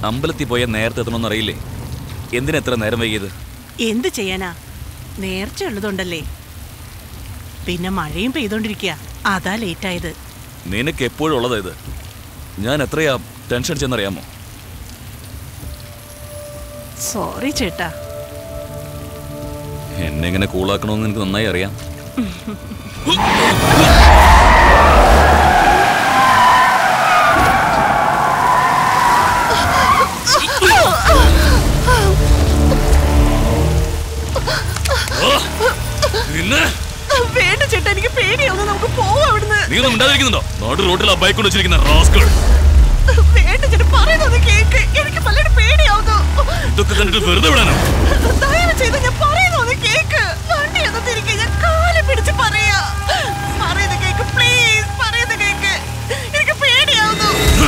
അമ്പലത്തിൽ പോയാൽ നേരത്തെ എത്തണമെന്ന് അറിയില്ലേ എന്തിനാ എത്ര നേരം വൈകിയത് എന്ത് ചെയ്യാനാ നേർച്ച ഉള്ളതുണ്ടല്ലേ പിന്നെ മഴയും പെയ്തോണ്ടിരിക്കുക അതാ ലേറ്റായത് നിനക്ക് എപ്പോഴും ഉള്ളതാ ഇത് ഞാൻ എത്രയാ ടെൻഷൻ ചെന്നറിയാമോ സോറി ചേട്ടാ എന്നെ എങ്ങനെ കൂളാക്കണമെന്ന് എനിക്ക് നന്നായി അറിയാം പിന്നെ വേണ്ട ചേട്ടാ എനിക്ക് പേടിയാവുന്നു നമുക്ക് പോവാം അവിടുന്ന് നീ ഒന്നും ഉണ്ടാതിരിക്കുന്നുണ്ടോ നാട് റോഡിൽ ആ ബൈക്ക് കൊണ്ട് വെച്ചിരിക്കുന്ന റാസ്കൾ വേണ്ട ചേട്ടാ പറയുന്നത് കേക്ക് എനിക്ക് പലരും പേടിയാവുന്നു ഇതൊക്കെ കണ്ടിട്ട് വെറുതെ വിടാനോ ദയവ് ചെയ്ത് ഞാൻ പറയുന്നത് കേക്ക് വണ്ടി ഒന്ന് തിരികെ ഞാൻ കാല് പിടിച്ച് പറയാ പറയുന്നത് കേക്ക് പ്ലീസ് പറയുന്നത് കേക്ക് എനിക്ക് പേടിയാവുന്നു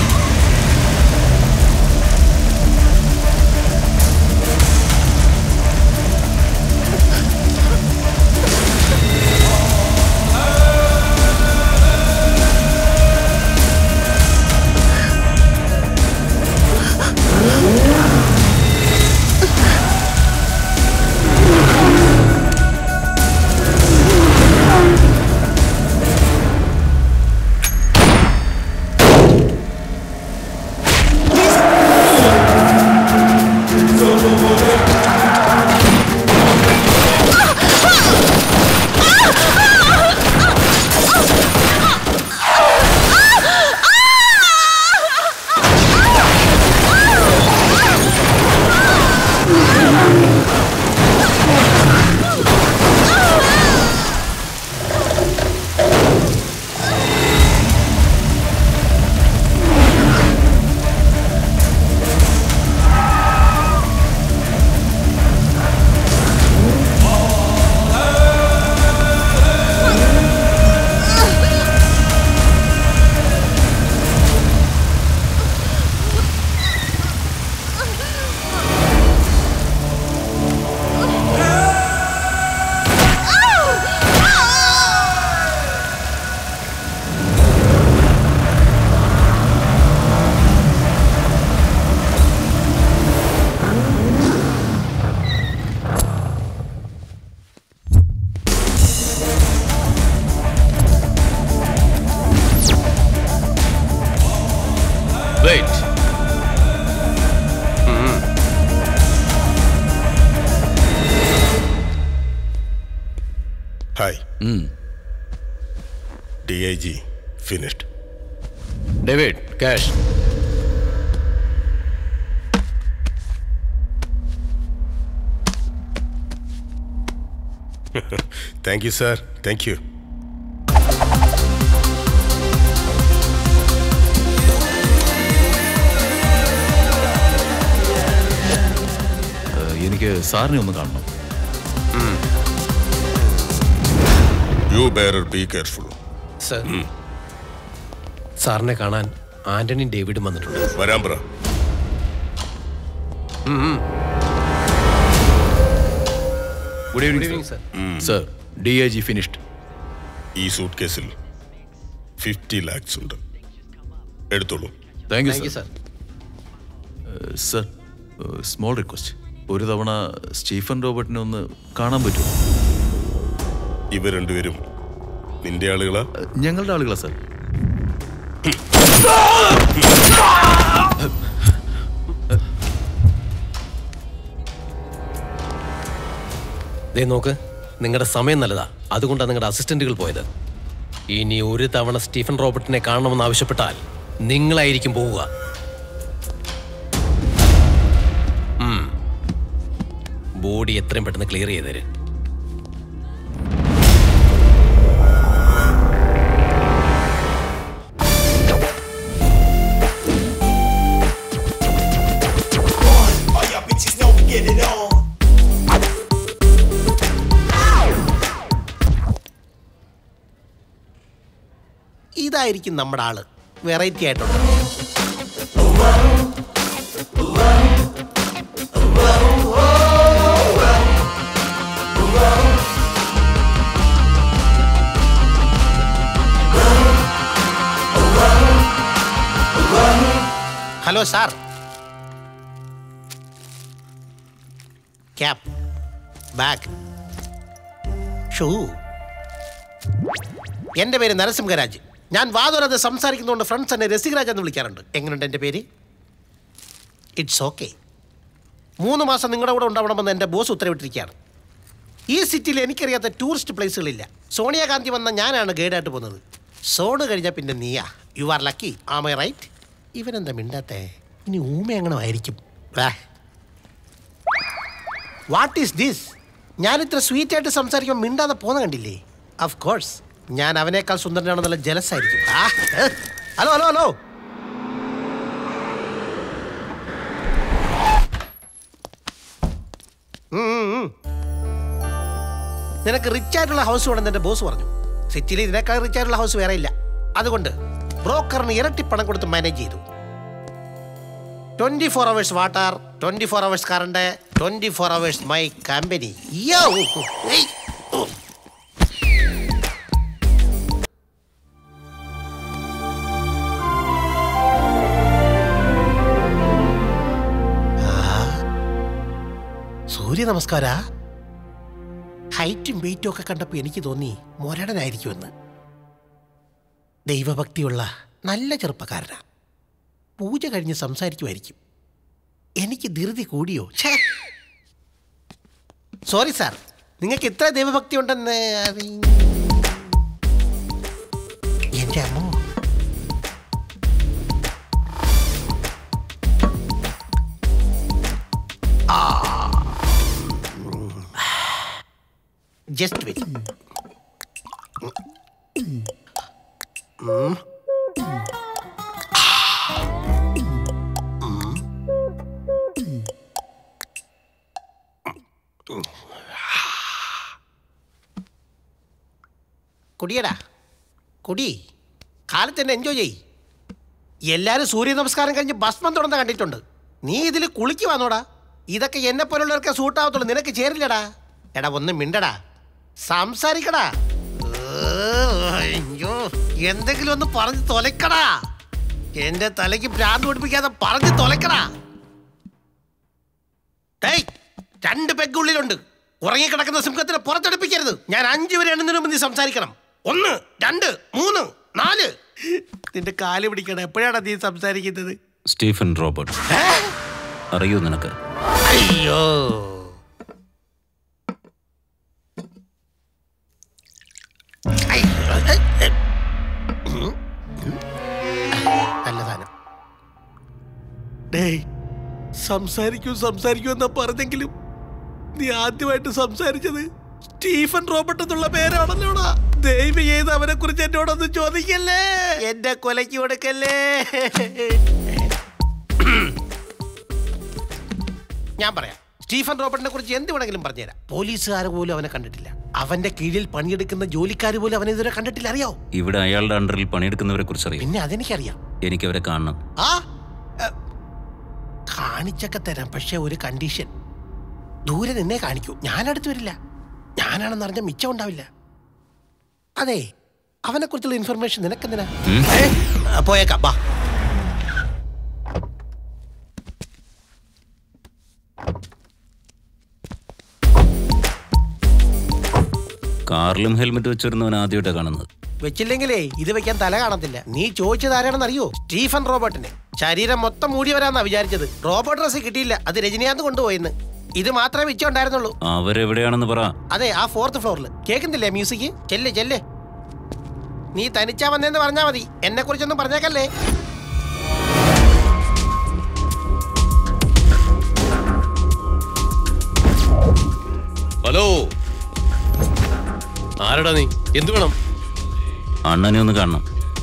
wait hi D I G finished David cash thank you sir thank you എനിക്ക് സാറിനെ ഒന്ന് കാണണം U bear be careful sir സാറിനെ കാണാൻ ആന്റണിയും ഡേവിഡും വന്നിട്ടുണ്ട് വരാൻ പറ good Good evening evening, sir sir D I G finished ഈ സൂട്ട് കേസിൽ ഫിഫ്റ്റി ലാക്സ് ഉണ്ട് എടുത്തോളൂ thank you thank you sir sir sir small request ഒരു തവണ സ്റ്റീഫൻ റോബർട്ടിനെ ഒന്ന് കാണാൻ പറ്റുമോ ഇവർ രണ്ടുപേരും നിന്റെ ആളുകളാ ഞങ്ങളുടെ ആളുകളാ സർ ദേ നോക്ക് നിങ്ങളുടെ സമയം നല്ലതാ അതുകൊണ്ടാണ് നിങ്ങളുടെ അസിസ്റ്റന്റുകൾ പോയത് ഇനി ഒരു തവണ സ്റ്റീഫൻ റോബർട്ടിനെ കാണണമെന്ന് ആവശ്യപ്പെട്ടാൽ നിങ്ങളായിരിക്കും പോവുക ഉം. ബോഡി എത്രയും പെട്ടെന്ന് ക്ലിയർ ചെയ്തേര് All y'all bitches know we get it on. ഇതായിരിക്കും നമ്മുടെ ആള് വെറൈറ്റി ആയിട്ടുണ്ട് hello sir cap bag shoe എൻ്റെ പേര് നരസിംഹരാജ് ഞാൻ വാതുരത് സംസാരിക്കുന്നതുകൊണ്ട് ഫ്രണ്ട്സ് എന്നെ രസികരാജ് എന്ന് വിളിക്കാറുണ്ട് എങ്ങനെയുണ്ട് എൻ്റെ പേര് ഇറ്റ്സ് ഓക്കെ മൂന്ന് മാസം നിങ്ങളുടെ കൂടെ ഉണ്ടാവണമെന്ന് എൻ്റെ ബോസ് ഉത്തരവിട്ടിരിക്കുകയാണ് ഈ സിറ്റിയിൽ എനിക്കറിയാത്ത ടൂറിസ്റ്റ് പ്ലേസുകളില്ല സോണിയാഗാന്ധി വന്ന ഞാനാണ് ഗൈഡായിട്ട് പോകുന്നത് സോണ് കഴിഞ്ഞാൽ പിന്നെ നീയാ you are lucky am I right ഇവനെന്താ മിണ്ടാത്തേ ഇനി ഊമ എങ്ങനെ ആയിരിക്കും വാട്ട് ഈസ് ദിസ് ഞാനിത്ര സ്വീറ്റ് ആയിട്ട് സംസാരിക്കുമ്പോൾ മിണ്ടാതെ പോന്ന കണ്ടില്ലേ ഓഫ് കോഴ്സ് ഞാൻ അവനേക്കാൾ സുന്ദരനാണെന്നുള്ള ജലസ് ആയിരിക്കും ആ, ഏ. ഹലോ ഹലോ ഹലോ ഉം, ഉം, ഉം. നിനക്ക് റിച്ച് ആയിട്ടുള്ള ഹൗസ് വേണമെന്ന് എൻ്റെ ബോസ് പറഞ്ഞു സിറ്റിയിൽ ഇതിനേക്കാൾ റിച്ച് ആയിട്ടുള്ള ഹൗസ് വേറെ ഇല്ല അതുകൊണ്ട് ബ്രോക്കറിന് ഇരട്ടി പണം കൊടുത്ത് മാനേജ് ചെയ്തു twenty four hours water twenty four hours current twenty four hours my company Surya നമസ്കാര ഹൈറ്റും വെയിറ്റും ഒക്കെ കണ്ടപ്പോൾ എനിക്ക് തോന്നി മൊരടനായിരിക്കുമെന്ന് ദൈവഭക്തിയുള്ള നല്ല ചെറുപ്പക്കാരനാ പൂജ കഴിഞ്ഞ് സംസാരിക്കുമായിരിക്കും എനിക്ക് ധൃതി കൂടിയോ ഛേ സോറി സാർ നിങ്ങൾക്ക് ഇത്ര ദൈവഭക്തി ഉണ്ടെന്ന് അറി എൻ്റെ അമ്മോ ജസ്റ്റ് വെയിറ്റ് കുടിയടാ കുടി കാലത്ത് തന്നെ എൻജോയ് ചെയ് എല്ലാവരും സൂര്യ നമസ്കാരം കഴിഞ്ഞ് ഭസ്മം തുടർന്ന് കണ്ടിട്ടുണ്ട് നീ ഇതിൽ കുളിക്ക് വന്നോടാ ഇതൊക്കെ എന്നെ പോലുള്ളവർക്ക് സൂട്ടാവത്തുള്ളൂ നിനക്ക് ചേരില്ലടാ എടാ ഒന്ന് മിണ്ടടാ സംസാരിക്കടാ ഏ, അയ്യോ എന്തെങ്കിലും ഒന്ന് പറഞ്ഞ് തൊലക്കടാ എന്റെ തലയ്ക്ക് ഭ്രാന്ത് പിടിപ്പിക്കാതെ പറഞ്ഞ് തൊലക്കടാ ടേയ് രണ്ട് പെഗുള്ളിലുണ്ട് ഉറങ്ങിക്കിടക്കുന്ന സിംഹത്തിനെ പുറത്തെടുപ്പിക്കരുത് ഞാൻ അഞ്ചു വരെ എണ്ണുന്നതിന് മുമ്പ് നീ സംസാരിക്കണം ഒന്ന് രണ്ട് മൂന്ന് നാല് നിന്റെ കാല് പിടിക്കണം എപ്പോഴാണ് നീ സംസാരിക്കുന്നത് സ്റ്റീഫൻ റോബർട്ട് അറിയൂ നിനക്ക് അയ്യോ അയ്യോ. നല്ല സാധനം ഡേയ് സംസാരിക്കൂ സംസാരിക്കൂ എന്നാ പറഞ്ഞെങ്കിലും നീ ആദ്യമായിട്ട് സംസാരിച്ചത് സ്റ്റീഫൻ റോബർട്ട് എന്നുള്ള പേരാണല്ലോടാ ദൈവം ചെയ്ത് അവനെ കുറിച്ച് എന്നോടൊന്നും ചോദിക്കല്ലേ എന്റെ കൊലയ്ക്ക് കൊടുക്കല്ലേ ഞാൻ പറയാം സ്റ്റീഫൻ റോബർട്ടിനെ കുറിച്ച് എന്ത് വേണമെങ്കിലും പറഞ്ഞുതരാം പോലീസുകാർ പോലും അവനെ കണ്ടിട്ടില്ല അവന്റെ കീഴിൽ പണിയെടുക്കുന്ന ജോലിക്കാർ പോലും അവനെ ഇതുവരെ കണ്ടിട്ടില്ല അറിയോ ഇവിടെ അയാളുടെ അണ്ടറിൽ പണിയെടുക്കുന്നവരെ കുറിച്ച് അറിയാം പിന്നെ അതെനിക്കറിയാം എനിക്ക് അവരെ കാണണം ആ എ, കാണിച്ചൊക്കെ തരാം പക്ഷെ ഒരു കണ്ടീഷൻ ദൂരെ നിന്നെ കാണിക്കൂ ഞാൻ അടുത്ത് വരില്ല ഞാനാണെന്ന് അറിഞ്ഞാൽ മിച്ചം ഉണ്ടാവില്ല അതെ അവനെ കുറിച്ചുള്ള ഇൻഫർമേഷൻ നിനക്കെന്തിനാ ഏ, ആ, പോയേക്കാം ബാ കാറിലും ഹെൽമെറ്റ് വെച്ചിരുന്നവൻ ആദ്യമായിട്ടാണ് കാണുന്നത് വെച്ചില്ലെങ്കിലേ ഇത് വെക്കാൻ തല കാണത്തില്ല നീ ചോദിച്ചത് ആരാണെന്ന് അറിയോ സ്റ്റീഫൻ റോബർട്ടിനെ ശരീരം മൊത്തം മൂടിയവരാന്നാ വിചാരിച്ചത് റോബർട്ട് ഡ്രസ് കിട്ടിയില്ല അത് രജനീകാന്ത് കൊണ്ടുപോയെന്ന് ഇത് മാത്രമേ മിച്ചം ഉണ്ടായിരുന്നുള്ളൂ അവരെവിടെയാണെന്ന് പറ അതെ ആ ഫോർത്ത് ഫ്ലോറിൽ കേൾക്കുന്നില്ലേ മ്യൂസിക് ചെല്ല് ചെല്ല് നീ തനിച്ചാ വന്നേന്ന് പറഞ്ഞാ മതി എന്നെ കുറിച്ചൊന്നും പറഞ്ഞേക്കല്ലേ ഹലോ ആരടാ നീ എന്തു വേണം അണ്ണനെ ഒന്ന് കാണണം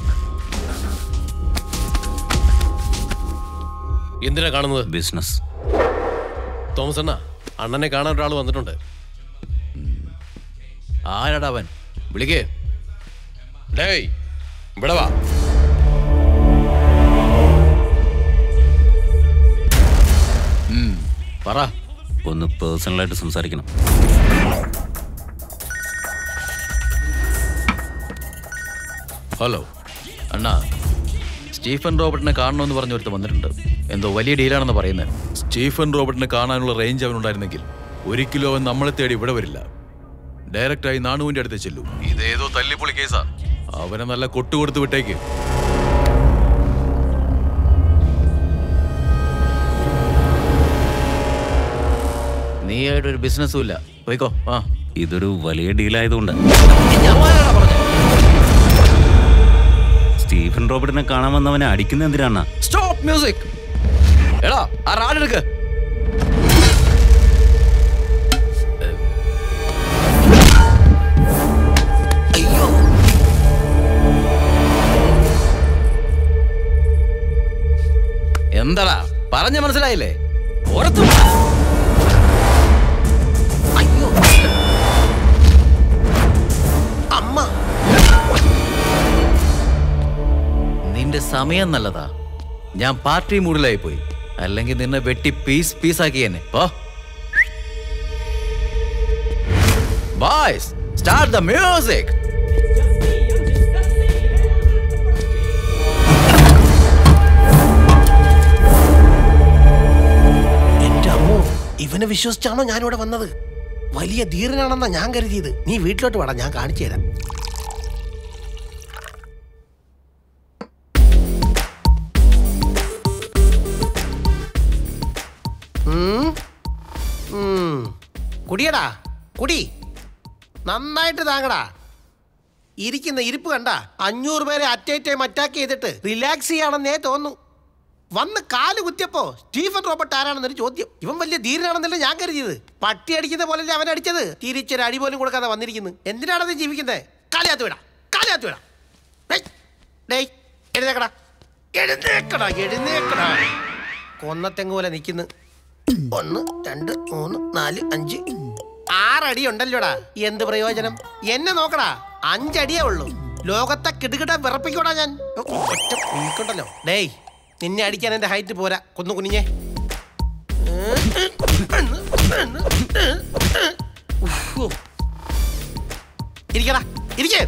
എന്തിനാ കാണുന്നത് ബിസിനസ് തോമസ് അണ്ണ അണ്ണനെ കാണാൻ ഒരാൾ വന്നിട്ടുണ്ട് ആരാടാ അവൻ വിളിക്കേ ഡേയ് ഇവിടെ വാ പറ ഒന്ന് പേഴ്സണലായിട്ട് സംസാരിക്കണം ഹലോ അണ്ണാ സ്റ്റീഫൻ റോബർട്ടിനെ കാണണമെന്ന് പറഞ്ഞ ഒരുത്ത് വന്നിട്ടുണ്ട് എന്തോ വലിയ ഡീലാണെന്ന് പറയുന്നത് സ്റ്റീഫൻ റോബർട്ടിനെ കാണാനുള്ള റേഞ്ച് അവനുണ്ടായിരുന്നെങ്കിൽ ഒരിക്കലും അവൻ നമ്മളെ തേടി ഇവിടെ വരില്ല ഡയറക്റ്റായി നാണുവിന്റെ അടുത്ത് ചെല്ലു ഇതേതോ തല്ലിപ്പൊളി കേസാ അവനെ നല്ല കൊട്ടുകൊടുത്ത് വിട്ടേക്ക് നീയായിട്ടൊരു ബിസിനസ്സും ഇല്ല പോയിക്കോ ആ ഇതൊരു വലിയ ഡീലായതുകൊണ്ട് സ്റ്റീഫൻ റോബർട്ടിനെ കാണാൻ വന്നവനെ അടിക്കുന്ന എന്തിനാണ് സ്റ്റോപ്പ് മ്യൂസിക് എടാ ആ റാഡെടുക്ക് എന്താടാ പറഞ്ഞ മനസ്സിലായില്ലേ പുറത്തു വാ. അയ്യോ അമ്മ നിന്റെ സമയം നല്ലതാ ഞാൻ പാർട്ടി മൂഡിലായി പോയി അല്ലെങ്കിൽ നിന്നെ വെട്ടി പീസ് പീസാക്കി തന്നെ oh boys start the music എന്റെ അമ്മോ ഇവനെ വിശ്വസിച്ചാണോ ഞാനിവിടെ വന്നത് വലിയ ധീരനാണെന്നാ ഞാൻ കരുതിയത് നീ വീട്ടിലോട്ട് വേടാ ഞാൻ കാണിച്ചു തരാം ഉം. ഉം. കുടിയടാ കുടി നന്നായിട്ട് താങ്ങടാ ഇരിക്കുന്ന ഇരിപ്പ് കണ്ട അഞ്ഞൂറ് പേരെ അറ്റേറ്റൈം അറ്റാക്ക് ചെയ്തിട്ട് റിലാക്സ് ചെയ്യാണെന്നേ തോന്നുന്നു വന്ന് കാല് കുത്തിയപ്പോ സ്റ്റീഫൻ റോബർട്ട് ആരാണെന്നൊരു ചോദ്യം ഇവൻ വലിയ ധീരനാണെന്നല്ലേ ഞാൻ കരുതിയത് പട്ടി അടിക്കുന്ന പോലല്ലേ അവൻ അടിച്ചത് തിരിച്ചൊരു അടി പോലും കൊടുക്കാതെ വന്നിരിക്കുന്നു എന്തിനാണത് ജീവിക്കുന്നത് കാലിയാത്ത് വിടാ കാലിയാത്ത് വിടാ ഡേയ്, ഡേയ് എഴുന്നേക്കടാ എഴുന്നേക്കടാ എഴുന്നേക്കടാ കൊന്നത്തെങ്ങ് പോലെ നിൽക്കുന്നു ഒന്ന് രണ്ട് മൂന്ന് നാല് അഞ്ച് ആറടി ഉണ്ടല്ലോടാ എന്ത് പ്രയോജനം എന്നെ നോക്കടാ അഞ്ചടിയേ ഉള്ളൂ ലോകത്തെ കിടുകിട വിറപ്പിക്കോടാ ഞാൻ ഒറ്റ കുഞ്ഞിക്കുണ്ടല്ലോ ഡേയ് നിന്നെ അടിക്കാൻ എന്റെ ഹൈറ്റ് പോരാ കൊന്നു കുനിഞ്ഞേ ഉഫ്. ഇരിക്കടാ ഇരിക്കേ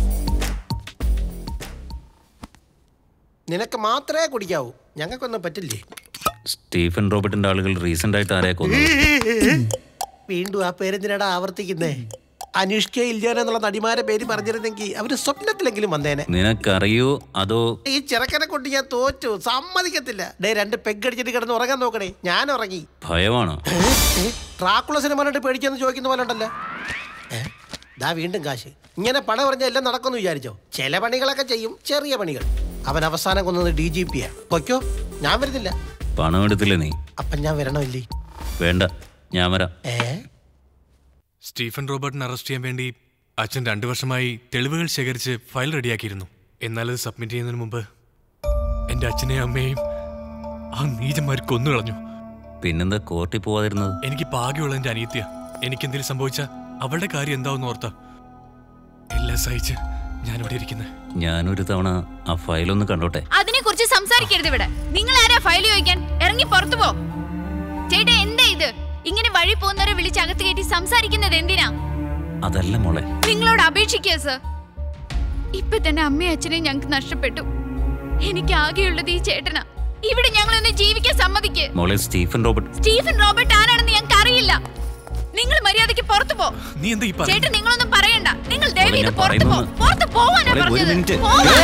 നിനക്ക് മാത്രമേ കുടിക്കാവൂ ഞങ്ങൾക്കൊന്നും പറ്റില്ലേ സ്റ്റീഫൻ റോബർട്ടിന്റെ ആളുകൾ റീസെന്റ് ആയിട്ട് ആരെയാ കൊന്നത് വീണ്ടും ആ പേരെന്തിനാടാ ആവർത്തിക്കുന്നേ അനുഷ്ക ഇല്യാന എന്നുള്ള നടിമാരെ പേര് പറഞ്ഞിരുന്നെങ്കിൽ അവര് സ്വപ്നത്തിലെങ്കിലും വന്നേനെ നിനക്കറിയോ അതോ ഈ ചെറുക്കനെ കൊണ്ട് ഞാൻ തോറ്റു സമ്മതിക്കത്തില്ല ഡേ രണ്ട് പെഗ് അടിച്ചിട്ട് കിടന്ന് ഉറങ്ങാൻ നോക്കണേ ഞാൻ ഉറങ്ങി ഭയമാണോ ട്രാക്കുള സിനിമ കണ്ടിട്ട് പേടിക്കാന്ന് ചോദിക്കുന്ന പോലെ ഉണ്ടല്ലോ ഏ? ദാ വീണ്ടും കാശ് ഇങ്ങനെ പണ പറഞ്ഞാൽ എല്ലാം നടക്കുമെന്ന് വിചാരിച്ചോ ചില പണികളൊക്കെ ചെയ്യും ചെറിയ പണികൾ അവൻ അവസാനം കൊന്നത് ഡി ജി പിയാ പൊയ്ക്കോ ഞാൻ വരുന്നില്ല പണം എടുത്തില്ലേ നീ അപ്പം ഞാൻ വരണമില്ലേ വേണ്ട ഞാൻ വരാം ഏ സ്റ്റീഫൻ റോബർട്ടിനെ അറസ്റ്റ് ചെയ്യാൻ വേണ്ടി അച്ഛൻ രണ്ടു വർഷമായി തെളിവുകൾ ശേഖരിച്ച് ഫയൽ റെഡിയാക്കിയിരുന്നു എന്നാൽ അത് സബ്മിറ്റ് ചെയ്യുന്നതിന് മുമ്പ് എൻ്റെ അച്ഛനെയും അമ്മയെയും ആ നീചന്മാർ കൊന്നു കളഞ്ഞു പിന്നെന്താ കോർട്ടിൽ പോവാതിരുന്നത് എനിക്ക് പാകെയുള്ള എൻ്റെ അനിയത്തിയ എനിക്കെന്തെങ്കിലും സംഭവിച്ച അവളുടെ കാര്യം എന്താവെന്ന് ഓർത്ത എല്ലാം സഹിച്ച് ഞാനിവിടെ ഇരിക്കുന്നത് ഞാനൊരു തവണ ആ ഫയലൊന്ന് കണ്ടോട്ടെ അതിനെ കുറിച്ച് സംസാരിക്കരുത് ഇവിടെ നിങ്ങൾ ആരാ ഫയൽ ചോദിക്കാൻ ഇറങ്ങി പുറത്തു പോ ചേട്ടാ എന്താ ഇത് ഇങ്ങനെ വഴി പോകുന്നവരെ വിളിച്ച് അകത്ത് കയറ്റി സംസാരിക്കുന്നത് എന്തിനാ അതല്ല മോളെ നിങ്ങളോട് അപേക്ഷിക്കുക സർ ഇപ്പൊ തന്നെ അമ്മയും അച്ഛനെയും ഞങ്ങൾക്ക് നഷ്ടപ്പെട്ടു എനിക്ക് ആകെയുള്ളത് ഈ ചേട്ടനാ ഇവിടെ ഞങ്ങളൊന്ന് ജീവിക്കാൻ സമ്മതിക്ക് മോളെ സ്റ്റീഫൻ റോബർട്ട് സ്റ്റീഫൻ റോബർട്ട് ആരാണെന്ന് ഞങ്ങൾക്ക് അറിയില്ല നിങ്ങൾ മര്യാദയ്ക്ക് പുറത്തു പോ നീ എന്താ ഈ ചേട്ടൻ പറയുന്നത് നിങ്ങളൊന്നും പറയണ്ട നിങ്ങൾ ദയവ് ഞാൻ ഇത് പുറത്തു പോ പറയുന്നത്. പുറത്ത് പോവാനാ മോളെ, ഒരു പറഞ്ഞത് മിനിറ്റ്. പോവാൻ.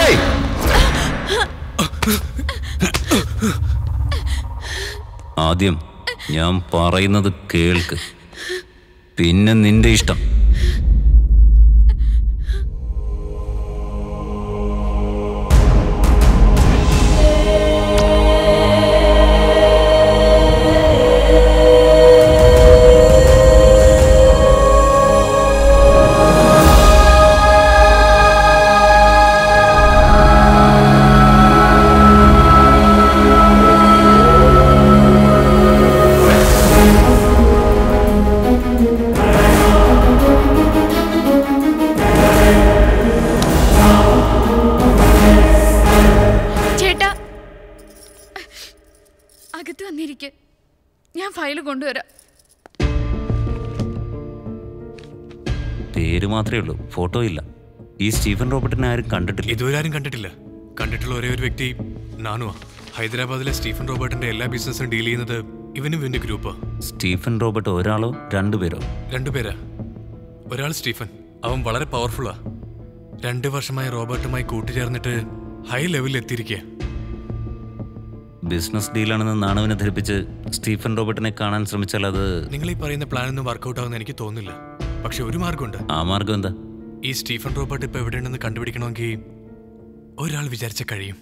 ആദ്യം ഞാൻ പറയുന്നത് കേൾക്ക് പിന്നെ നിന്റെ ഇഷ്ടം ചേട്ടാ അകത്ത് വന്നിരിക്കെ ഞാൻ ഫയൽ കൊണ്ടുവരാം പേര് മാത്രമേ ഉള്ളൂ ഫോട്ടോ ഇല്ല ഈ സ്റ്റീഫൻ റോബർട്ടിനെ ആരും കണ്ടിട്ടില്ല ഇതുവരെ ആരും കണ്ടിട്ടില്ല കണ്ടിട്ടുള്ള ഒരേ ഒരു വ്യക്തി നാനുവാ ഹൈദരാബാദിലെ സ്റ്റീഫൻ റോബർട്ടിന്റെ എല്ലാ ബിസിനസ്സും ഡീൽ ചെയ്യുന്നത് ഇവനും ഇവന്റെ ഗ്രൂപ്പ് സ്റ്റീഫൻ റോബർട്ട് ഒരാളോ രണ്ടുപേരോ രണ്ടുപേരാ ഒരാൾ സ്റ്റീഫൻ അവൻ വളരെ പവർഫുള്ളാ രണ്ട് വർഷമായി റോബർട്ടുമായി കൂട്ടുചേർന്നിട്ട് ഹൈ ലെവലിൽ എത്തിയിരിക്കുക ബിസിനസ് ഡീലാണെന്ന് നാണുവിനെ ധരിപ്പിച്ച് സ്റ്റീഫൻ റോബർട്ടിനെ കാണാൻ ശ്രമിച്ചാൽ അത് നിങ്ങൾ ഈ പറയുന്ന പ്ലാൻ ഒന്നും വർക്കൗട്ട് ആവുമെന്ന് എനിക്ക് തോന്നുന്നില്ല പക്ഷെ ഒരു മാർഗമുണ്ട് ആ മാർഗം എന്താ ഈ സ്റ്റീഫൻ റോബർട്ട് ഇപ്പൊ എവിടെയുണ്ടെന്ന് കണ്ടുപിടിക്കണമെങ്കിൽ ഒരാൾ വിചാരിച്ച കഴിയും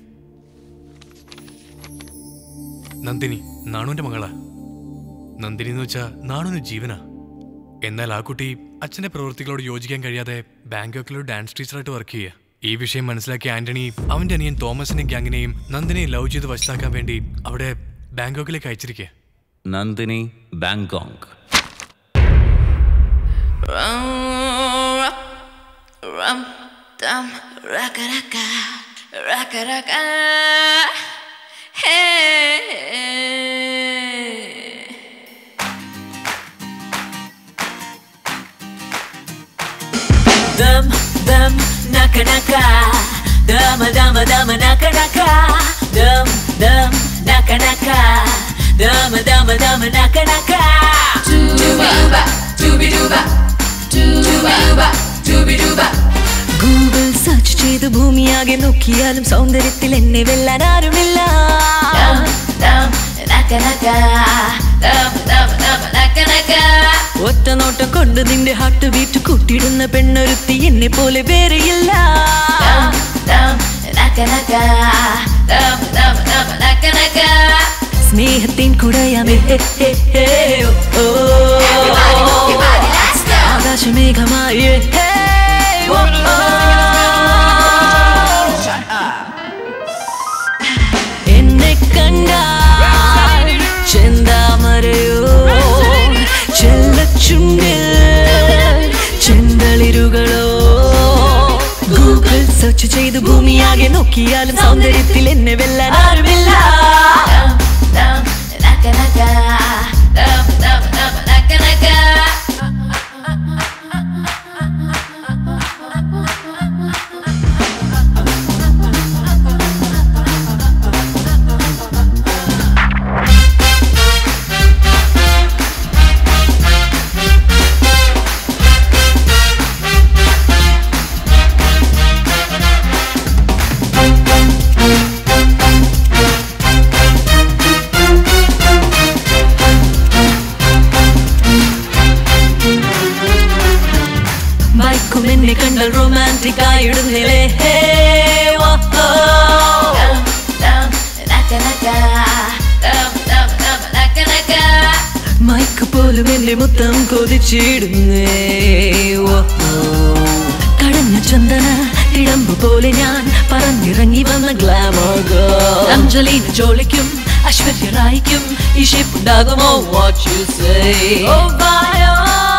നന്ദിനി നാണുവിന്റെ മകളാ നന്ദിനി എന്ന് വെച്ചാ നാണുവിന് ജീവനാ എന്നാൽ ആ കുട്ടി അച്ഛന്റെ പ്രവൃത്തികളോട് യോജിക്കാൻ കഴിയാതെ ബാങ്കോക്കിൽ ഒരു ഡാൻസ് ടീച്ചറായിട്ട് വർക്ക് ചെയ്യുക ഈ വിഷയം മനസ്സിലാക്കിയ ആന്റണി അവന്റെ അനിയൻ തോമസിനെയും ഗ്യാങ്ങിനെയും നന്ദിനിയെ ലവ് ചെയ്ത് വശത്താക്കാൻ വേണ്ടി അവിടെ ബാങ്കോക്കിലേക്ക് അയച്ചിരിക്കുക Nandini Bangkok Rum, dum, raka raka, raka raka. Hey. Dum, dum, naka naka. Dama, dama, dama, naka naka. Dum, dum, naka naka. Dama, dama, dama, naka naka. Dooba, dooby dooba. Dooba, dooby dooba. Google search ചെയ്ത് ഭൂമിയാകെ നോക്കിയാലും സൗന്ദര്യത്തിൽ എന്നെ വെല്ലാൻ ആരുമില്ല ഒറ്റ നോട്ടം കൊണ്ട് നിന്റെ heart beat കൂട്ടിയിടുന്ന പെണ്ണൊരുത്തി എന്നെ പോലെ വേറെയില്ല സ്നേഹത്തിൻ കുടയാമേ ഹേ, ഹേ, ഹേ, ഓ, ഓ. ആകാശമേഘമായി ഹേ, ഓ, ഓ. എന്നെ കണ്ടാൽ ചെന്താമരയോ ചെല്ലച്ചുണ്ടിൽ ചെന്തളിരുകളോ ഗൂഗിൾ സെർച്ച് ചെയ്ത് ഭൂമിയാകെ നോക്കിയാലും സൗന്ദര്യത്തിൽ എന്നെ വെല്ലാൻ ആരുമില്ല ബൈക്കും എന്നെ കണ്ടാൽ റൊമാൻറ്റിക് ആയിടുന്നില്ലേ ഹേ, ഓ, ഓ. മൈക്ക് പോലും എന്റെ മുത്തം കൊതിച്ചിടുന്നേ ഓ, ഓ. കടഞ്ഞ ചന്ദന തിടമ്പ് പോലെ ഞാൻ പറന്നിറങ്ങി വന്ന ഗ്ലാമർ അഞ്ജലീന ജോളിക്കും ഐശ്വര്യ റായിക്കും ഈ ഷേപ്പ് ഉണ്ടാകുമോ വാട്ട് യു സേ ഓ വായോ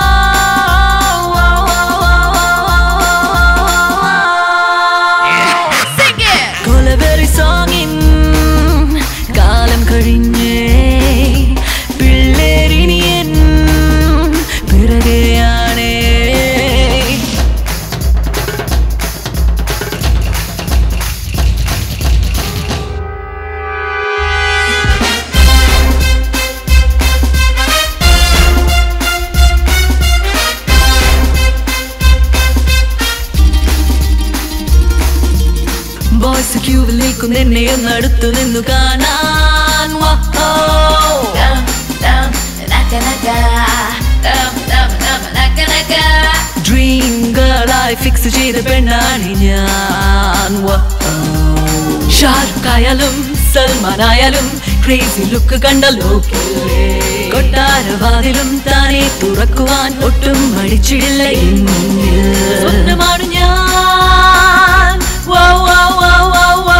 കൊലവെറി സോങ്ങിൻ കാലം കഴിഞ്ഞേ പിള്ളേരിനിയൻ പിറകെയാണേ ബോയ്സ് ക്യൂവിൽ നിൽക്കും എന്നെ ഒന്ന് അടുത്തു നിന്നു കാണാൻ വാ, ഓ. ഡ്രീം ഗേളായി ഫിക്സ് ചെയ്ത പെണ്ണാണ് ഞാൻ വാ, ഓ. ഷാറുഖ് ആയാലും സൽമാൻ ആയാലും ക്രേസി ലുക്ക് കണ്ട ലോക്കില്ലേ കൊട്ടാരവാതിലും താനെ തുറക്കുവാൻ ഒട്ടും മടിച്ചിടില്ല എന്നിൽ. സ്വപ്നമാണ് ഞാൻ വാ, വാ, വാ, വാ, വാ.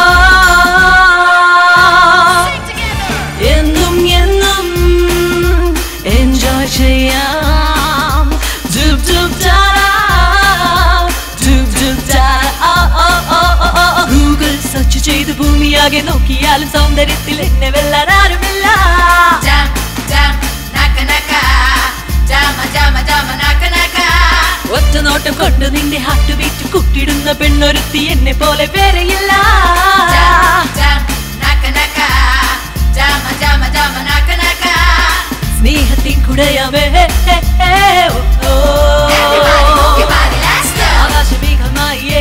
എന്നും എന്നും എൻജോയ് ചെയ്യാം ഡുബ് ഡുബ് ടാരാ, ഡുബ് ഡുബ് ടാരാ, ആ, ആ, ആ, ആ, ആ, ആ. ഗൂഗിൾ സെർച്ച് ചെയ്ത് ഭൂമിയാകെ നോക്കിയാലും സൗന്ദര്യത്തിൽ എന്നെ വെല്ലാൻ ആരുമില്ല ഒറ്റ നോട്ടം കൊണ്ട് നിന്റെ ഹാർട്ട് ബീറ്റ് കുട്ടിടുന്ന പെണ്ണൊരുത്തി എന്നെ പോലെ വേറെയില്ല Jama, jama, jama, naka, naka. സ്നേഹത്തിൻ കുടയമേ ആകാശമേഘമായി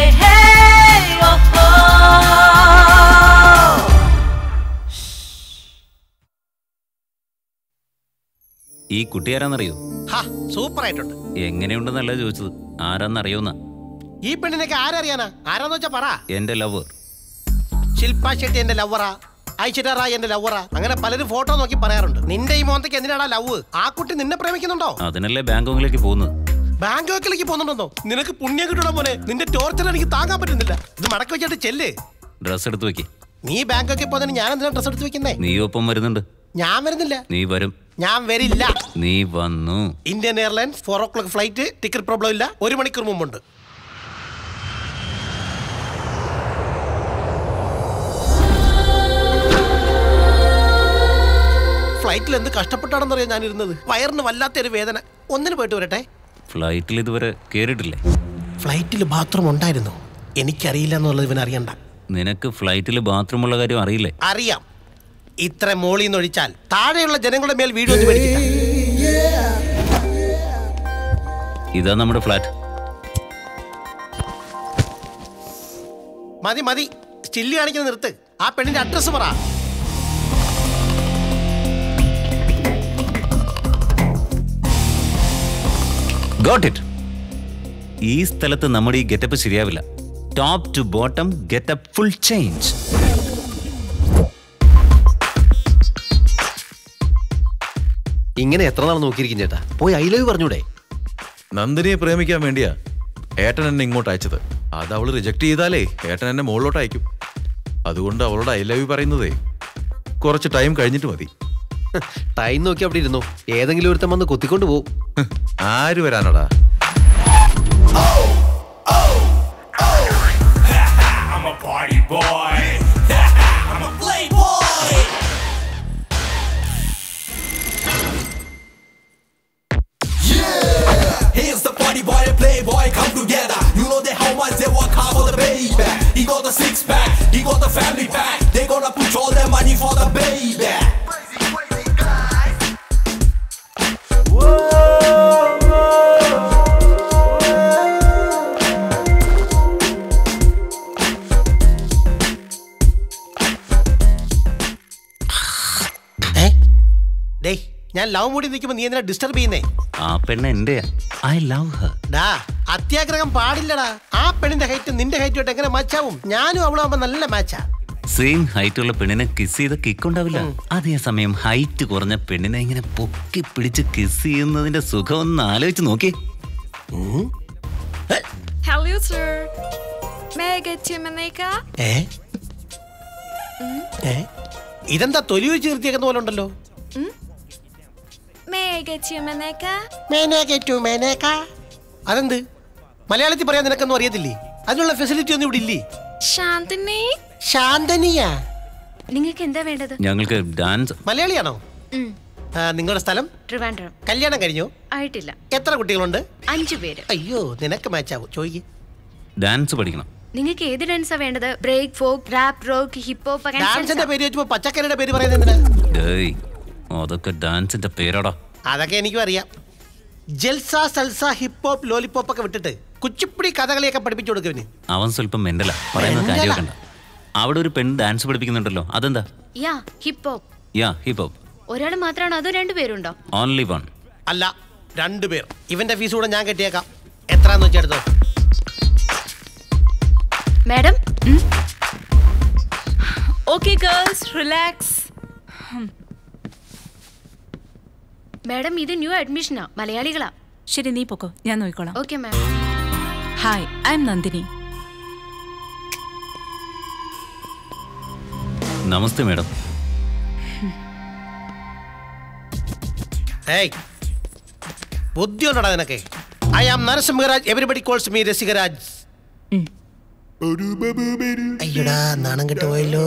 ഈ കുട്ടി ആരാന്നറിയോ ഹാ സൂപ്പർ ആയിട്ടുണ്ട് എങ്ങനെയുണ്ടെന്നല്ല ചോദിച്ചത് ആരാന്നറിയോന്ന ഈ പെണ്ണിനൊക്കെ ആരറിയാനാ ആരാന്ന് വെച്ചാ പറ എന്റെ ലവർ ശില്പ ഷെട്ടി എന്റെ ലവറാ ഐശ്വര്യ റായ് എന്റെ ലവറാ അങ്ങനെ പലരും ഫോട്ടോ നോക്കി പറയാറുണ്ട് നിന്റെ ഈ മോന്തയ്ക്ക് എന്തിനാടാ ലവ് ആ കുട്ടി നിന്നെ പ്രേമിക്കുന്നുണ്ടോ അതിനല്ലേ ബാങ്കോങ്ങിലേക്ക് പോകുന്നത് ബാങ്കോക്കിലേക്ക് പോകുന്നുണ്ടോ നിനക്ക് പുണ്യം കിട്ടണം മോനെ നിന്റെ ടോർച്ചർ എനിക്ക് താങ്ങാൻ പറ്റുന്നില്ല ഇത് മടക്കി വെച്ചിട്ട് ചെല്ല് ഡ്രസ് എടുത്ത് വെക്ക് നീ ബാങ്കോക്കിൽ പോകുന്നതിന് ഞാൻ എന്തിനാ ഡ്രസ് എടുത്ത് വെക്കുന്നേ നീ ഒപ്പം വരുന്നുണ്ട് ഞാൻ വരുന്നില്ല നീ വരും ഞാൻ വരില്ല നീ വന്നു Indian Airlines four o'clock flight ticket problem ഇല്ല ഒരു മണിക്കൂർ മുമ്പുണ്ട് ഫ്ലൈറ്റിൽ എന്ത് കഷ്ടപ്പെട്ടാണെന്നറിയാം ഞാൻ ഇരുന്നത് വയറിന് വല്ലാത്തൊരു വേദന ഒന്നിന് പോയിട്ട് വരട്ടെ ഫ്ലൈറ്റിൽ ഇതുവരെ കേറിയിട്ടില്ലേ ഫ്ലൈറ്റിൽ ബാത്റൂം ഉണ്ടായിരുന്നു എനിക്കറിയില്ല എന്നുള്ളത് ഇവൻ അറിയണ്ട നിനക്ക് ഫ്ലൈറ്റിൽ ബാത്റൂം ഉള്ള കാര്യം അറിയില്ലേ അറിയാം ഇത്ര മോളിൽ നിന്ന് ഒഴിച്ചാൽ താഴെയുള്ള ജനങ്ങളുടെ മേൽ വീഡിയോ ഒന്നും മേടിക്കില്ല ഇതാ നമ്മുടെ ഫ്ലാറ്റ് മതി മതി സ്റ്റില്ല് കാണിക്കുന്ന നിർത്ത് ആ പെണ്ണിന്റെ അഡ്രസ്സ് പറ ഗോട്ട് ഇറ്റ് ഈ സ്ഥലത്ത് നമ്മുടെ ഈ ഗെറ്റപ്പ് ശരിയാവില്ല top to bottom getup full change ഇങ്ങനെ എത്ര നാൾ നോക്കിയിരിക്കും ചേട്ടാ പോയി ഐ ലവ് പറഞ്ഞൂടെ നന്ദിനിയെ പ്രേമിക്കാൻ വേണ്ടിയാ ഏട്ടൻ എന്നെ ഇങ്ങോട്ട് അയച്ചത് അത് അവള് റിജക്ട് ചെയ്താലേ ഏട്ടൻ എന്നെ മുകളിലോട്ട് അയക്കും അതുകൊണ്ട് അവളോട് ഐ ലവ് പറയുന്നതേ കുറച്ച് ടൈം കഴിഞ്ഞിട്ട് മതി ടൈം നോക്കി അവിടെ ഇരുന്നു ഏതെങ്കിലും ഒരുത്തം വന്ന് കൊത്തിക്കൊണ്ട് പോകും ആര് വരാനടാ I'm a party boy. I'm a playboy. Yeah, here's the party boy and playboy come together. You know they how much they work hard for the baby. He got the six pack, he got the family pack. They gonna put all their money for the baby. ഏ ഡേ ഞാൻ love മൂടി നിൽക്കുമ്പോൾ നീ എന്തിനാ disturb ചെയ്യുന്നേ ആ പെണ്ണ് എന്റെയാ ഐ ലവ് ഹർ ഡാ അത്യാഗ്രഹം പാടില്ലടാ ആ പെണ്ണിന്റെ ഹൈറ്റ് നിന്റെ ഹൈറ്റുമായിട്ട് എങ്ങനെ മാച്ചാവും ഞാനും അവളും ആവുമ്പോ നല്ല മാച്ചാ സെയിം ഹൈറ്റ് ഉള്ള പെണ്ണിനെ കിസ് ചെയ്ത കിക്ക് ഉണ്ടാവില്ല അതേസമയം ഹൈറ്റ് കുറഞ്ഞ പെണ്ണിനെ ഇങ്ങനെ പൊക്കി പിടിച്ച് കിസ് ചെയ്യുന്നതിന്റെ സുഖം ഒന്ന് ആലോചിച്ച് നോക്കി Hello, sir. May I get you Maneka? ഏ ഏ ഇതെന്താ തൊലി വെച്ച് നിർത്തിയേക്കുന്ന പോലെ ഉണ്ടല്ലോ May I get you Maneka? മേനേക്കു മേനേക്ക അതെന്ത് മലയാളത്തിൽ പറയാൻ നിനക്കൊന്നും അറിയത്തില്ലേ അതിനുള്ള ഫെസിലിറ്റി ഒന്നും ഇവിടെ ഇല്ലേ ശാന്തിനി ശാന്തനിയാ നിങ്ങൾക്ക് എന്താ വേണ്ടത് ഞങ്ങൾക്ക് ഡാൻസ് മലയാളിയാണോ ആ, നിങ്ങളുടെ സ്ഥലം ട്രിവാൻഡ്രം കല്യാണം കഴിഞ്ഞോ ആയിട്ടില്ല എത്ര കുട്ടികളുണ്ട് അഞ്ചു പേര് അയ്യോ നിനക്ക് മാച്ചാവും ചോദിക്ക് ഡാൻസ് പഠിക്കണം നിങ്ങൾക്ക് ഏത് ഡാൻസാ വേണ്ടത് break folk rap rock hip hop ഡാൻസിന്റെ പേര് വെച്ചപ്പോ പച്ചക്കറിയുടെ പേര് പറയുന്നത് എന്തിനാ ഡേയ് അതൊക്കെ ഡാൻസിന്റെ പേരാടാ അതൊക്കെ എനിക്കും അറിയാം ജൽസ സൽസ ഹിപ്പ് ഹോപ്പ് ലോലിപോപ്പ് ഒക്കെ വിട്ടിട്ട് കുച്ചിപ്പിടി കഥകളിയൊക്കെ പഠിപ്പിച്ചു കൊടുക്കുവിന് അവൻ സ്വല്പം മെന്റല പറയുന്ന മെന്റലാ? കാര്യം കണ്ട അവിടെ ഒരു പെണ്ണ് ഡാൻസ് പഠിപ്പിക്കുന്നുണ്ടല്ലോ അതെന്താ ya hip hop ya hip hop ഒരാൾ മാത്രമാണോ അതോ രണ്ടുപേരുണ്ടോ ഓൺലി വൺ അല്ല രണ്ടുപേർ ഇവന്റെ ഫീസ് കൂടെ ഞാൻ കെട്ടിയേക്കാം എത്രാന്ന് വെച്ചെടുത്തോ madam okay girls relax madam ഇത് ന്യൂ അഡ്മിഷനാ മലയാളികളാ ശരി നീ പൊക്കോ ഞാൻ നോക്കിക്കോളാം okay ma'am hi I am Nandini നമസ്തേ മേഡം ഏയ് ബുദ്ധി ഉണ്ടടാ നിനക്ക് I am Narasimharaj everybody calls me Rasikaraj അയ്യടാ നാണം കെട്ട് പോയല്ലോ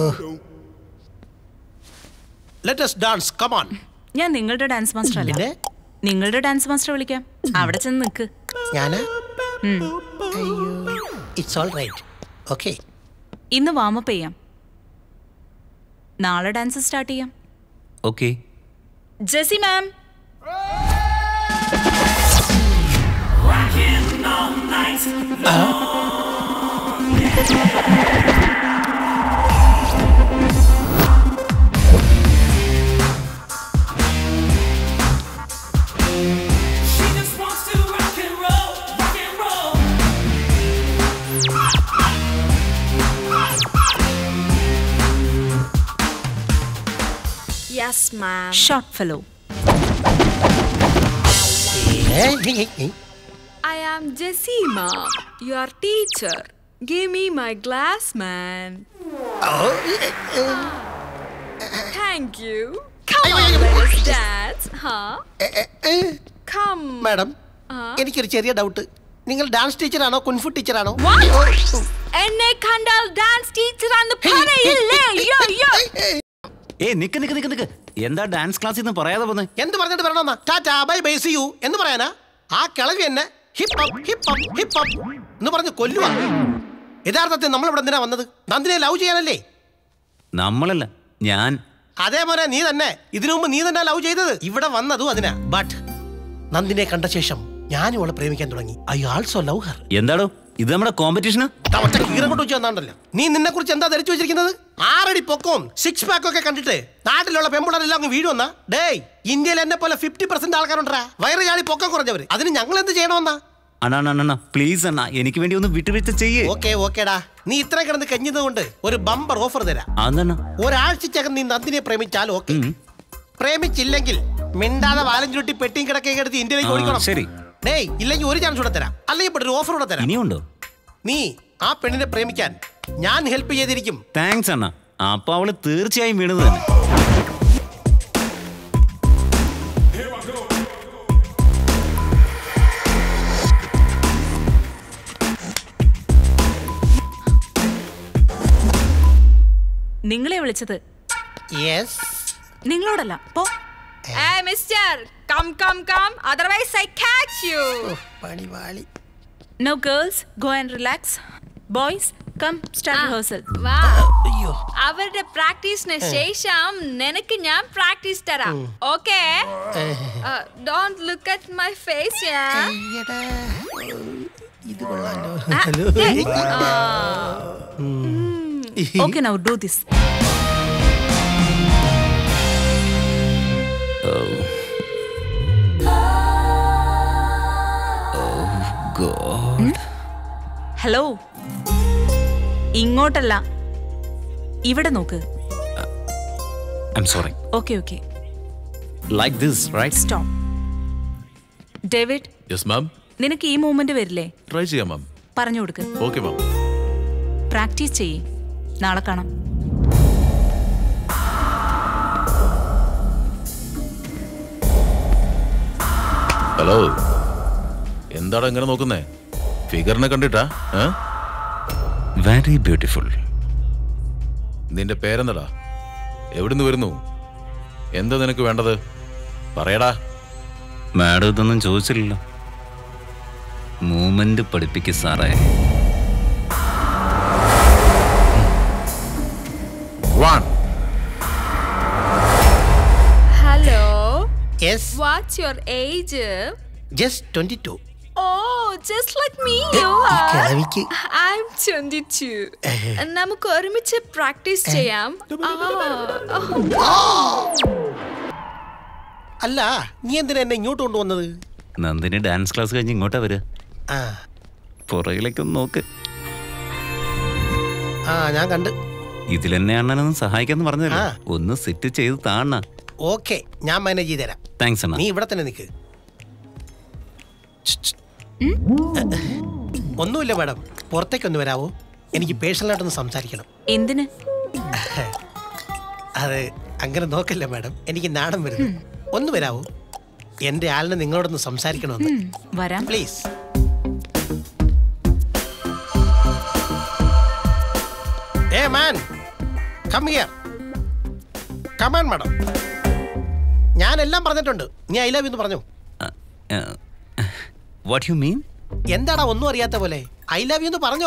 ലെറ്റസ് ഡാൻസ് കമാൺ ഞാൻ നിങ്ങളുടെ ഡാൻസ് മാസ്റ്റർ അല്ല പിന്നെ? നിങ്ങളുടെ ഡാൻസ് മാസ്റ്റർ വിളിക്കാം അവിടെ ചെന്ന് നിൽക്ക് ഞാനാ ഉം. ഇറ്റ്സ് ഓൾ റൈറ്റ് ഓക്കെ ഇന്ന് വാമപ്പ് ചെയ്യാം നാളെ ഡാൻസ് സ്റ്റാർട്ട് ചെയ്യാം okay Jessy ma'am Yes, ma'am. Short fellow I am Jessima, your teacher. Give me my glass, man. Thank you. Come on, let us dance, huh? Come. Madam എനിക്കൊരു ചെറിയ doubt നിങ്ങൾ dance ടീച്ചറാണോ kung fu ടീച്ചറാണോ What? എന്നെ കണ്ടാൽ dance teacher ആണെന്ന് പറയില്ലേ യോ യോ ഏ നിക്ക് നിക്ക് നിക്ക് നിക്ക് എന്താ ഡാൻസ് ക്ലാസ് എന്ന് പറയാതെ പോന്നെ എന്ത് പറഞ്ഞിട്ട് പറയണമെന്നാ tata bye bye see you എന്ന് പറയാനാ ആ കിളവി എന്നെ hip up hip up hip up എന്ന് പറഞ്ഞ് കൊല്ലുവാ യഥാർത്ഥത്തിൽ നമ്മൾ ഇവിടെ എന്തിനാ വന്നത് നന്ദിനെ ലവ് ചെയ്യാനല്ലേ നമ്മളല്ല ഞാൻ അതേപോലെ നീ തന്നെ ഇതിനു മുമ്പ് നീ തന്നെ ലവ് ചെയ്തത് ഇവിടെ വന്നതും അതിനാ ബട്ട് നന്ദിനെ കണ്ട ശേഷം ഞാനും അവളെ പ്രേമിക്കാൻ തുടങ്ങി ഐ ആൾസോ ലവ് ഹർ എന്താടോ ഇത് നമ്മുടെ കോമ്പറ്റീഷനാ കൊണ്ട് വെച്ച് വന്നാണ്ടല്ലോ നീ നിന്നെ കുറിച്ച് എന്താ ധരിച്ചു വെച്ചിരിക്കുന്നത് ആറടി പൊക്കവും സിക്സ് പാക്കും ഒക്കെ കണ്ടിട്ട് നാട്ടിലുള്ള പെമ്പിളരെല്ലാം അങ്ങ് വീഴുവന്നാ ഡേയ് ഇന്ത്യയിൽ എന്നെ പോലെ ഫിഫ്റ്റി പെർസെന്റ് ആൾക്കാരുണ്ടാ വയറ് ചാടി പൊക്കം കുറഞ്ഞവര് അതിന് ഞങ്ങൾ എന്ത് ചെയ്യണമെന്നാ അണ്ണാ അണ്ണാ അണ്ണാ പ്ലീസ് അണ്ണാ എനിക്ക് വേണ്ടി ഒന്ന് വിട്ടുവീഴ്ച ചെയ്യേ ഓക്കെ ഓക്കേടാ നീ ഇത്ര കിടന്ന് കഞ്ഞത് കൊണ്ട് ഒരു ബമ്പർ ഓഫർ തരാം അതെന്നാ ഒരാഴ്ചക്കകം നീ നന്ദിനെ പ്രേമിച്ചാൽ ഓക്കെ പ്രേമിച്ചില്ലെങ്കിൽ മിണ്ടാതെ വാലം ചുരുട്ടി പെട്ടിയും കിടക്കയും എടുത്ത് ഇന്ത്യയിലേക്ക് ആ, ഓടിക്കണം ശരി. ഡേയ് ഇല്ലെങ്കിൽ ഒരു ചാൻസ് കൂടെ തരാം അല്ലെങ്കിൽ ഇവിടെ ഒരു ഓഫർ കൂടെ തരാം ഇനിയുണ്ടോ നീ ആ പെണ്ണിനെ പ്രേമിക്കാൻ ഞാൻ ഹെൽപ്പ് ചെയ്തിരിക്കും താങ്ക്സ് അണ്ണാ അപ്പൊ അവള് തീർച്ചയായും വീണത് തന്നെ നിങ്ങളെ വിളിച്ചത് യെസ് നിങ്ങളോടല്ല പോ Hey, mister, come, come, come. Otherwise, I catch you. No girls go and relax boys come start rehearsal Wow. അവരുടെ പ്രാക്ടീസിന് ശേഷം നിനക്ക് ഞാൻ പ്രാക്ടീസ് തരാം okay don't look at my face okay now do this hello ഇങ്ങോട്ടല്ല ഇവിടെ നോക്ക് I M sorry okay okay like this right stop David yes ma'am നിനക്ക് ഈ മൂവ്മെന്റ് വരില്ലേ ട്രൈ ചെയ്യാം മാം പറഞ്ഞു കൊടുക്ക് ഓക്കെ മാം പ്രാക്ടീസ് ചെയ്യേ നാളെ കാണാം ഹലോ എന്താടാ ഇങ്ങനെ നോക്കുന്നേ ഫിഗറിനെ കണ്ടിട്ടാ ഏ? വെരി ബ്യൂട്ടിഫുൾ നിന്റെ പേരെന്നടാ എവിടുന്ന് വരുന്നു എന്താ നിനക്ക് വേണ്ടത് പറയടാ മാഡം ഇതൊന്നും ചോദിച്ചില്ലല്ലോ മൂമെന്റ് പഠിപ്പിക്ക് സാറേ one hello yes what's your age just twenty two Oh, just like me, you are. കിളവിക്ക്. I'm 22. നമുക്ക് ഒരുമിച്ച് പ്രാക്ടീസ് ചെയ്യാം ആ, അല്ല നീ എന്തിനാ എന്നെ ഇങ്ങോട്ട് കൊണ്ടുവന്നത് നന്ദിനി ഡാൻസ് ക്ലാസ് കഴിഞ്ഞ് ഇങ്ങോട്ടാ വരിക ആ പുറകിലേക്കൊന്ന് നോക്ക് ആ ഞാൻ കണ്ട് ഇതിലെന്നെ അണ്ണനൊന്ന് സഹായിക്കാന്ന് പറഞ്ഞല്ലോ ഒന്ന് സെറ്റ് ചെയ്ത് താണ്ണ ഓക്കെ ഞാൻ മാനേജ് ചെയ്ത് തരാം താങ്ക്സ് അണ്ണ നീ ഇവിടെ തന്നെ നിൽക്ക് ഒന്നുമില്ല മാഡം പുറത്തേക്കൊന്ന് വരാവോ എനിക്ക് പേഴ്സണലായിട്ടൊന്ന് സംസാരിക്കണം എന്തിന് അത് അങ്ങനെ നോക്കല്ല മാഡം എനിക്ക് നാണം വരുന്നു ഒന്ന് വരാവോ എന്റെ ആളിനെ നിങ്ങളോടൊന്ന് സംസാരിക്കണമെന്ന് ഉം, വരാം please hey man come here come on madam ഞാൻ എല്ലാം പറഞ്ഞിട്ടുണ്ട് നീ ഐ ലവ് എന്ന് പറഞ്ഞു വാട്ട് യു മീൻ എന്താടാ ഒന്നും അറിയാത്ത പോലെ ഐ ലവ് യു എന്ന് പറഞ്ഞോ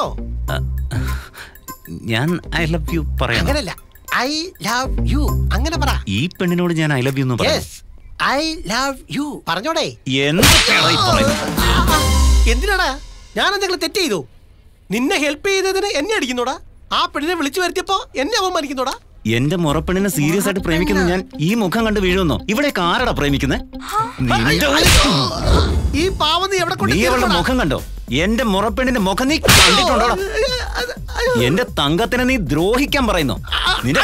ഞാൻ ഐ ലവ് യു പറയണം അങ്ങനല്ല ഐ ലവ് യു അങ്ങനെ പറ ഈ പെണ്ണിനോട് ഞാൻ ഐ ലവ് യു എന്ന് പറയാം യെസ് ഐ ലവ് യു പറഞ്ഞോടെ എന്തൊക്കെയാടാ ഈ പറയുന്നത് എന്തിനാടാ ഞാൻ എന്തെങ്കിലും തെറ്റ് ചെയ്തു നിന്നെ ഹെൽപ്പ് ചെയ്തതിന് എന്നെ അടിക്കുന്നോടാ ആ പെണ്ണിനെ വിളിച്ചു വരുത്തിയപ്പോ എന്നെ അവമാനിക്കുന്നോടാ എന്റെ മുറപ്പെണ്ണിനെ സീരിയസ് ആയിട്ട് പ്രേമിക്കുന്ന ഞാൻ ഈ മുഖം കണ്ട് വീഴുന്നോ ഇവിടെ ആരടാ പ്രേമിക്കുന്നത് നിന്റെ ഈ പാവം നീ എവിടെ കൊണ്ട് നീ അവളുടെ തീർക്കണടാ? മുഖം കണ്ടോ എന്റെ മുറപ്പെണ്ണിന്റെ മുഖം നീ കണ്ടിട്ടുണ്ടോടാ എന്റെ തങ്കത്തിനെ നീ ദ്രോഹിക്കാൻ പറയുന്നോ നിന്റെ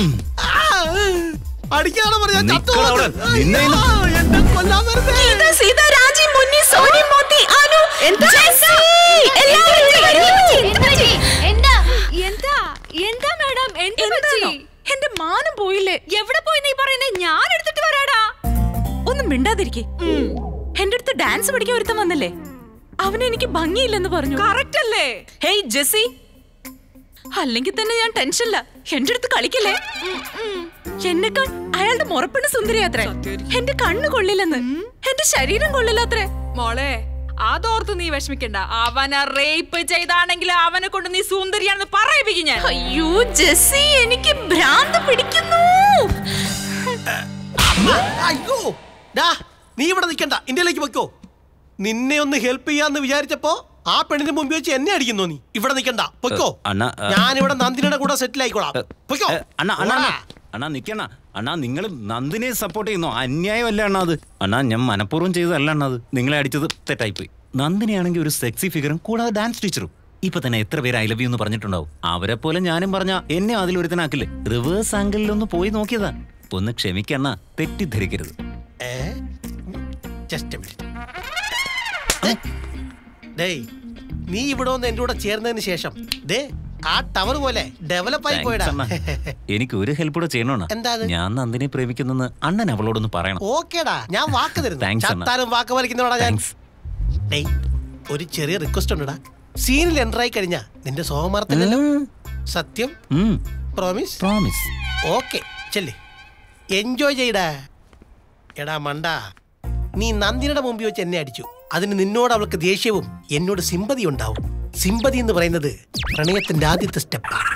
അടിക്കാണോ പറഞ്ഞ നിക്കടാ അവിടെ. നിന്നെ ഇന്ന് എന്നെ കൊല്ലാൻ വരുന്നേ ഗീത, സീത, രാജി, മുന്നി, സോനി, മോത്തി, അനു, ജെസ്സി, എല്ലാവരും ഇവിടെ. എന്താ എന്താ എന്താ മാഡം എന്താ പറ്റി എന്റെ മാനം പോയില്ലേ എവിടെ പോയി നീ പറയുന്നത് ഞാൻ എടുത്തിട്ട് വരാടാ ഒന്നും മിണ്ടാതിരിക്കെ എന്റെ അടുത്ത് ഡാൻസ് പഠിക്കാൻ ഒരുത്തം വന്നില്ലേ അവന് എനിക്ക് ഭംഗിയില്ലെന്ന് പറഞ്ഞു കറക്റ്റ് അല്ലേ ഹേയ് ജെസ്സി അല്ലെങ്കിൽ തന്നെ ഞാൻ ടെൻഷനില്ല എന്റെ അടുത്ത് കളിക്കല്ലേ എന്നെക്കാൾ അയാളുടെ മുറപ്പെണ്ണ സുന്ദരിയാത്രേ എന്റെ കണ്ണ് കൊള്ളില്ലെന്ന് എന്റെ ശരീരം കൊള്ളില്ലാത്രേ മോളെ അതോർത്ത് നീ വിഷമിക്കണ്ട അവനെ റേപ്പ് ചെയ്താണെങ്കിൽ അവനെ കൊണ്ട് നീ സുന്ദരിയാണെന്ന് പറയിപ്പിക്കും ഞാൻ അയ്യോ ജെസ്സി എനിക്ക് ഭ്രാന്ത് പിടിക്കുന്നു അയ്യോ ഡാ നീ ഇവിടെ നിൽക്കണ്ട ഇന്ത്യയിലേക്ക് വെക്കോ നിന്നെ ഒന്ന് ഹെൽപ്പ് ചെയ്യാന്ന് വിചാരിച്ചപ്പോ ആ പെണ്ണിന് മുമ്പ് വെച്ച് എന്നെ അടിക്കുന്നു നീ ഇവിടെ നിൽക്കണ്ട പൊയ്ക്കോ അണ്ണാ ആ, ഞാൻ ഇവിടെ നന്ദിനിയുടെ കൂടെ സെറ്റിൽ ആയിക്കോളാം പൊയ്ക്കോ ഏ, അണ്ണാ അണ്ണാ അണ്ണാ, അണ്ണാ നിക്കണ്ണ അണ്ണാ നിങ്ങൾ നന്ദിനെ സപ്പോർട്ട് ചെയ്യുന്നു അന്യായമല്ല അണ്ണാ അത് അണ്ണാ ഞാൻ മനഃപൂർവ്വം ചെയ്തതല്ല അണ്ണാ അത് നിങ്ങളെ അടിച്ചത് തെറ്റായിപ്പോയി നന്ദിനിയാണെങ്കിൽ ഒരു സെക്സി ഫിഗറും കൂടാതെ ഡാൻസ് ടീച്ചറും ഇപ്പൊ തന്നെ എത്ര പേര് ഐ ലവ് യു എന്ന് പറഞ്ഞിട്ടുണ്ടാവും അവരെ പോലെ ഞാനും പറഞ്ഞ എന്നെ അതിലൊരുത്തനാക്കില്ലേ റിവേഴ്സ് ആംഗിളിൽ ഒന്ന് പോയി നോക്കിയതാ ഒന്ന് ക്ഷമിക്കണ്ണ തെറ്റിദ്ധരിക്കരുത് ജസ്റ്റ് ഡേയ് നീ ഇവിടെ വന്ന് എന്റെ കൂടെ ചേർന്നതിന് ശേഷം ദേ ആ ടവർ പോലെ ഡെവലപ്പ് ആയി Thanks, പോയടാ അണ്ണാ. എനിക്ക് ഒരു ഹെൽപ്പ് കൂടെ ചെയ്യണോണ്ണ എന്താ അത്? ഞാൻ നന്ദിനെ പ്രേമിക്കുന്നെന്ന് അണ്ണൻ അവളോടൊന്ന് പറയണം ഓക്കേടാ ഞാൻ വാക്ക് തരുന്നു Thanks, അണ്ണാ. ചത്താലും വാക്ക് വലിക്കുന്നോടാ ഞാൻ ഡേയ് ഒരു ചെറിയ റിക്വസ്റ്റ് ഉണ്ടടാ സീനിൽ എൻ്റർ ആയി കഴിഞ്ഞാ നിന്റെ സോമർത്തല്ലോ സത്യം പ്രോമിസ് പ്രോമിസ് ഓക്കെ ചെല്ലേ എൻജോയ് ചെയ്യടാ എടാ മണ്ട നീ നന്ദിനിയുടെ മുമ്പിൽ വെച്ച് എന്നെ അടിച്ചു അതിന് നിന്നോട് അവൾക്ക് ദേഷ്യവും എന്നോട് സിമ്പതി ഉണ്ടാവും സിമ്പതി എന്ന് പറയുന്നത് പ്രണയത്തിന്റെ ആദ്യത്തെ സ്റ്റെപ്പാണ്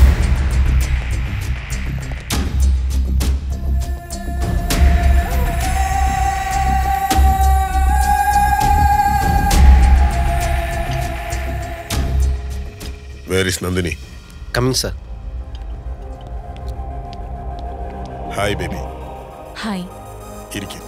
where is Nandini coming sir hi baby hi ഇരിക്കും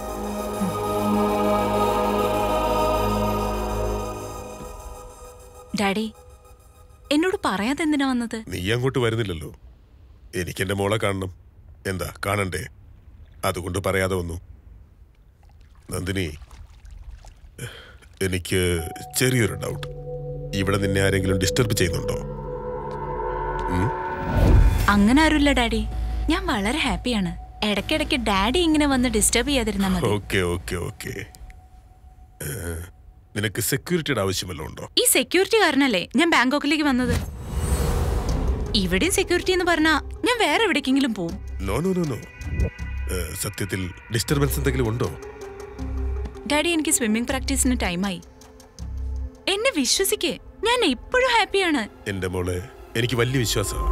ഡാഡി എന്നോട് പറയാതെ എന്തിനാ വന്നത് നീ അങ്ങോട്ട് വരുന്നില്ലല്ലോ എനിക്ക് എന്റെ മോളെ കാണണം എന്താ കാണണ്ടേ അതുകൊണ്ട് പറയാതെ വന്നു നന്ദിനി എനിക്ക് ചെറിയൊരു ഡൗട്ട് ഇവിടെ നിന്നെ ആരെങ്കിലും ഡിസ്റ്റർബ് ചെയ്യുന്നുണ്ടോ ഉം? അങ്ങനെ ആരുമില്ല ഡാഡി ഞാൻ വളരെ ഹാപ്പിയാണ് ഇടയ്ക്കിടയ്ക്ക് ഡാഡി ഇങ്ങനെ വന്ന് ഡിസ്റ്റർബ് ചെയ്യാതിരുന്നാ മതി ഓക്കെ ഓക്കെ ഓക്കെ ഏ, നിനക്ക് സെക്യൂരിറ്റിയുടെ ആവശ്യമല്ലോ ഉണ്ടോ ഈ സെക്യൂരിറ്റി കാരണല്ലേ ഞാൻ ബാങ്കോക്കിലേക്ക് വന്നത് ഇവിടെയും സെക്യൂരിറ്റി എന്ന് പറഞ്ഞാ ഞാൻ വേറെ എവിടേക്കെങ്കിലും പോവും നോ നോ നോ നോ ഏ, സത്യത്തിൽ ഡിസ്റ്റർബൻസ് എന്തെങ്കിലും ഉണ്ടോ ഡാഡി എനിക്ക് സ്വിമ്മിംഗ് പ്രാക്ടീസിന് ടൈമായി എന്നെ വിശ്വസിക്കേ ഞാൻ ഇപ്പോഴും ഹാപ്പിയാണ് എന്റെ മോളെ എനിക്ക് വലിയ വിശ്വാസമാണ്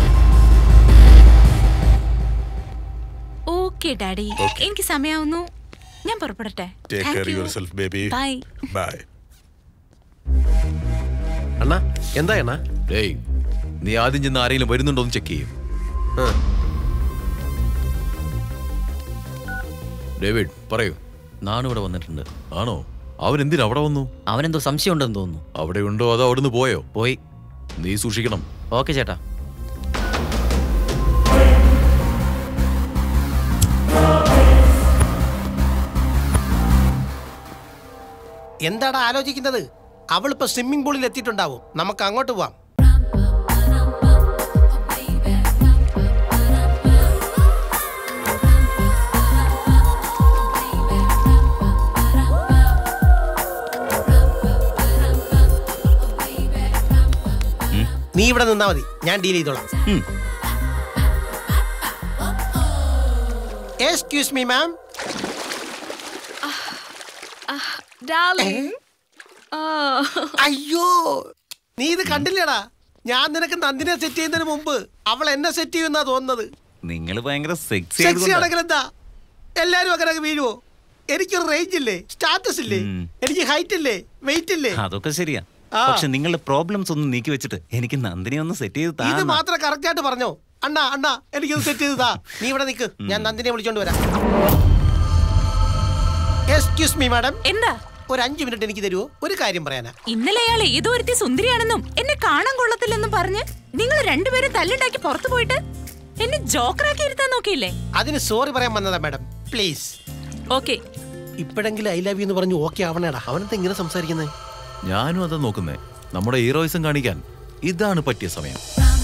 ഓക്കെ ഡാഡി എനിക്ക് സമയാവുന്നു ഞാൻ പുറപ്പെടട്ടെ take care yourself baby bye bye അണ്ണാ എന്താ അണ്ണാ ഡേയ് നീ ആദ്യം ചെന്ന് ആരെങ്കിലും വരുന്നുണ്ടോ എന്ന് ചെക്ക് ചെയ്യും ഡേവിഡ് പറയൂ നാണിവിടെ വന്നിട്ടുണ്ട് ആണോ അവൻ എന്തിനാ അവിടെ വന്നു അവനെന്തോ സംശയം ഉണ്ടെന്ന് തോന്നുന്നു അവിടെ ഉണ്ടോ അതോ അവിടുന്ന് പോയോ പോയി നീ സൂക്ഷിക്കണം ഓക്കെ ചേട്ടാ എന്താടാ ആലോചിക്കുന്നത് അവളിപ്പോ സ്വിമ്മിംഗ് പൂളിൽ എത്തിയിട്ടുണ്ടാവും നമുക്ക് അങ്ങോട്ട് പോവാം നീ ഇവിടെ നിന്നാ മതി ഞാൻ ഡീൽ ചെയ്തോളാം എക്സ്ക്യൂസ് മീ മാം ഡാർലിംഗ് അയ്യോ നീ ഇത് കണ്ടില്ലേടാ ഞാൻ നിനക്ക് നന്ദിനെ സെറ്റ് ചെയ്യുന്നതിന് മുമ്പ് അവൾ എന്നെ സെറ്റ് ചെയ്യുന്നാ തോന്നുന്നത് നിങ്ങൾ ഭയങ്കര സെക്സി സെക്സി ആണെങ്കിൽ എന്താ എല്ലാരും അങ്ങനെ അങ്ങ് വീഴുവോ എനിക്കൊരു റേഞ്ച് ഇല്ലേ സ്റ്റാറ്റസ് ഇല്ലേ എനിക്ക് ഹൈറ്റ് ഇല്ലേ വെയിറ്റ് ഇല്ലേ അതൊക്കെ ശരിയാ ആ. പക്ഷെ നിങ്ങളുടെ പ്രോബ്ലംസ് ഒന്നും നീക്കി വെച്ചിട്ട് എനിക്ക് നന്ദിനി ഒന്ന് സെറ്റ് ചെയ്ത് ഇത് താ മാത്രം കറക്റ്റ് ആയിട്ട് പറഞ്ഞോ അണ്ണാ അണ്ണാ എനിക്കൊന്ന് സെറ്റ് ചെയ്തതാ നീ ഇവിടെ നിക്ക് ഞാൻ നന്ദിനെ വിളിച്ചോണ്ട് വരാം എക്സ്ക്യൂസ് മീ മാഡം എന്താ ഒരു അഞ്ചു മിനിറ്റ് എനിക്ക് തരുമോ ഒരു കാര്യം പറയാനാ ഇന്നലെ അയാൾ ഏതോ ഒരുത്തി സുന്ദരിയാണെന്നും എന്നെ കാണാൻ കൊള്ളത്തില്ലെന്നും പറഞ്ഞ് നിങ്ങൾ രണ്ടുപേരും തല്ലുണ്ടാക്കി പുറത്തു പോയിട്ട് എന്നെ ജോക്കറാക്കി ഇരുത്താൻ നോക്കിയില്ലേ അതിന് സോറി പറയാൻ വന്നതാ മാഡം പ്ലീസ് ഓക്കെ ഇപ്പോഴെങ്കിലും ഐ ലവ് യു എന്ന് പറഞ്ഞു ഓക്കെ ആവണേടാ അവനെന്താ ഇങ്ങനെ സംസാരിക്കുന്നത് ഞാനും അതാ നോക്കുന്നേ നമ്മുടെ ഹീറോയിസം കാണിക്കാൻ ഇതാണ് പറ്റിയ സമയം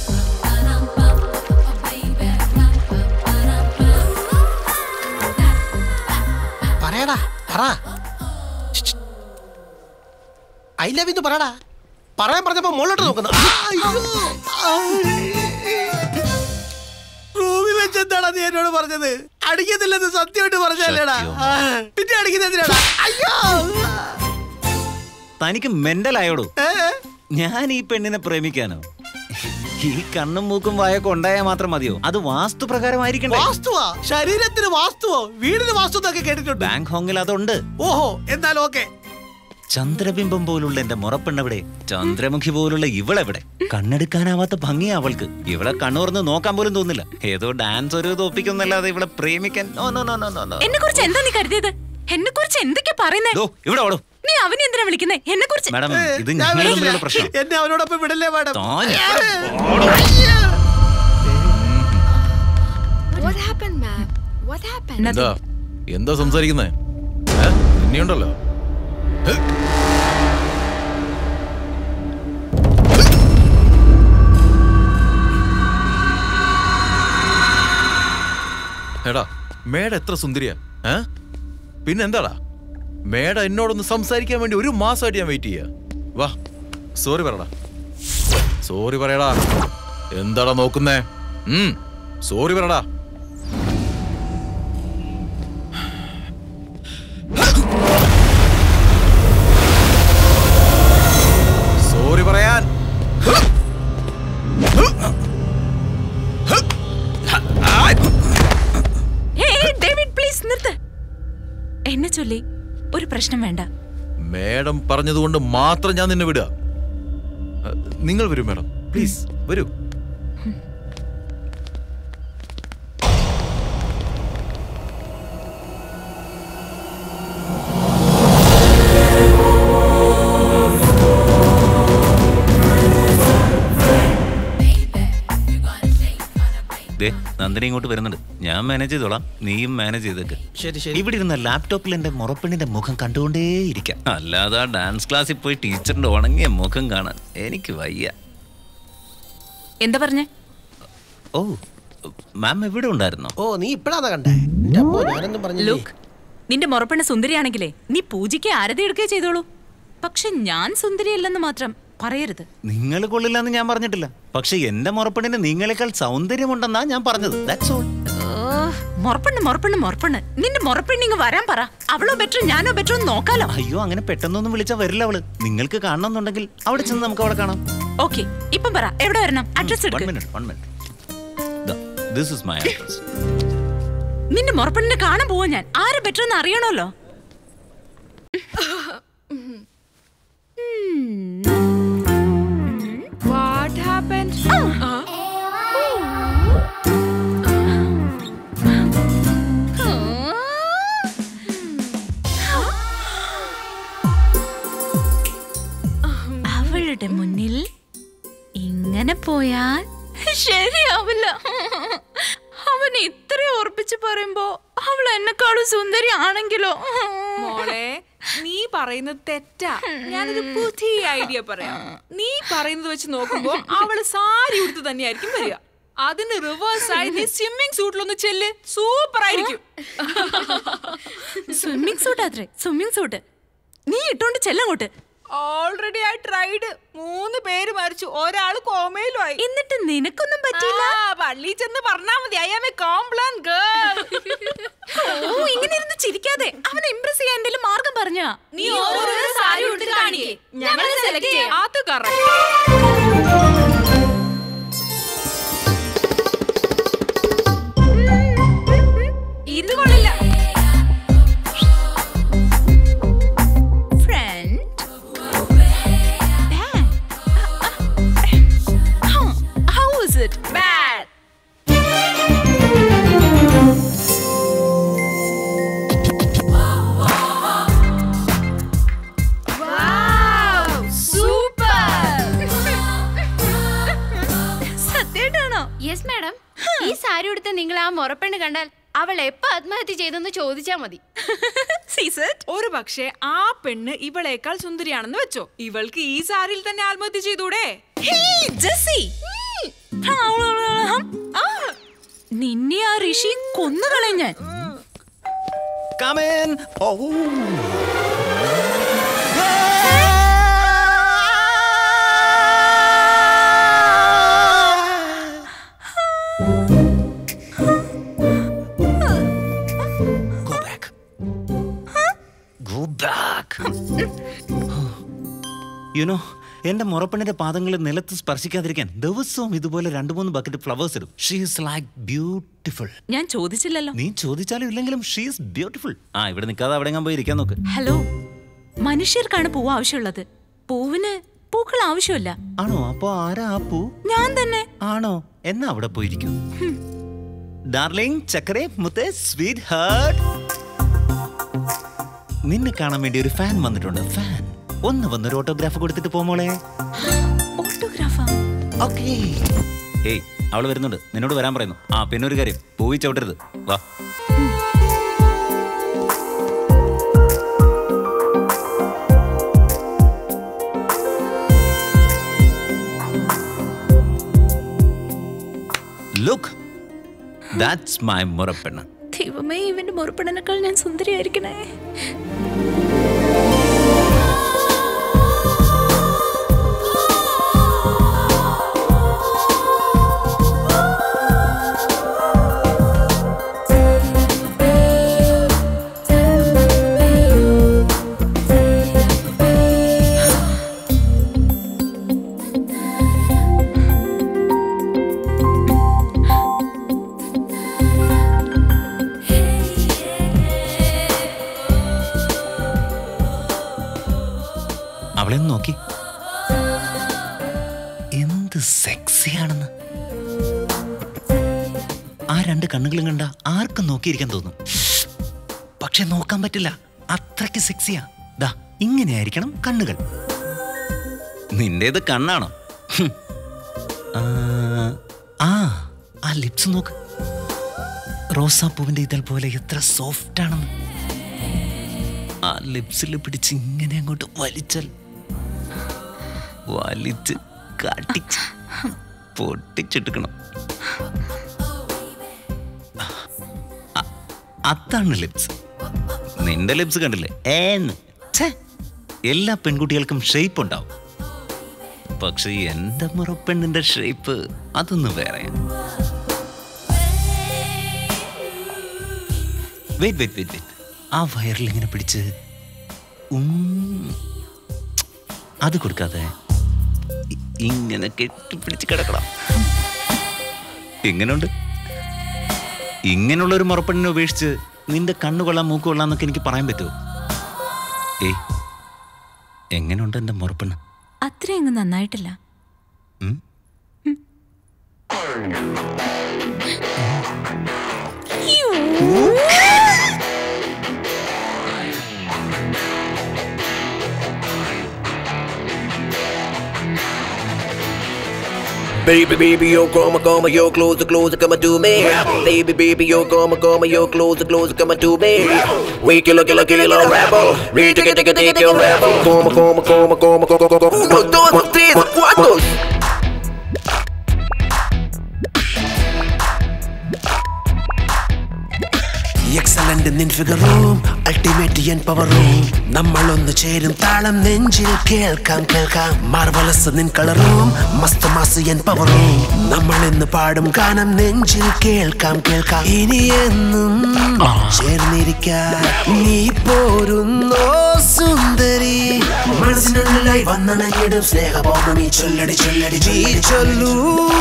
പറയടാ പറ ഐ ലവ് യു എന്ന് പറയടാ പറയാൻ പറഞ്ഞപ്പോ മുകളിലോട്ട് നോക്കുന്നു ആ, അയ്യോ. ആ. റൂമിൽ വെച്ചെന്താടാ നീ എന്നോട് പറഞ്ഞത് അടിക്കുന്നില്ലെന്ന് സത്യമായിട്ട് പറഞ്ഞല്ലേടാ ആ, പിന്നെ അടിക്കുന്നതിനാടാ അയ്യോ തനിക്ക് മെന്റലായോടോ ഞാൻ ഈ പെണ്ണിനെ പ്രേമിക്കാനോ ഈ കണ്ണും മൂക്കും വായൊക്കെ ഉണ്ടായാൽ മാത്രം മതിയോ അത് വാസ്തു പ്രകാരമായിരിക്കണ്ടേ വാസ്തുവാ ശരീരത്തിന് വാസ്തുവോ വീടിന് വാസ്തു എന്നൊക്കെ കേട്ടിട്ടുണ്ട് ബാങ്ക് ഹോങ്ങിൽ അതുണ്ട് ഓഹോ എന്നാൽ ഓക്കെ ചന്ദ്രബിംബം പോലുള്ള എന്റെ മുറപ്പെണ്ണവിടെ ചന്ദ്രമുഖി പോലുള്ള ഇവളെവിടെ കണ്ണെടുക്കാനാവാത്ത ഭംഗിയാ അവൾക്ക് ഇവളെ കണ്ണുറന്ന് നോക്കാൻ പോലും തോന്നില്ല ഏതോ ഡാൻസ് ഒരു തോപ്പിക്കുന്നല്ലാതെ ഇവളെ പ്രേമിക്കാൻ no no no no no no എന്നെ കുറിച്ച് എന്താ നീ കരുതിയത് എന്നെ കുറിച്ച് എന്തൊക്കെയാ പറയുന്നേ ദോ, ഇവിടെ ഓടോ നീ അവനെ എന്തിനാ വിളിക്കുന്നേ എന്നെ കുറിച്ച് മാഡം ഇത് ഞാൻ ഞങ്ങൾ വിളിച്ചില്ല. തമ്മിലുള്ള പ്രശ്നം എന്നെ അവനോടൊപ്പം വിടല്ലേ മാഡം താൻ What happened, ma'am? What happened? എന്താ എന്താ സംസാരിക്കുന്നേ ഏ? ഇനിയുണ്ടല്ലോ ഹ്. എടാ മേഡ എത്ര സുന്ദരിയാ ഏ പിന്നെന്താടാ മേഡ എന്നോടൊന്ന് സംസാരിക്കാൻ വേണ്ടി ഒരു മാസമായിട്ട് ഞാൻ വെയിറ്റ് ചെയ്യാ വാ സോറി പറയടാ സോറി പറയടാ എന്താടാ നോക്കുന്നേ ഉം സോറി പറയടാ സോറി പറയാൻ ഏയ്, ഡേവിഡ് പ്ലീസ് നിർത്ത് എന്നെ ചൊല്ലി ഒരു പ്രശ്നം വേണ്ട മേഡം പറഞ്ഞതുകൊണ്ട് മാത്രം ഞാൻ നിന്നെ വിടുക അഹ്, നിങ്ങൾ വരൂ മേഡം പ്ലീസ് വരൂ ദേ നന്ദിനി ഇങ്ങോട്ട് വരുന്നുണ്ട് ഞാൻ മാനേജ് ചെയ്തോളാം നീയും മാനേജ് ചെയ്തേക്ക് ശരി ശരി ഇവിടെ ഇരുന്ന ലാപ്ടോപ്പിൽ എന്റെ മുറപ്പെണ്ണിന്റെ മുഖം കണ്ടുകൊണ്ടേയിരിക്കാം അല്ലാതെ ആ ഡാൻസ് ക്ലാസ്സിൽ പോയി ടീച്ചറിന്റെ ഉണങ്ങിയ മുഖം കാണാൻ എനിക്ക് വയ്യ എന്താ പറഞ്ഞേ ഓ മാം എവിടെ ഉണ്ടായിരുന്നോ ഓ നീ ഇപ്പഴാണ് കണ്ടേ എന്റെ അമ്മോ ഞാനൊന്നും പറഞ്ഞില്ലേ ലുക്ക് നിന്റെ മുറപ്പെണ്ണ സുന്ദരിയാണെങ്കിലേ നീ പൂജയ്ക്ക് ആരതി എടുക്കുകയോ ചെയ്തോളൂ പക്ഷെ ഞാൻ സുന്ദരിയല്ലെന്ന് മാത്രം പറയരുത് നിങ്ങൾ കൊള്ളില്ലെന്ന് ഞാൻ പറഞ്ഞിട്ടില്ല പക്ഷെ എന്റെ മുറപ്പെണ്ണിന് നിങ്ങളെക്കാൾ സൗന്ദര്യമുണ്ടെന്നാ ഞാൻ പറഞ്ഞത് ദാറ്റ്സ് ഓൾ മുറപ്പെണ്ണ് മുറപ്പെണ്ണ് മുറപ്പെണ്ണ് നിന്റെ മുറപ്പെണ്ണിങ് വരാൻ പറ അവളോ ബെറ്റർ ഞാനോ ബെറ്റർ ഒന്ന് നോക്കാലോ അയ്യോ അങ്ങനെ പെട്ടെന്നൊന്നും വിളിച്ചാൽ വരില്ല അവള് നിങ്ങൾക്ക് കാണണമെന്നുണ്ടെങ്കിൽ അവിടെ ചെന്ന് നമുക്ക് അവളെ കാണാം ഓക്കെ ഇപ്പം പറ എവിടെ വരണം അഡ്രസ് വൺ എടുക്ക് minute one minute this is my address നിന്റെ മുറപ്പെണ്ണിനെ കാണാൻ പോവാ ഞാൻ ആര് ബെറ്റർ എന്ന് അറിയണമല്ലോ What happened? അവളുടെ മുന്നിൽ ഇങ്ങനെ പോയാൽ ശരിയാവില്ല അവൻ ഇത്ര ഓർപ്പിച്ച് പറയുമ്പോ അവൾ എന്നെക്കാളും സുന്ദരി ആണെങ്കിലോ മോളെ നീ പറയുന്നത് തെറ്റാ ഞാനൊരു പുതിയ ഐഡിയ പറയാം നീ പറയുന്നത് വെച്ച് നോക്കുമ്പോ അവള് സാരി ഉടുത്ത് തന്നെയായിരിക്കും വരിക അതിന് റിവേഴ്സ് ആയി നീ സ്വിമ്മിംഗ് സൂട്ടിലൊന്ന് ചെല്ല് സൂപ്പർ ആയിരിക്കും സ്വിമ്മിംഗ് സൂട്ട് അത്രേ സ്വിമ്മിംഗ് സൂട്ട് നീ ഇട്ടോണ്ട് ചെല്ലങ്ങോട്ട് ഓൾറെഡി ഐ ട്രൈഡ് മൂന്ന് പേര് മരിച്ചു ഒരാള് കോമയിലുമായി എന്നിട്ട് നിനക്കൊന്നും പറ്റിയില്ല പള്ളി ചെന്ന് പറഞ്ഞാ മതി I am a Complan girl oh ഇങ്ങനെ ഇരുന്ന് ചിരിക്കാതെ അവനെ ഇംപ്രസ് ചെയ്യാൻ എന്തെങ്കിലും മാർഗം പറഞ്ഞാ നീ ഓരോരോ സാരി ഉടുത്ത് കാണിക്കേ ഞങ്ങൾ സെലക്ട് ചെയ്യാം അത് കറക്റ്റ് ഇത് കൊള്ളില്ല മുറപ്പെണ്ണ് കണ്ടാൽ അവൾ എപ്പോ ആത്മഹത്യ ചെയ്തെന്ന് ചോദിച്ചാ മതി ഒരു പക്ഷേ ആ പെണ്ണ് ഇവളേക്കാൾ സുന്ദരിയാണെന്ന് വെച്ചോ ഇവൾക്ക് ഈ സാരിയിൽ തന്നെ ആത്മഹത്യ ചെയ്തൂടെ ജെസ്സി നിന്നെ ആ ഋഷി കൊന്നുകളെ ഞാൻ come on oh Go back. You know, എന്റെ മുറപ്പെണ്ണിന്റെ പാദങ്ങൾ നിലത്ത് സ്പർശിക്കാതിരിക്കാൻ ദിവസവും ഇതുപോലെ രണ്ടു മൂന്ന് ബക്കറ്റ് ഫ്ലവേഴ്സ് ഇടും ഷീസ് ലൈക്ക് ബ്യൂട്ടിഫുൾ ഞാൻ ചോദിച്ചില്ലല്ലോ നീ ചോദിച്ചാലും ഇല്ലെങ്കിലും ഷീസ് ബ്യൂട്ടിഫുൾ ആ ഇവിടെ നിൽക്കാതെ അവിടെ പോയി ഇരിക്കാൻ നോക്ക് ഹലോ മനുഷ്യർക്കാണ് പൂവ് ആവശ്യമുള്ളത് പൂവിന് പൂക്കൾ ആവശ്യമില്ല ആണോ അപ്പൊ ആരാ ആ പൂ ഞാൻ തന്നെ ആണോ എന്നാ അവിടെ പോയിരിക്കും ഡാർലിംഗ് ചക്കരെ മുത്തേ സ്വീറ്റ് ഹാർട്ട് നിന്നെ കാണാൻ വേണ്ടി ഒരു ഫാൻ വന്നിട്ടുണ്ട് ഫാൻ ഒന്ന് വന്നൊരു ഓട്ടോഗ്രാഫ് കൊടുത്തിട്ട് പോമോളെ ഓട്ടോഗ്രാഫാ ഓക്കേ ഏയ് അവള് വരുന്നുണ്ട് നിന്നോട് വരാൻ പറയുന്നു ആ പിന്നെ ഒരു കാര്യം പോയി ചവിട്ടരുത് വാ ലുക്ക് ദാറ്റ്സ് മൈ മുറപ്പെണ്ണ് ദൈവമേ ഇവന്റെ മുറപ്പെണ്ണനേക്കാൾ ഞാൻ സുന്ദരിയായിരിക്കണേ അവളെ ഒന്ന് നോക്കി എന്ത് സെക്സിയാണെന്ന് ആ രണ്ട് കണ്ണുകളും കണ്ട ആർക്കും നോക്കിയിരിക്കാൻ തോന്നും പക്ഷെ നോക്കാൻ പറ്റില്ല അത്രയ്ക്ക് സെക്സിയാ ദാ ഇങ്ങനെയായിരിക്കണം കണ്ണുകൾ നിന്റേത് കണ്ണാണോ ഹും. ആ, ആ ആ ലിപ്സ് നോക്ക് റോസാപ്പൂവിന്റെ ഇതൾ പോലെ എത്ര സോഫ്റ്റ് ആണെന്ന് ആ ലിപ്സിൽ പിടിച്ച് ഇങ്ങനെ അങ്ങോട്ട് വലിച്ചാൽ വലിച്ച് കാട്ടിച്ച് പൊട്ടിച്ചെടുക്കണം അ- അതാണ് ലിപ്സ് നിന്റെ ലിപ്സ് കണ്ടില്ലേ ഏന്ന് ഛേ, എല്ലാ പെൺകുട്ടികൾക്കും ഷേപ്പ് ഉണ്ടാവും പക്ഷെ എന്റെ മുറപ്പെണ്ണിന്റെ ഷേപ്പ് അതൊന്നും വേറെ വെയിറ്റ് വെയിറ്റ് വെയിറ്റ് വെയിറ്റ് ആ വയറിൽ ഇങ്ങനെ പിടിച്ച് ഉം. അത് കൊടുക്കാതെ ഇ- ഇങ്ങനെ കെട്ടിപ്പിടിച്ച് കിടക്കണം എങ്ങനെയുണ്ട് ഇങ്ങനെയുള്ള ഒരു മുറപ്പെണ്ണിനെ ഉപേക്ഷിച്ച് നിന്റെ കണ്ണു കൊള്ളാം മൂക്ക് കൊള്ളാം എന്നൊക്കെ എനിക്ക് പറയാൻ പറ്റുമോ ഏയ് എങ്ങനെയുണ്ട് എന്റെ മുറപ്പെണ്ണ് അത്രയങ്ങ് നന്നായിട്ടില്ല ഉം? Baby, baby, yo, come, come, yo, closer, closer, come to me. Baby, baby, yo, come, come, yo, closer, closer, come to me. We kill, kill, kill, rebel. We take it, take it, take it, rebel. Come, come, come, come, come, come, come. Uno, dos, tres, cuatro. Excellent നിൻ ഫിഗറും ultimate N പവറും നമ്മളൊന്ന് ചേരും താളം നെഞ്ചിൽ കേൾക്കാം കേൾക്കാം marvellous നിൻ കളറും മസ്ത് മാസ് എൻ പവറും നമ്മൾ ഇന്ന് പാടും ഗാനം നെഞ്ചിൽ കേൾക്കാം കേൾക്കാം ഇനി എന്നും ചേർന്നിരിക്കാം നീ പോരുന്നോ സുന്ദരി മനസ്സിനുള്ളിലായി വന്നണങ്ങിടും സ്നേഹപൗർണമി ചൊല്ലടി ചൊല്ലടി ജീ ചൊല്ലൂ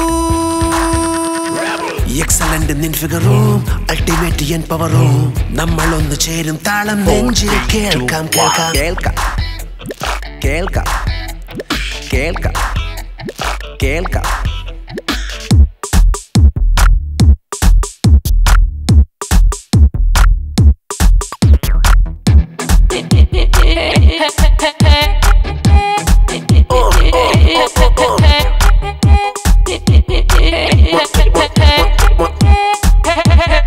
എക്സലന്റ് നിൻ ഫിഗറും അൾട്ടിമേറ്റ് എൻ പവറും നമ്മളൊന്ന് ചേരും താളം നെഞ്ചിൽ കേൾക്കാം കേൾക്കാം കേൾക്കാം കേൾക്കാം കേൾക്കാം കേൾക്കാം Hey,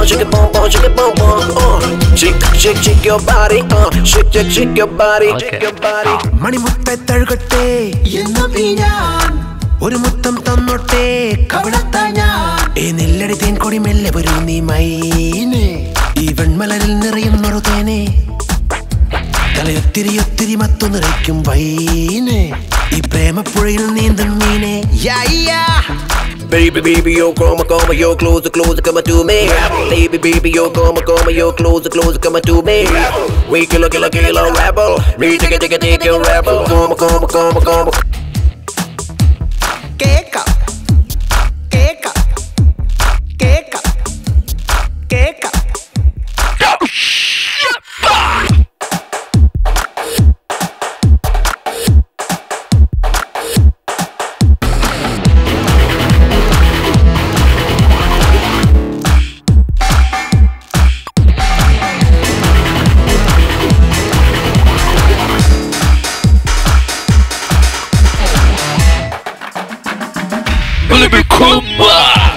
shake it, boom, boom, shake it, boom, boom. Uh, shake, shake, shake your body. Uh, shake, shake, shake your body. Shake your body. മണിമുത്തെ തഴുകട്ടെ എന്നു ഞാൻ ഒരു മുത്തം തന്നോട്ടെ കവിളത്താ ഞാൻ ഏ നെല്ലടി തേൻ കൊടി മെല്ലെ വരൂ നീ മൈനെ ഈ വെൺമലരിൽ നിറയുന്നൊരു തേനെ തലയൊത്തിരി ഒത്തിരി മത്തു നിറയ്ക്കും വൈനെ ഈ പ്രേമപ്പുഴയിൽ നീന്തും മീനെ യാ യാ Baby, baby, yo, come, come, yo, closer, closer, come to me. Baby, baby, yo, come, come, yo, closer, closer, come to me. We kill a kill a kill a rebel. We take it, take it, take it, rebel. Come, come, come, come. കേക്കാം കേക്കാം കേക്കാം കേക്കാം Baby, come on!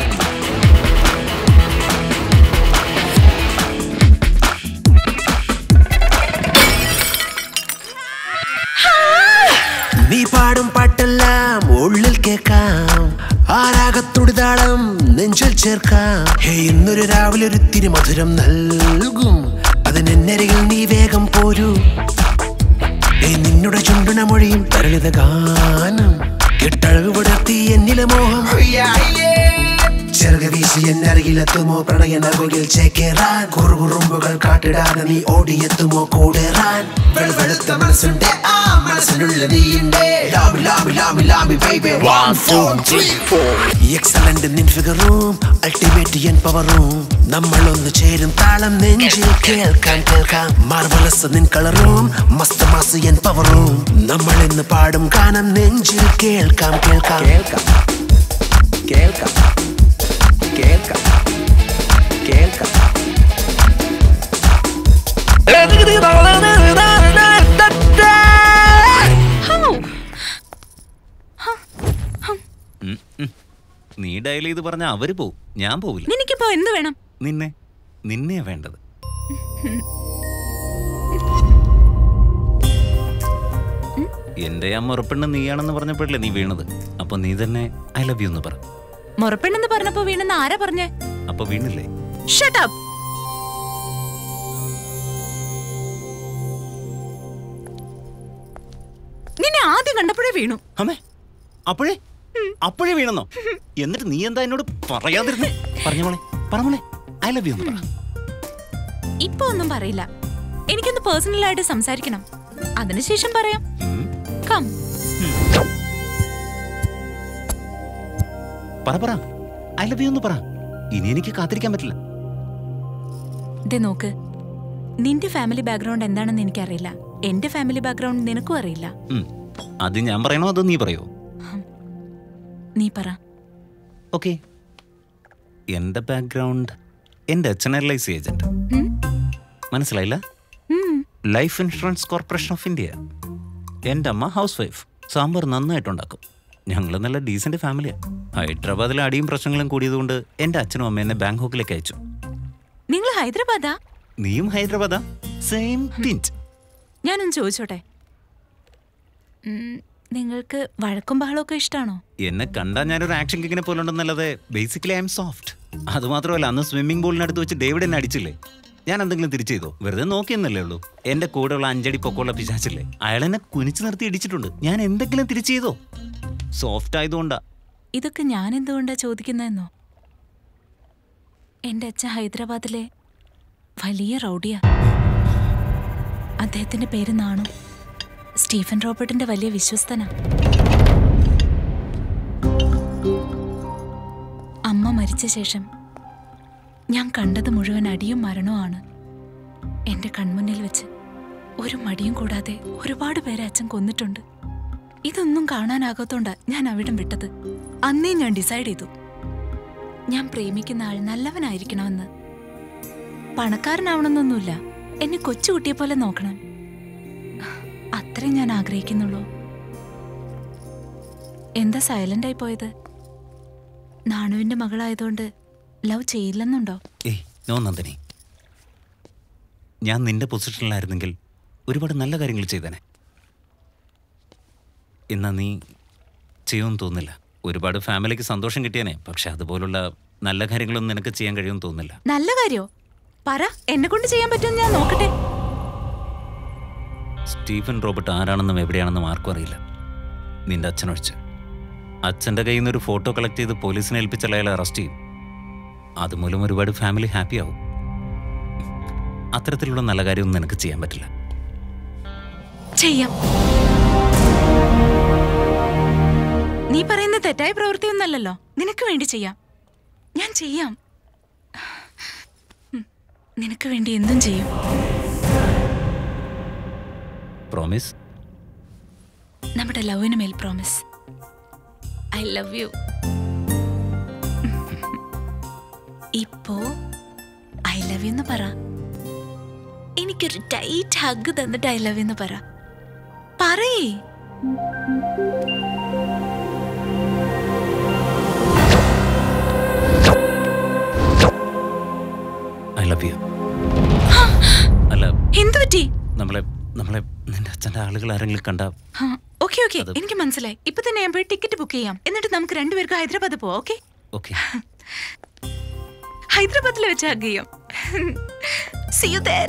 നീ പാടും പാട്ടെല്ലാം ഉള്ളിൽ കേൾക്കാം ആരാഗത്തുടിതാളം നെഞ്ചിൽ ചേർക്കാം ഹേ ഇന്നൊരു രാവിലെ ഒരു തിരി മധുരം നൽകും അതിനെന്നരികിൽ നീ വേഗം പോരൂ ഹേ നിന്നുടെ ചുണ്ടുന മൊഴിയും തരളിത ഗാനം കെട്ടഴക് വിടർത്തി എന്നിലെ മോഹം ചെറുക വീശി എന്നരികിലെത്തുമോ പ്രണയനകുകിൽ ചേക്കേറാൻ കുറുകുറുമ്പുകൾ കാട്ടിടാതെ നീ ഓടിയെത്തുമോ കൂടേറാൻ വെളുവെളുത്ത മനസ്സുണ്ട് ആ മനസ്സിനുള്ള നീയുണ്ട് ലാമി ലാമി ലാമി ലാമി baby one four three four excellent നിൻ ഫിഗറും അൾട്ടിമേറ്റ് എൻ പവറും നമ്മളൊന്ന് ചേരും താളം നെഞ്ചിൽ കേൾക്കാൻ കേൾക്കാം മാർവലസ് നിൻ കളറും മസ്ത മാസ് എൻ പവറും നമ്മൾ ഇന്ന് പാടും ഗാനം നെഞ്ചിൽ കേൾക്കാം കേൾക്കാം കേൾക്കാം കേൾക്കാം കേൾക്കാം കേൾക്കാം ഉം, ഉം. നീ ഡയൽ ചെയ്ത് പറഞ്ഞ അവര് പോവും ഞാൻ പോവില്ല നിനക്കിപ്പോ എന്ത് വേണം നിന്നെ നിന്നെയാ വേണ്ടത് എന്റെ ആ മുറപ്പെണ്ണ് നീയാണെന്ന് പറഞ്ഞപ്പോഴല്ലേ നീ വീണത് അപ്പൊ നീ തന്നെ ഐ ലവ് യു എന്ന് പറ മുറപ്പെണ്ണെന്ന് പറഞ്ഞപ്പോ വീണെന്ന് ആരാ പറഞ്ഞേ അപ്പൊ വീണില്ലേ ഷട്ട് അപ്പ് നിന്നെ ആദ്യം കണ്ടപ്പോഴേ വീണു അമ്മേ അപ്പോഴേ അപ്പോഴേ വീണെന്നോ എന്നിട്ട് നീ എന്താ എന്നോട് പറയാതിരുന്നേ പറഞ്ഞ മോളെ പറഞ്ഞോളെ ഐ ലവ് യു എന്ന് പറ ഇപ്പൊ ഒന്നും പറയില്ല എനിക്കൊന്ന് പേഴ്സണൽ ആയിട്ട് സംസാരിക്കണം അതിനുശേഷം പറയാം കം പറ പറ ഐ ലവ് യു എന്ന് പറ ഇനി എനിക്ക് കാത്തിരിക്കാൻ പറ്റില്ല ദേ നോക്ക് നിന്റെ ഫാമിലി ബാക്ക്ഗ്രൗണ്ട് എന്താണെന്ന് എനിക്കറിയില്ല എന്റെ ഫാമിലി ബാക്ക്ഗ്രൗണ്ട് നിനക്കും അറിയില്ല ഉം. അത് ഞാൻ പറയണോ അതോ നീ പറയോ നീ പറ ഓക്കെ എന്റെ ബാക്ക്ഗ്രൗണ്ട് എന്റെ അച്ഛൻ എൽ ഐ സി ഏജന്റ് ഉം. മനസ്സിലായില്ല ഉം. Life insurance corporation of India എൻ്റെ അമ്മ ഹൗസ് വൈഫ് സാമ്പാർ നന്നായിട്ടുണ്ടാക്കും ഞങ്ങൾ നല്ല ഡീസന്റ് ഫാമിലിയാണ് ഹൈദരാബാദിലെ അടിയും പ്രശ്നങ്ങളും കൂടിയതുകൊണ്ട് എൻ്റെ അച്ഛനും അമ്മ എന്നെ ബാങ്കോക്കിലേക്ക് അയച്ചു നിങ്ങൾ ഹൈദരാബാദാ നീയും ഹൈദരാബാദാ സെയിം പിഞ്ച് ഞാനൊന്ന് ചോദിച്ചോട്ടെ ഉം, നിങ്ങൾക്ക് വഴക്കും ബഹളമൊക്കെ ഇഷ്ടമാണോ എന്നെ കണ്ടാൽ ഞാനൊരു ആക്ഷൻ കിക്കിനെ പോലെ ഉണ്ടെന്നല്ലാതെ ബേസിക്കലി ഐ എം സോഫ്റ്റ് അത് മാത്രമല്ല അന്ന് സ്വിമ്മിംഗ് പൂളിനടുത്ത് വെച്ച് ഡേവിഡ് എന്നെ അടിച്ചില്ലേ ഞാൻ എന്തെങ്കിലും തിരിച്ചു ചെയ്തോ വെറുതെ നോക്കിയെന്നല്ലേ ഉള്ളൂ എന്റെ കൂടെയുള്ള അഞ്ചടി പൊക്കമുള്ള പിശാച്ചില്ലേ അയാൾ എന്നെ കുനിച്ചു നിർത്തി ഇടിച്ചിട്ടുണ്ട് ഞാൻ എന്തെങ്കിലും തിരിച്ചു ചെയ്തോ സോഫ്റ്റ് ആയതുകൊണ്ടാ ഇതൊക്കെ ഞാൻ എന്തുകൊണ്ടാ ചോദിക്കുന്നതെന്നോ എന്റെ അച്ഛൻ ഹൈദരാബാദിലെ വലിയ റൗഡിയാ അദ്ദേഹത്തിന്റെ പേര് നാണു സ്റ്റീഫൻ റോബർട്ടിന്റെ വലിയ വിശ്വസ്തനാ അമ്മ മരിച്ച ശേഷം ഞാൻ കണ്ടത് മുഴുവൻ അടിയും മരണവുമാണ് എന്റെ കൺമുന്നിൽ വെച്ച് ഒരു മടിയും കൂടാതെ ഒരുപാട് പേരെ അച്ഛൻ കൊന്നിട്ടുണ്ട് ഇതൊന്നും കാണാനാകാത്തോണ്ടാ ഞാൻ അവിടം വിട്ടത് അന്നേ ഞാൻ ഡിസൈഡ് ചെയ്തു ഞാൻ പ്രേമിക്കുന്ന ആൾ നല്ലവനായിരിക്കണമെന്ന് പണക്കാരനാവണമെന്നൊന്നുമില്ല എന്നെ കൊച്ചുകുട്ടിയെ പോലെ നോക്കണം അത്രേ ഞാൻ ആഗ്രഹിക്കുന്നുള്ളൂ എന്താ സൈലന്റ് ആയി പോയത് നാണുവിന്റെ മകളായതുകൊണ്ട് ലവ് ചെയ്യില്ലെന്നുണ്ടോ ഏയ് നോ നന്ദിനി ഞാൻ നിന്റെ പൊസിഷനിലായിരുന്നെങ്കിൽ ഒരുപാട് നല്ല കാര്യങ്ങൾ ചെയ്തേനെ എന്നാ നീ ചെയ്യുമെന്ന് തോന്നുന്നില്ല ഒരുപാട് ഫാമിലിക്ക് സന്തോഷം കിട്ടിയേനെ പക്ഷെ അതുപോലുള്ള നല്ല കാര്യങ്ങളൊന്നും നിനക്ക് ചെയ്യാൻ കഴിയുമെന്ന് തോന്നുന്നില്ല നല്ല കാര്യോ പറ എന്നെ കൊണ്ട് ചെയ്യാൻ പറ്റുമെന്ന് ഞാൻ നോക്കട്ടെ സ്റ്റീഫൻ റോബർട്ട് ആരാണെന്നും എവിടെയാണെന്നും ആർക്കും അറിയില്ല നിന്റെ അച്ഛനൊഴിച്ച് അച്ഛൻ്റെ കയ്യിൽ നിന്ന് ഒരു ഫോട്ടോ കളക്ട് ചെയ്ത് പോലീസിനെ ഏൽപ്പിച്ചാൽ അയാളെ അറസ്റ്റ് ചെയ്യും അതുമൂലം ഒരുപാട് ഫാമിലി ഹാപ്പി ആവും അത്തരത്തിലുള്ള നല്ല കാര്യമൊന്നും നിനക്ക് ചെയ്യാൻ പറ്റില്ല ചെയ്യാം നീ പറയുന്ന തെറ്റായ പ്രവൃത്തിയൊന്നല്ലല്ലോ നിനക്ക് വേണ്ടി ചെയ്യാം ഞാൻ ചെയ്യാം ഉം, നിനക്ക് വേണ്ടി എന്തും ചെയ്യും പ്രോമിസ് നമ്മുടെ ലവിന് മേൽ പ്രോമിസ് ഐ ലവ് യു ഇപ്പോ ഐ ലവ് യു എന്ന് പറ എനിക്കൊരു ടൈറ്റ് ഹഗ് തന്നിട്ട് ഐ ലവ് യു എന്ന് പറ പറയേ ഐ ലവ് യു അല്ല എന്തു പറ്റി നമ്മളെ നമ്മളെ നിന്റെ അച്ഛൻ്റെ ആളുകൾ ആരെങ്കിലും കണ്ട ഓക്കെ ഓക്കെ എനിക്ക് മനസ്സിലായി ഇപ്പൊ തന്നെ ഞാൻ പോയി ടിക്കറ്റ് ബുക്ക് ചെയ്യാം എന്നിട്ട് നമുക്ക് രണ്ടുപേർക്ക് ഹൈദരാബാദ് പോവാം ഓക്കെ ഓക്കെ ഹൈദരാബാദിൽ വെച്ച് ഹഗ് ചെയ്യാം See you there.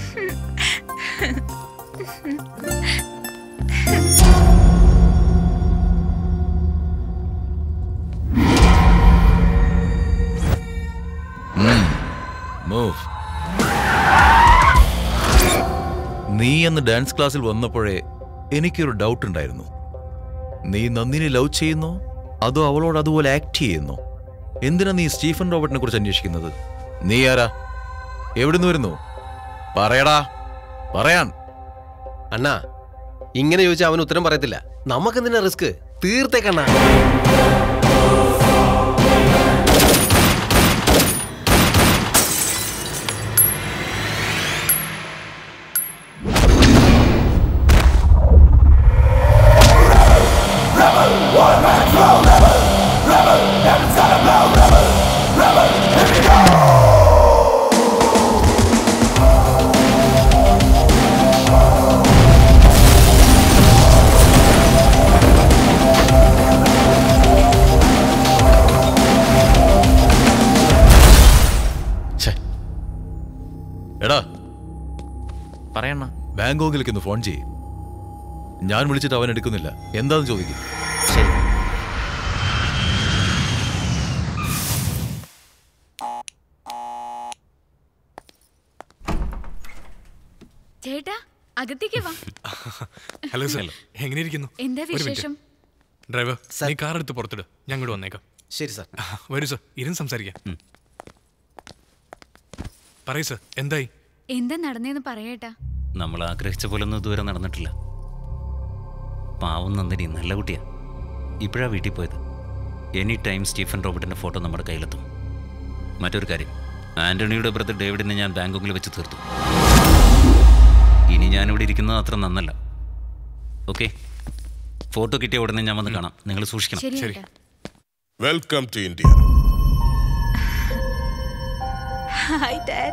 മൂവ് നീ അന്ന് ഡാൻസ് ക്ലാസ്സിൽ വന്നപ്പോഴേ എനിക്കൊരു ഡൗട്ട് ഉണ്ടായിരുന്നു നീ നന്ദിനി ലവ് ചെയ്യുന്നോ അതോ അവളോട് അതുപോലെ ആക്ട് ചെയ്യുന്നോ എന്തിനാ നീ സ്റ്റീഫൻ റോബർട്ടിനെ കുറിച്ച് അന്വേഷിക്കുന്നത് നീ ആരാ എവിടുന്ന് വരുന്നു പറയടാ പറയാൻ അണ്ണാ ഇങ്ങനെ ചോദിച്ചാൽ അവൻ ഉത്തരം പറയത്തില്ല നമുക്ക് എന്തിനാ റിസ്ക് തീർത്തേക്കണ്ണാ എടാ പറയണ ബാങ്കോക്കിലേക്ക് ഒന്ന് ഫോൺ ചെയ്യ് ഞാൻ വിളിച്ചിട്ട് അവൻ എടുക്കുന്നില്ല എന്താന്ന് ചോദിക്കും ചേട്ടാ അകത്തേക്ക് വാ ഹലോ സർ എങ്ങനെ ഇരിക്കുന്നു എന്താ ഒരു മിനിറ്റ്. വിശേഷം ഡ്രൈവർ നീ കാർ എടുത്ത് പുറത്തിട് ഞാൻ ഇങ്ങോട്ട് വന്നേക്കാം ശരി സാർ വരൂ സർ ഇരുന്ന് സംസാരിക്കാം പറയൂ സർ എന്തായി എന്താ നടന്നേന്ന് പറയേട്ടാ നമ്മൾ ആഗ്രഹിച്ച പോലൊന്നും ഇതുവരെ നടന്നിട്ടില്ല പാവം നന്ദിനി നല്ല കുട്ടിയാ ഇപ്പോഴാ വീട്ടിൽ പോയത് എനി ടൈം സ്റ്റീഫൻ റോബർട്ടിന്റെ ഫോട്ടോ നമ്മുടെ കയ്യിലെത്തും മറ്റൊരു കാര്യം ആന്റണിയുടെ ബ്രദർ ഡേവിഡിനെ ഞാൻ ബാങ്കോക്കിൽ വെച്ച് തീർത്തു ഇനി ഞാനിവിടെ ഇരിക്കുന്നത് അത്ര നന്നല്ല ഓക്കെ ഫോട്ടോ കിട്ടിയ ഉടനെ ഞാൻ വന്ന് കാണാം നിങ്ങൾ സൂക്ഷിക്കണം ശരി ഏട്ടാ. Welcome to India hi dad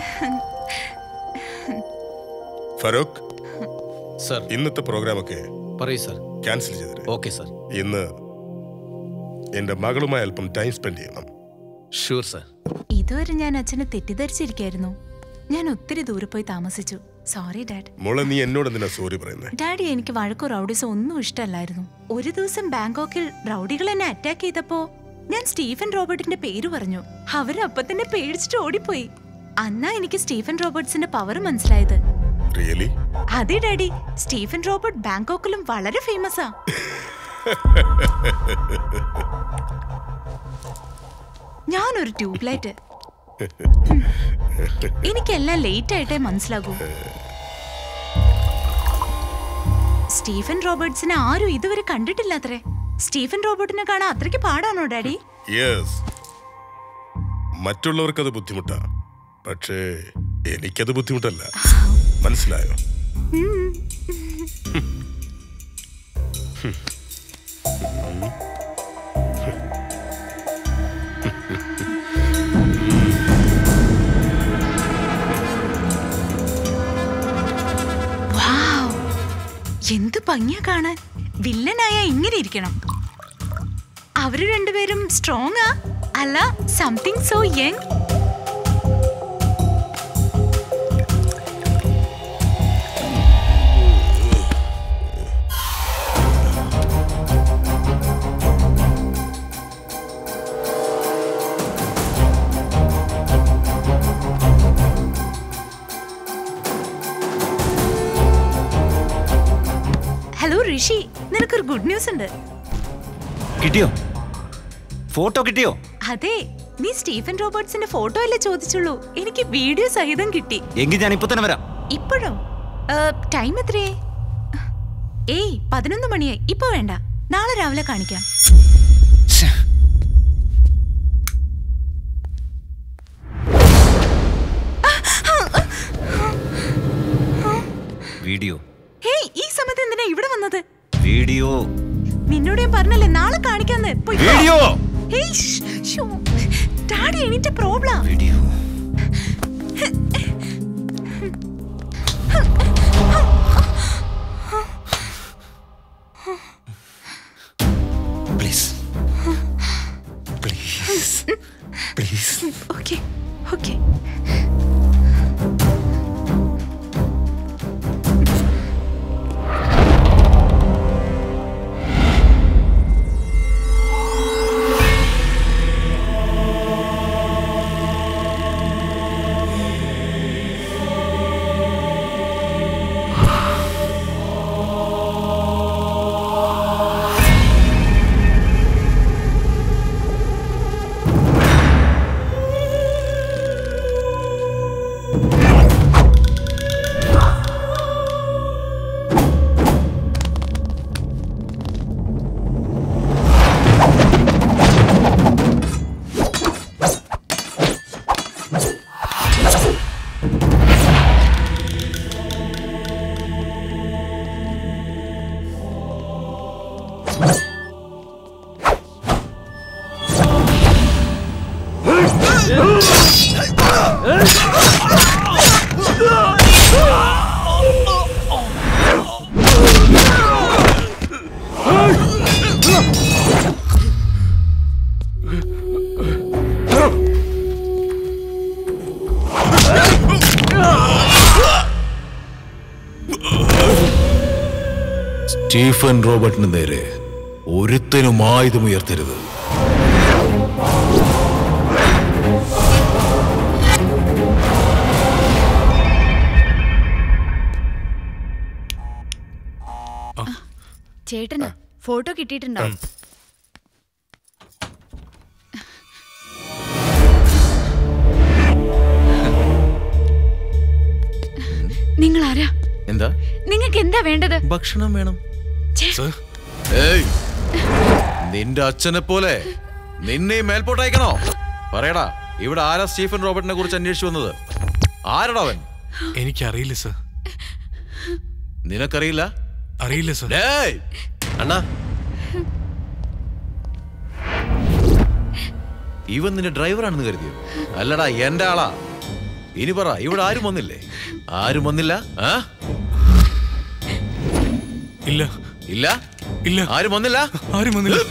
Farooq sir ഇന്നത്തെ പ്രോഗ്രാമൊക്കെ പറയൂ സർ ക്യാൻസൽ ചെയ്തത് ഓക്കെ സർ ഇന്ന് എന്റെ മകളുമായി അല്പം ടൈം സ്പെൻഡ് ചെയ്യണം ഷുവർ സർ ഇതുവരെ ഞാൻ അച്ഛനെ തെറ്റിദ്ധരിച്ചിരിക്കായിരുന്നു ഞാൻ ഒത്തിരി ദൂരെ പോയി താമസിച്ചു സോറി ഡാഡ് മോളെ നീ എന്നോട് എന്തിനാ സോറി പറയുന്നത് ഡാഡി എനിക്ക് വഴക്കോ റൗഡീസോ ഒന്നും ഇഷ്ടമല്ലായിരുന്നു ഒരു ദിവസം ബാങ്കോക്കിൽ റൗഡികൾ എന്നെ അറ്റാക്ക് ചെയ്തപ്പോ ഞാൻ സ്റ്റീഫൻ റോബർട്ടിന്റെ പേര് പറഞ്ഞു അവര് അപ്പൊ തന്നെ പേടിച്ചിട്ട് ഓടിപ്പോയി അന്നാ എനിക്ക് സ്റ്റീഫൻ റോബർട്ട്സിന്റെ പവർ മനസ്സിലായത് റിയലി അതെ ഡാഡി സ്റ്റീഫൻ റോബർട്ട് ബാങ്കോക്കിലും വളരെ ഫേമസാ ഞാനൊരു ട്യൂബ് ലൈറ്റ് എനിക്കെല്ലാം ലേറ്റ് ആയിട്ടേ മനസ്സിലാകൂ സ്റ്റീഫൻ റോബർട്ട്സിനെ ആരും ഇതുവരെ കണ്ടിട്ടില്ലാത്രേ സ്റ്റീഫൻ റോബർട്ടിനെ കാണാൻ അത്രയ്ക്ക് പാടാണോ ഡാഡി യെസ് മറ്റുള്ളവർക്കത് ബുദ്ധിമുട്ടാ പക്ഷേ എനിക്കത് ബുദ്ധിമുട്ടല്ല മനസ്സിലായോ ഭംഗിയാ കാണാൻ വില്ലനായ ഇങ്ങനെ ഇരിക്കണം അവര് രണ്ടുപേരും സ്ട്രോങ് ആ അല്ല something so young hello Rishi നിനക്കൊരു ഗുഡ് ന്യൂസ് ഉണ്ട് കിട്ടിയോ ഫോട്ടോ കിട്ടിയോ അതെ നീ സ്റ്റീഫൻ റോബർട്ട്സിന്റെ ഫോട്ടോ അല്ലേ ചോദിച്ചുള്ളൂ എനിക്ക് വീഡിയോ സഹിതം കിട്ടി എങ്കിൽ ഞാൻ ഇപ്പൊ തന്നെ വരാം ഇപ്പോഴോ ടൈം എത്രയായി ഏയ് പതിനൊന്ന് മണിയായി ഇപ്പൊ വേണ്ട നാളെ രാവിലെ കാണിക്കാം വീഡിയോ ഹേയ് ഈ സമയത്ത് എന്തിനാ ഇവിടെ വന്നത് വീഡിയോ നിന്നോട് ഞാൻ പറഞ്ഞല്ലേ നാളെ കാണിക്കാന്ന് പൊയ്ക്കോ. വീഡിയോ. ഹേയ്, ഷ്, ശ്ശോ. ഡാഡി എണീറ്റ problem video please please please okay okay Stephen റോബർട്ടിന് നേരെ ഒരുത്തനും ആയുധം ഉയർത്തരുത് ചേട്ടന് ഫോട്ടോ കിട്ടിയിട്ടുണ്ടോ നിങ്ങൾ ആരാ എന്താ നിങ്ങൾക്ക് എന്താ വേണ്ടത് ഭക്ഷണം വേണം ഏയ് നിന്റെ അച്ഛനെ പോലെ നിന്നെ മേൽപോട്ടയക്കണോ പറയടാ ഇവിടെ ആരാ സ്റ്റീഫൻ റോബർട്ടിനെ കുറിച്ച് അന്വേഷിച്ചു വന്നത് ആരടാ അവൻ എനിക്കറിയില്ല സർ നിനക്കറിയില്ല അറിയില്ല സർ അണ്ണാ ഇവൻ നിന്റെ ഡ്രൈവറാണെന്ന് കരുതിയോ അല്ലടാ എന്റെ ആളാ ഇനി പറ ഇവിടെ ആരും വന്നില്ലേ ആരും വന്നില്ല ആ ഇല്ല ഇല്ല ഇല്ല ആരും വന്നില്ല ആരും വന്നില്ല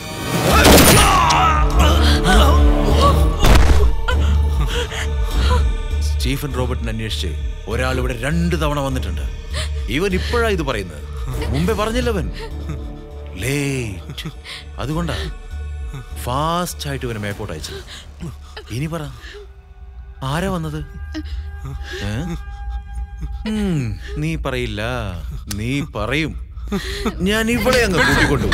സ്റ്റീഫൻ റോബർട്ടിനെ അന്വേഷിച്ച് ഒരാൾ ഇവിടെ രണ്ട് തവണ വന്നിട്ടുണ്ട് ഇവൻ ഇപ്പോഴാ ഇത് പറയുന്നത് മുമ്പേ പറഞ്ഞില്ലവൻ ലേറ്റ് അതുകൊണ്ടാ ഫാസ്റ്റ് ആയിട്ട് ഇവനെ മേപ്പോട്ട് അയച്ചത് ഇനി പറ ആരാ വന്നത് ഏ? ഉം, നീ പറയില്ല നീ പറയും ഞാൻ ഇവിടെ അങ്ങ് കൂട്ടിക്കൊണ്ടു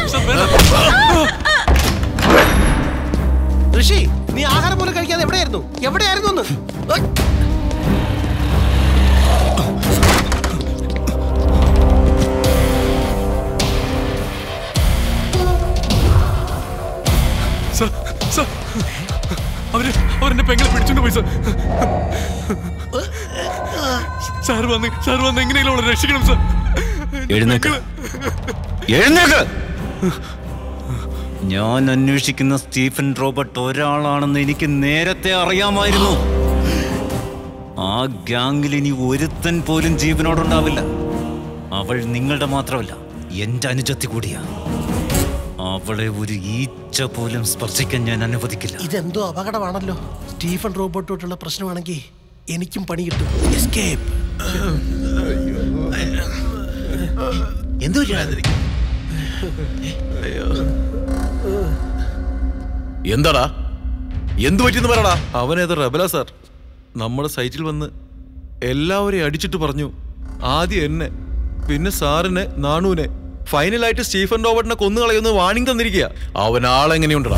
ഋഷി നീ ആഹാരം പോലും കഴിക്കാതെ എവിടെയായിരുന്നു എവിടെയായിരുന്നു ഒന്ന് ഉയ്. സർ സർ അവര് അവരെന്റെ പെങ്ങളെ പിടിച്ചോണ്ട് പോയി സർ സാർ വന്ന് സാർ വന്ന് എങ്ങനെയെങ്കിലും അവളെ രക്ഷിക്കണം സർ എഴുന്നേക്ക് എഴുന്നേക്ക് ഞാൻ അന്വേഷിക്കുന്ന സ്റ്റീഫൻ റോബർട്ട് ഒരാളാണെന്ന് എനിക്ക് നേരത്തെ അറിയാമായിരുന്നു ആ ഗ്യാങ്ങിൽ ഇനി ഒരുത്തൻ പോലും ജീവനോടുണ്ടാവില്ല അവൾ നിങ്ങളുടെ മാത്രമല്ല എന്റെ അനുജത്തി കൂടിയാ അവളെ ഒരു ഈച്ച പോലും സ്പർശിക്കാൻ ഞാൻ അനുവദിക്കില്ല ഇതെന്തോ അപകടമാണല്ലോ സ്റ്റീഫൻ റോബോട്ടുമായിട്ടുള്ള പ്രശ്നമാണെങ്കിൽ എനിക്കും പണി കിട്ടും എസ്കേപ്പ് എന്തു എന്താടാ എന്തു പറ്റിയെന്ന് പറയടാ അവനേത് റബല സാർ നമ്മുടെ സൈറ്റിൽ വന്ന് എല്ലാവരെയും അടിച്ചിട്ട് പറഞ്ഞു ആദ്യം എന്നെ പിന്നെ സാറിനെ നാണുവിനെ ഫൈനലായിട്ട് സ്റ്റീഫൻ റോബർട്ടിനെ കൊന്നുകളയുന്ന വാണിംഗ് തന്നിരിക്കുക അവൻ ആളെങ്ങനെയുണ്ടടാ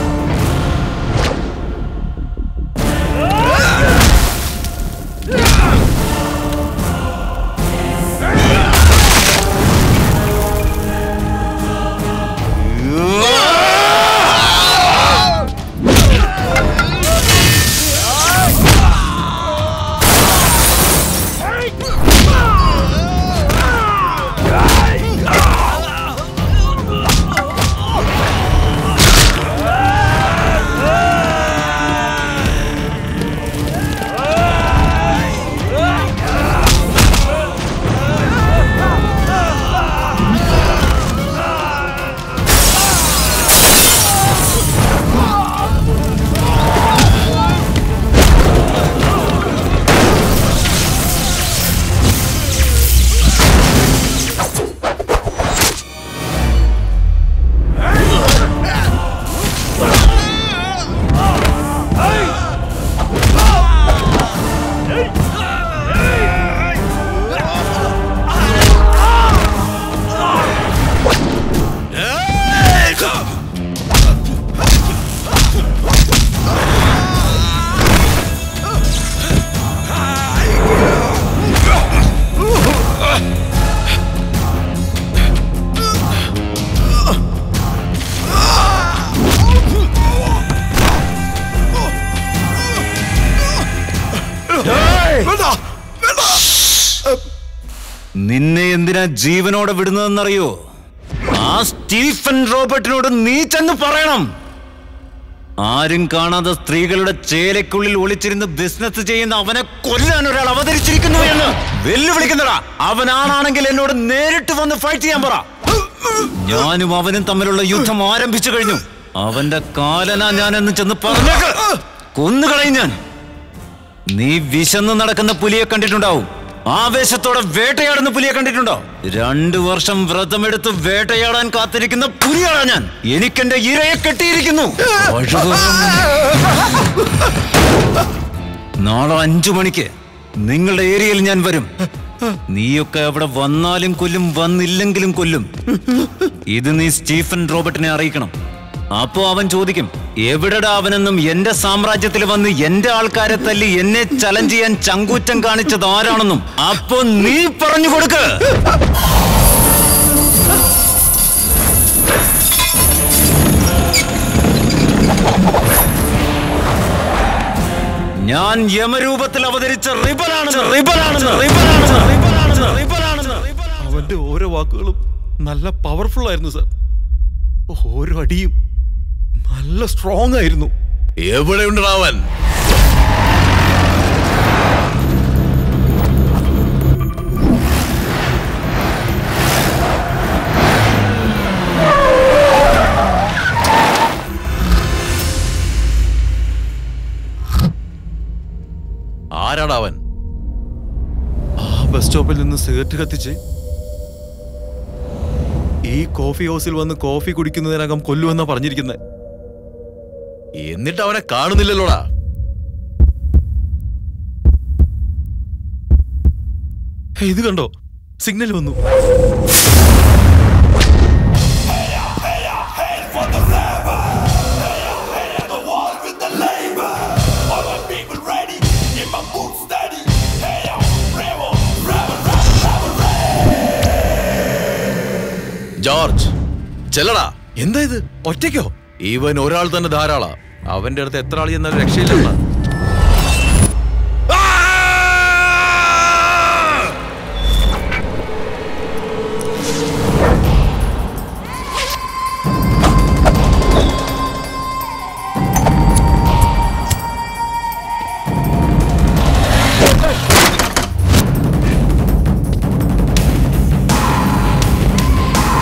നിന്നെ എന്തിനാ ജീവനോടെ വിടുന്നതെന്നറിയോ ആ സ്റ്റീഫൻ റോബർട്ടിനോട് നീ ചെന്ന് പറയണം ആരും കാണാതെ സ്ത്രീകളുടെ ചേലയ്ക്കുള്ളിൽ ഒളിച്ചിരുന്ന് ബിസിനസ് ചെയ്യുന്ന അവനെ കൊല്ലാൻ ഒരാൾ അവതരിച്ചിരിക്കുന്നു എന്ന് വെല്ലുവിളിക്കുന്നടാ അവനാണെങ്കിൽ എന്നോട് നേരിട്ട് വന്ന് ഫൈറ്റ് ചെയ്യാൻ പറ ഞാനും അവനും തമ്മിലുള്ള യുദ്ധം ആരംഭിച്ചു കഴിഞ്ഞു അവന്റെ കാലനാ ഞാനെന്ന് ചെന്ന് പറഞ്ഞേക്ക് കൊന്നുകളയും ഞാൻ നീ വിശന്ന് നടക്കുന്ന പുലിയെ കണ്ടിട്ടുണ്ടാവും ആവേശത്തോടെ വേട്ടയാടുന്ന പുലിയെ കണ്ടിട്ടുണ്ടോ രണ്ടു വർഷം വ്രതമെടുത്ത് വേട്ടയാടാൻ കാത്തിരിക്കുന്ന പുലിയാണ് ഞാൻ എനിക്കെന്റെ ഇരയെ കെട്ടിയിരിക്കുന്നു നാളെ അഞ്ചു മണിക്ക് നിങ്ങളുടെ ഏരിയയിൽ ഞാൻ വരും നീയൊക്കെ അവിടെ വന്നാലും കൊല്ലും വന്നില്ലെങ്കിലും കൊല്ലും ഇത് നീ സ്റ്റീഫൻ റോബർട്ടിനെ അറിയിക്കണം അപ്പോ അവൻ ചോദിക്കും എവിടെടാ അവനെന്നും എന്റെ സാമ്രാജ്യത്തിൽ വന്ന് എന്റെ ആൾക്കാരെ തല്ലി എന്നെ ചലഞ്ച് ചെയ്യാൻ ചങ്കൂറ്റം കാണിച്ചത് ആരാണെന്നും അപ്പോ നീ പറഞ്ഞു കൊടുക്ക് ഞാൻ യമരൂപത്തിൽ അവതരിച്ച റിബലാണെന്ന് റിബലാണെന്ന് റിബലാണെന്ന് റിബലാണെന്ന് റിബലാണെന്ന് അവന്റെ ഓരോ വാക്കുകളും നല്ല പവർഫുൾ ആയിരുന്നു സാർ ഓരോ അടിയും നല്ല സ്ട്രോങ് ആയിരുന്നു എവിടെയുണ്ടടാ അവൻ ആരാടാ അവൻ ആ ബസ് സ്റ്റോപ്പിൽ നിന്ന് സിഗരറ്റ് കത്തിച്ച് ഈ കോഫി ഹൗസിൽ വന്ന് കോഫി കുടിക്കുന്നതിനകം കൊല്ലുമെന്നാ പറഞ്ഞിരിക്കുന്നത് എന്നിട്ട് അവനെ കാണുന്നില്ലല്ലോടാ ഹേ, ഇത് കണ്ടോ സിഗ്നൽ വന്നു ജോർജ് ചെല്ലടാ എന്താ ഇത് ഒറ്റയ്ക്കോ ഇവൻ ഒരാൾ തന്നെ ധാരാളാ അവന്റെ അടുത്ത് എത്ര ആൾ ചെന്നാലും രക്ഷയില്ല Hey!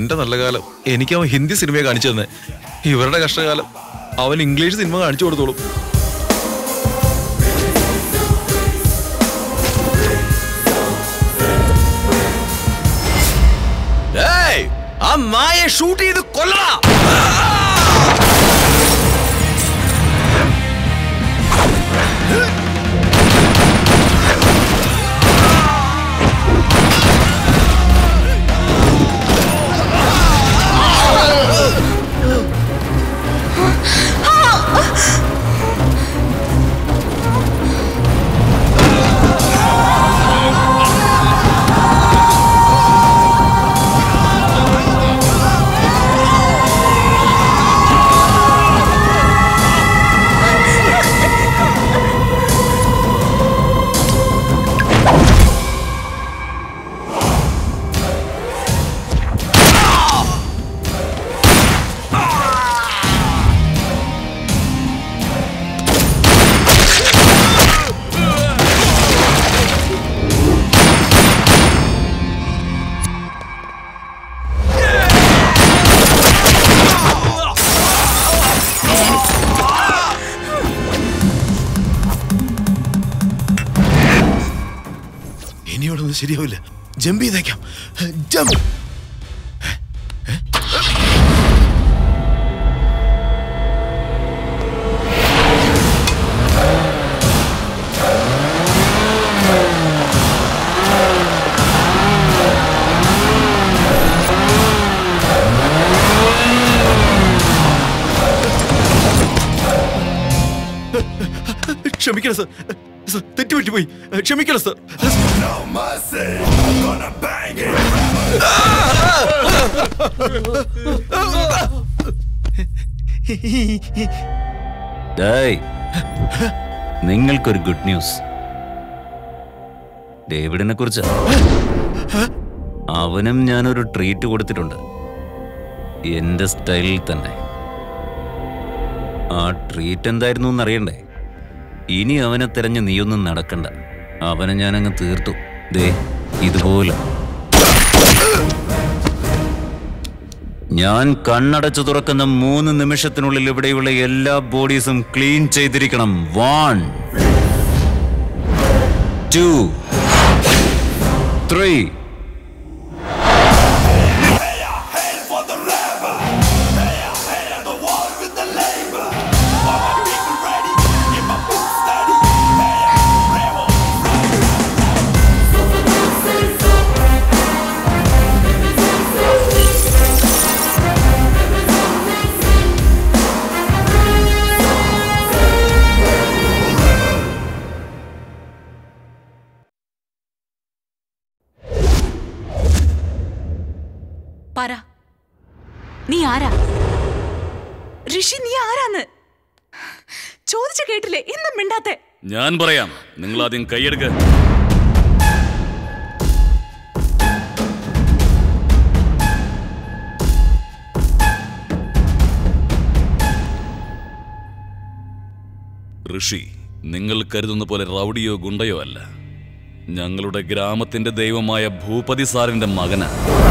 എന്റെ നല്ല കാലം എനിക്ക് അവൻ ഹിന്ദി സിനിമയെ കാണിച്ചു തന്നെ ഇവരുടെ കഷ്ടകാലം അവൻ ഇംഗ്ലീഷ് സിനിമ കാണിച്ചു കൊടുത്തോളും ഏയ്, ആ നായെ ഷൂട്ട് ചെയ്ത് കൊല്ലടാ ഇനിയോടൊന്നും ശരിയാവില്ല ജമ്പ് ചെയ്തേക്കാം ജമ്പ് ക്ഷമിക്കണം സർ സർ തെറ്റുപറ്റിപ്പോയി ക്ഷമിക്കണം സർ ഡേയ്, നിങ്ങൾക്കൊരു ഗുഡ് ന്യൂസ് ഡേവിഡിനെ കുറിച്ച് അവനും ഞാനൊരു ട്രീറ്റ് കൊടുത്തിട്ടുണ്ട് എന്റെ സ്റ്റൈലിൽ തന്നെ ആ ട്രീറ്റ് എന്തായിരുന്നു എന്നറിയണ്ടേ ഇനി അവനെ തിരഞ്ഞ് നീയൊന്നും നടക്കണ്ട അവനെ ഞാനങ്ങ് തീർത്തു ദേ ഇതുപോലെ ഞാൻ കണ്ണടച്ചു തുറക്കുന്ന മൂന്ന് നിമിഷത്തിനുള്ളിൽ ഇവിടെയുള്ള എല്ലാ ബോഡീസും ക്ലീൻ ചെയ്തിരിക്കണം വൺ ടു ത്രീ പറ നീ ആരാ ഋഷി നീ ആരാന്ന് ചോദിച്ചു കേട്ടില്ലേ ഇന്നും മിണ്ടാത്തെ ഞാൻ പറയാം നിങ്ങൾ ആദ്യം കൈയെടുക്ക ഋഷി നിങ്ങൾ കരുതുന്ന പോലെ റൗഡിയോ ഗുണ്ടയോ അല്ല ഞങ്ങളുടെ ഗ്രാമത്തിന്റെ ദൈവമായ ഭൂപതി സാറിന്റെ മകനാ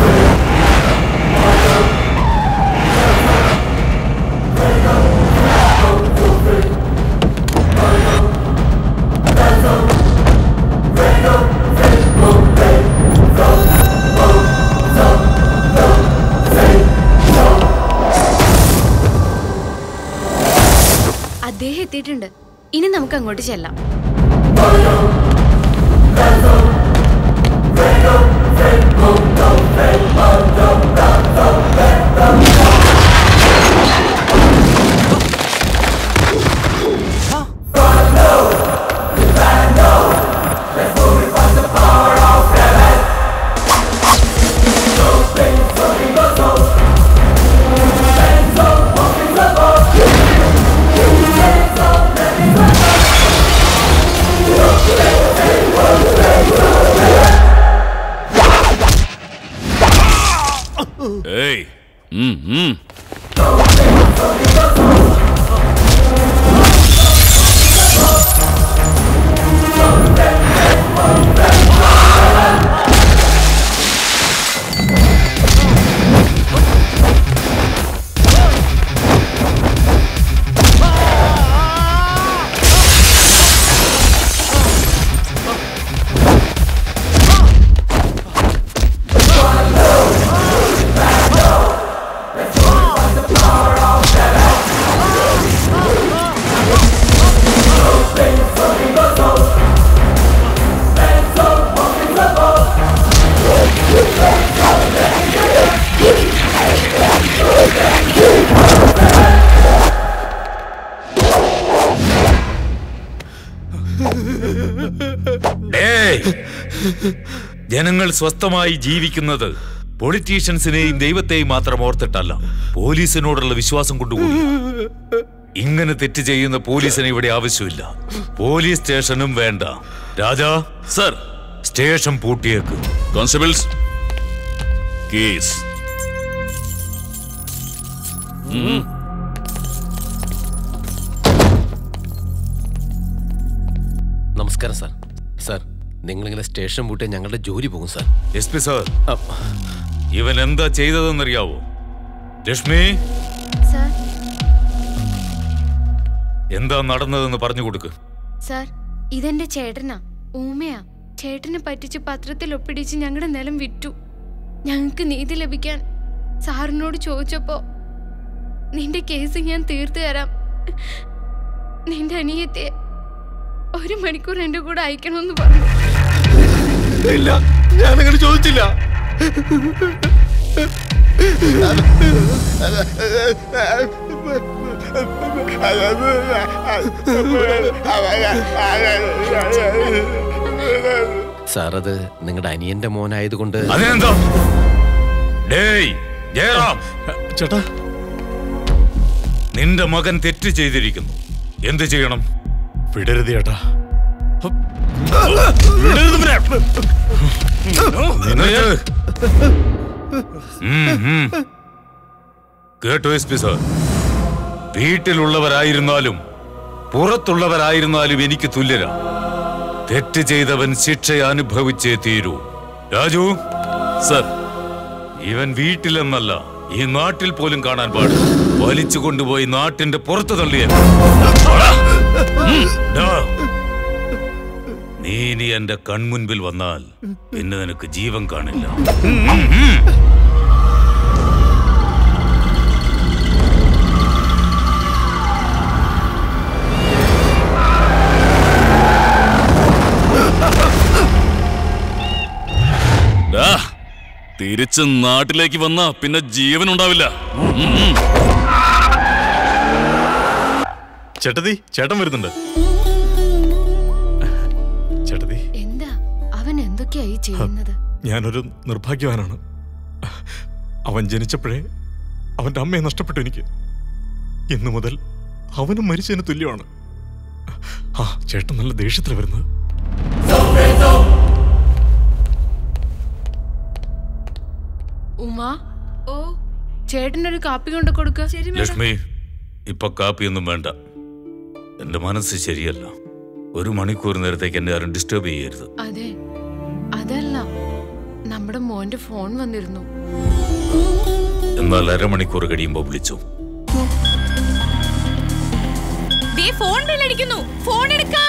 അദ്ദേഹം എത്തിയിട്ടുണ്ട് ഇനി നമുക്ക് അങ്ങോട്ട് ചെല്ലാം ഏയ് ഉം, ഉം. ഡേയ്, ജനങ്ങൾ സ്വസ്ഥമായി ജീവിക്കുന്നത് പൊളിറ്റീഷ്യൻസിനെയും ദൈവത്തെയും മാത്രം ഓർത്തിട്ടല്ല പോലീസിനോടുള്ള വിശ്വാസം കൊണ്ടുകൂടി ഇങ്ങനെ തെറ്റ് ചെയ്യുന്ന പോലീസിന് ഇവിടെ ആവശ്യമില്ല പോലീസ് സ്റ്റേഷനും വേണ്ട രാജാ സർ സ്റ്റേഷൻ പൂട്ടിയേക്ക് കോൺസ്റ്റബിൾസ് കേസ് നമസ്കാരം സാർ സാർ നിങ്ങളിങ്ങനെ സ്റ്റേഷൻ പൂട്ടിയ ഞങ്ങളുടെ ജോലി പോകും സാർ എസ് പി സാർ ഇവൻ എന്താ ചെയ്തതെന്നറിയാവോ ലക്ഷ്മി സാർ എന്താ നടന്നതെന്ന് പറഞ്ഞു കൊടുക്ക് സാർ ഇതെന്റെ ചേട്ടനാ ഊമയാ ചേട്ടനെ പറ്റിച്ച് പത്രത്തിൽ ഒപ്പിടിച്ച് ഞങ്ങളുടെ നിലം വിറ്റു ഞങ്ങൾക്ക് നീതി ലഭിക്കാൻ സാറിനോട് ചോദിച്ചപ്പോ നിന്റെ കേസ് ഞാൻ തീർത്തു തരാം നിന്റെ അനിയത്തെ ഒരു മണിക്കൂർ എന്റെ കൂടെ അയക്കണമെന്ന് പറഞ്ഞു ഇല്ല ഞാനങ്ങനെ ചോദിച്ചില്ല സാർ അത് നിങ്ങളുടെ അനിയന്റെ മോനായതുകൊണ്ട് അതിനെന്താ ഡേയ് ജയറാം ചേട്ടാ നിന്റെ മകൻ തെറ്റ് ചെയ്തിരിക്കുന്നു എന്ത് ചെയ്യണം വിടരുത് ചേട്ടാ നിനക്ക് ഉം, ഉം. കേട്ടോ എസ് പി സാർ വീട്ടിലുള്ളവരായിരുന്നാലും പുറത്തുള്ളവരായിരുന്നാലും എനിക്ക് തുല്യരാ തെറ്റ് ചെയ്തവൻ ശിക്ഷ അനുഭവിച്ചേ തീരൂ രാജു സർ ഇവൻ വീട്ടിലെന്നല്ല ഈ നാട്ടിൽ പോലും കാണാൻ പാടില്ല വലിച്ചു കൊണ്ടുപോയി നാട്ടിന്റെ പുറത്ത് തള്ളിയ നീ ഇനി എന്റെ കൺമുൻപിൽ വന്നാൽ പിന്നെ നിനക്ക് ജീവൻ കാണില്ല ഉം, ഉം. ഡാ, തിരിച്ച് നാട്ടിലേക്ക് വന്ന പിന്നെ ജീവൻ ഉണ്ടാവില്ല ഉം, ഉം. ചേട്ടതി ചേട്ടൻ വരുന്നുണ്ട് ചേട്ടതി എന്താ അവൻ എന്തൊക്കെയായി ചെയ്യുന്നത് ഞാനൊരു നിർഭാഗ്യവാനാണ് അവൻ ജനിച്ചപ്പോഴേ അവന്റെ അമ്മയെ നഷ്ടപ്പെട്ടു എനിക്ക് ഇന്നു മുതൽ അവനും മരിച്ചതിന് തുല്യമാണ് ആ ചേട്ടൻ നല്ല ദേഷ്യത്തിൽ വരുന്നത് ഉമാ ഓ ചേട്ടനൊരു കാപ്പി കൊണ്ട് കൊടുക്ക ലക്ഷ്മി ഇപ്പൊ കാപ്പിയൊന്നും വേണ്ട എന്റെ മനസ്സ് ശരിയല്ല ഒരു മണിക്കൂർ നേരത്തേക്ക് എന്നെ ആരും ഡിസ്റ്റർബ് ചെയ്യരുത് അതെ അതല്ല നമ്മുടെ മോന്റെ ഫോൺ വന്നിരുന്നു എന്നാൽ അരമണിക്കൂർ കഴിയുമ്പോൾ വിളിച്ചു ദേ ഫോൺ ബെല്ലടിക്കുന്നു ഫോൺ എടുക്കാൻ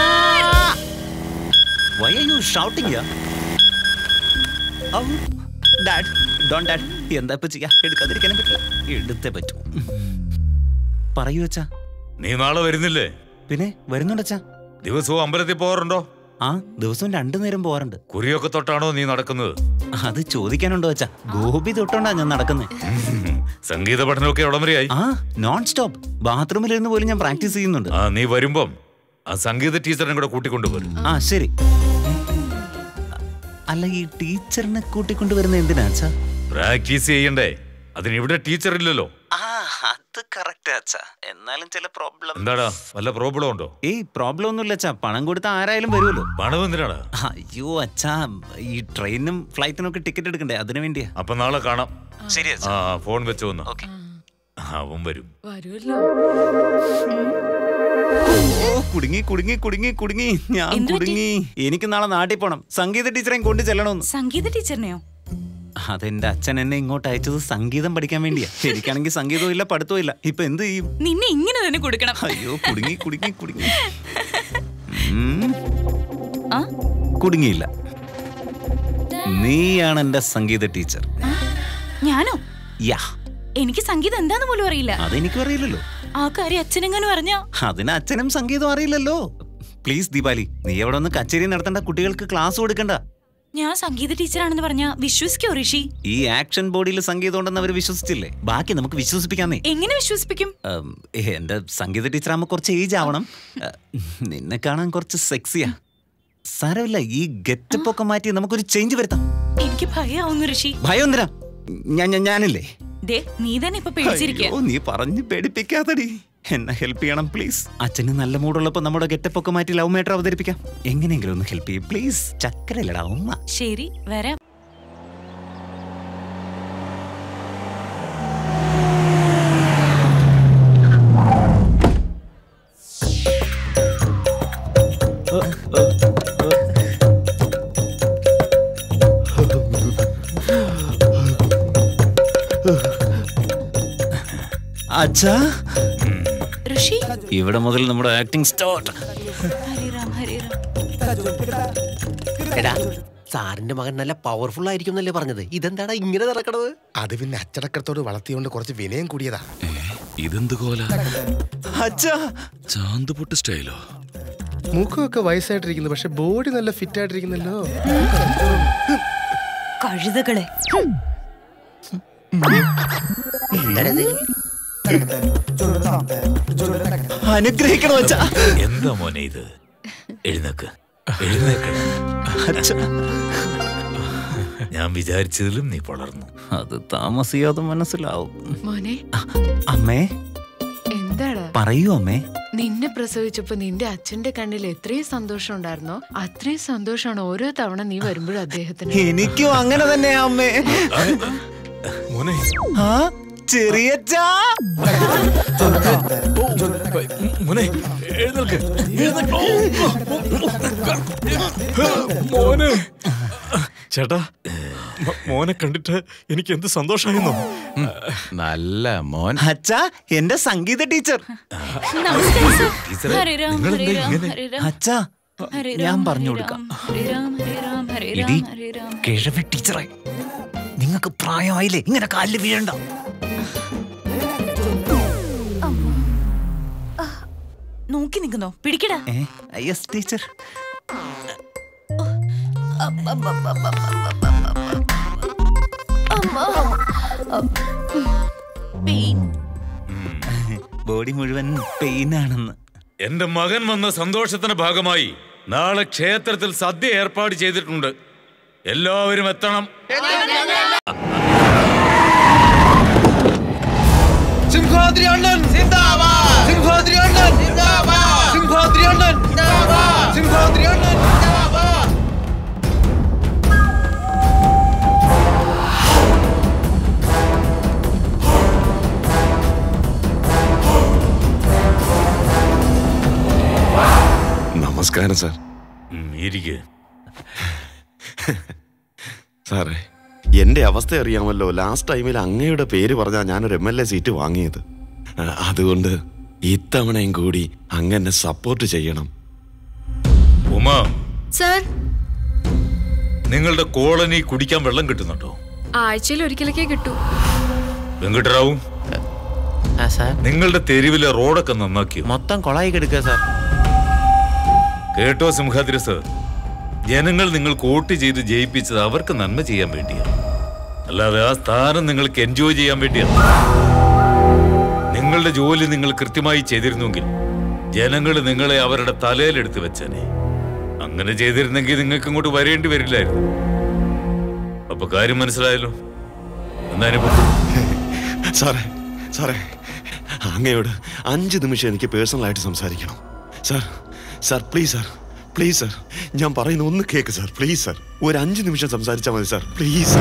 Why are you shouting here? Oh, Dad, don't dad. എന്താ ഇപ്പൊ ചെയ്യാ എടുക്കാതിരിക്കാനും പറ്റില്ല എടുത്തേ പറ്റൂ പറയൂ അച്ഛാ നീ നാളെ വരുന്നില്ലേ പിന്നെ വരുന്നുണ്ടച്ചാ ദിവസവും അമ്പലത്തിൽ പോകാറുണ്ടോ ആ ദിവസവും രണ്ടു നേരം പോവാറുണ്ട് കുറിയൊക്കെ തൊട്ടാണോ നീ നടക്കുന്നത് അത് ചോദിക്കാനുണ്ടോ അച്ഛാ ഗോപി തൊട്ടോണ്ടാ ഞാൻ നടക്കുന്നത് സംഗീത പഠനമൊക്കെ എവിടം വരെയായി ആ നോൺ സ്റ്റോപ്പ് ബാത്റൂമിലിരുന്ന് പോലും ഞാൻ പ്രാക്ടീസ് ചെയ്യുന്നുണ്ട് ആ നീ വരുമ്പം ആ സംഗീത ടീച്ചറിനെ കൂടെ കൂട്ടിക്കൊണ്ടുവരും ആ ശരി അല്ല ഈ ടീച്ചറിനെ കൂട്ടിക്കൊണ്ടുവരുന്ന എന്തിനാ അച്ഛാ പ്രാക്ടീസ് ചെയ്യണ്ടേ അതിന് ഇവിടെ ടീച്ചർ ഇല്ലല്ലോ ആ അത് കറക്റ്റ് അച്ഛാ എന്നാലും ചില പ്രോബ്ലം എന്താടാ വല്ല പ്രോബ്ലം ഉണ്ടോ ഏയ് പ്രോബ്ലം ഒന്നുമില്ല അച്ഛാ പണം കൊടുത്ത ആരായാലും വരുമല്ലോ പണം എന്തിനാണ് അയ്യോ അച്ഛാ ഈ ട്രെയിനും ഫ്ലൈറ്റിനും ഒക്കെ ടിക്കറ്റ് എടുക്കണ്ടേ അതിനു വേണ്ടിയാ അപ്പൊ നാളെ കാണാം ശരി ആ ഫോൺ വെച്ചു വന്നു അവൻ വരും വരുമല്ലോ ഓ കുടുങ്ങി കുടുങ്ങി കുടുങ്ങി കുടുങ്ങി ഞാൻ എന്ത് പറ്റി? കുടുങ്ങി എനിക്ക് നാളെ നാട്ടിൽ പോണം സംഗീത ടീച്ചറെയും കൊണ്ട് ചെല്ലണമെന്ന് സംഗീത ടീച്ചറിനെയോ അതെന്റെ അച്ഛൻ എന്നെ ഇങ്ങോട്ട് അയച്ചത് സംഗീതം പഠിക്കാൻ വേണ്ടിയാ എനിക്കാണെങ്കിൽ സംഗീതവും ഇല്ല പഠിത്തവും ഇല്ല ഇപ്പൊ എന്ത് ചെയ്യും നിന്നെ ഇങ്ങനെ തന്നെ കൊടുക്കണം അയ്യോ കുടുങ്ങി കുടുങ്ങി കുടുങ്ങി ഉം. കുടുങ്ങിയില്ല നീയാണ് എന്റെ സംഗീത ടീച്ചർ ഞാനോ യാ എനിക്ക് സംഗീതം എന്താന്ന് പോലും അറിയില്ല അതെനിക്കും അറിയില്ലല്ലോ ആ കാര്യം അച്ഛനെങ്ങാനും അറിഞ്ഞോ അതിന് അച്ഛനും സംഗീതം അറിയില്ലല്ലോ പ്ലീസ് ദീപാലി നീ എവിടെ ഒന്ന് കച്ചേരി നടത്തേണ്ട കുട്ടികൾക്ക് ക്ലാസ് കൊടുക്കണ്ട ഞാൻ സംഗീത ടീച്ചറാണെന്ന് പറഞ്ഞ വിശ്വസിക്കോ ഋഷി ഈ ആക്ഷൻ ബോഡിയിൽ സംഗീതം ഉണ്ടെന്ന് അവർ വിശ്വസിച്ചില്ലേ ബാക്കി നമുക്ക് വിശ്വസിപ്പിക്കാന്നേ എങ്ങനെ വിശ്വസിപ്പിക്കും ഉം, എന്റെ സംഗീത ടീച്ചറാകുമ്പോൾ കുറച്ച് ഏജ് ആവണം ഏഹ്, നിന്നെ കാണാൻ കുറച്ച് സെക്സിയാ സാരമില്ല ഈ ഗെറ്റപ്പ് ഒക്കെ മാറ്റി നമുക്കൊരു ചേഞ്ച് വരുത്താം എനിക്ക് ഭയാവുന്നു ഋഷി ഭയം എന്തിനാ ഞാൻ ഞാൻ- ഞാനില്ലേ ദേ നീ തന്നെ ഇപ്പൊ പേടിച്ചിരിക്കുക അയ്യോ, നീ പറഞ്ഞ് പേടിപ്പിക്കാത്തടി എന്നെ ഹെൽപ്പ് ചെയ്യണം പ്ലീസ് അച്ഛന് നല്ല മൂടുള്ളപ്പോ നമ്മുടെ ഗെറ്റപ്പ് ഒക്കെ മാറ്റി ലവ് മേറ്റർ അവതരിപ്പിക്കാം എങ്ങനെയെങ്കിലും ഒന്ന് ഹെൽപ്പ് ചെയ്യും പ്ലീസ് ചക്കരല്ലടാ ഉമ്മ ശരി വരാം അച്ഛാ ഋഷി ഇവിടെ മുതൽ നമ്മുടെ ആക്ടിംഗ് സ്റ്റാർട്ട് ഹരിറാം ഹരിറാം എടാ സാറിന്റെ മകൻ നല്ല പവർഫുൾ ആയിരിക്കും എന്നല്ലേ പറഞ്ഞത് ഇതെന്താടാ ഇങ്ങനെ നടക്കണത് അത് പിന്നെ അച്ചടക്കത്തോട് വളർത്തിയോണ്ട് കുറച്ച് വിനയം കൂടിയതാ ഇതെന്ത് കോല അച്ഛാ ചാന്തുപൊട്ട് സ്റ്റൈലോ മുഖമൊക്കെ വയസ്സായിട്ടിരിക്കുന്നു പക്ഷെ ബോഡി നല്ല ഫിറ്റ് ആയിട്ടിരിക്കുന്നല്ലോ കഴുതകളെ അനുഗ്രഹിക്കണം അച്ഛാ എന്താ മോനെ ഇത് എഴുന്നേക്ക് എഴുന്നേക്കണം ഞാൻ വിചാരിച്ചതിലും നീ വളർന്നു അത് താമസിയാതെ മനസ്സിലാവും മോനെ അമ്മേ എന്താടാ പറയൂ അമ്മേ നിന്നെ പ്രസവിച്ചപ്പോ നിന്റെ അച്ഛന്റെ കണ്ണിൽ എത്രയും സന്തോഷം ഉണ്ടായിരുന്നോ അത്രയും സന്തോഷമാണ് ഓരോ തവണ നീ വരുമ്പോഴും അദ്ദേഹത്തിന് എനിക്കും അങ്ങനെ തന്നെ അമ്മേ മോനെ ആ ചെറിയച്ഛാ മോനെ എഴുന്നേൽക്ക് മോനെ ചേട്ടാ മ- മോനെ കണ്ടിട്ട് എനിക്ക് എന്ത് സന്തോഷമായിരുന്നു നല്ല മോൻ അച്ഛാ എന്റെ സംഗീത ടീച്ചർ ഹരിറാം നിങ്ങളെന്താ ഹരിറാം ഇങ്ങനെ? ഹരിറാം അച്ഛാ ഹരിറാം ഞാൻ പറഞ്ഞു ഹരിറാം കൊടുക്കാം ഹരിറാം ഹരിറാം ഇടി ഹരിറാം ഹരിറാം കിഴവി ടീച്ചറെ നിങ്ങൾക്ക് പ്രായമായില്ലേ ഇങ്ങനെ കാലിൽ വീഴണ്ട നോക്കി നിൽക്കുന്നോ പിടിക്കടാ യെസ് ടീച്ചർ ബോഡി മുഴുവൻ പെയിൻ ആണെന്ന് എന്റെ മകൻ വന്ന സന്തോഷത്തിന്റെ ഭാഗമായി നാളെ ക്ഷേത്രത്തിൽ സദ്യ ഏർപ്പാട് ചെയ്തിട്ടുണ്ട് എല്ലാവരും എത്തണം സിംഹാദ്രി അണ്ണൻ സിന്ദാബാദ് സിംഹാദ്രി അണ്ണൻ സിന്ദാബാദ് സിംഹാദ്രി അണ്ണൻ സിന്ദാബാദ് സിംഹാദ്രി അണ്ണൻ സിന്ദാബാദ് നമസ്കാരം സാർ ഇരിക്കെ സാറേ എന്റെ അവസ്ഥ അറിയാമല്ലോ ലാസ്റ്റ് ടൈമിൽ അങ്ങയുടെ പേര് പറഞ്ഞാൽ ഞാനൊരു എം എൽ എ സീറ്റ് വാങ്ങിയത് ആ, അതുകൊണ്ട് ഇത്തവണയും കൂടി അങ്ങനെ സപ്പോർട്ട് ചെയ്യണം ഉമാ സാർ നിങ്ങളുടെ കോളനി കുടിക്കാൻ വെള്ളം കിട്ടുന്നുണ്ടോ ആഴ്ചയിൽ ഒരിക്കലൊക്കെ കിട്ടൂ വെങ്കട്ടറാവും നിങ്ങളുടെ തെരുവിലെ റോഡൊക്കെ നന്നാക്കി മൊത്തം കൊളായി കെടുക്കുക സാർ കേട്ടോ സിംഹാദ്രി സർ ജനങ്ങൾ നിങ്ങൾക്ക് വോട്ട് ചെയ്ത് ജയിപ്പിച്ചത് അവർക്ക് നന്മ ചെയ്യാൻ വേണ്ടിയാണ് അല്ലാതെ ആ സ്ഥാനം നിങ്ങൾക്ക് എൻജോയ് ചെയ്യാൻ വേണ്ടിയാണ് നിങ്ങളുടെ ജോലി നിങ്ങൾ കൃത്യമായി ചെയ്തിരുന്നെങ്കിൽ ജനങ്ങൾ നിങ്ങളെ അവരുടെ തലയിലെടുത്ത് വെച്ചനെ അങ്ങനെ ചെയ്തിരുന്നെങ്കിൽ നിങ്ങൾക്ക് ഇങ്ങോട്ട് വരേണ്ടി വരില്ലായിരുന്നു അപ്പൊ കാര്യം മനസ്സിലായല്ലോ എന്തായാലും സാറേ സാറേ അങ്ങയോട് അഞ്ച് നിമിഷം എനിക്ക് പേഴ്സണലായിട്ട് സംസാരിക്കണം sir sir please sir please sir ഞാൻ പറയുന്ന ഒന്ന് കേക്ക് സാർ പ്ലീസ് സാർ ഒരു അഞ്ച് നിമിഷം സംസാരിച്ചാൽ മതി sir please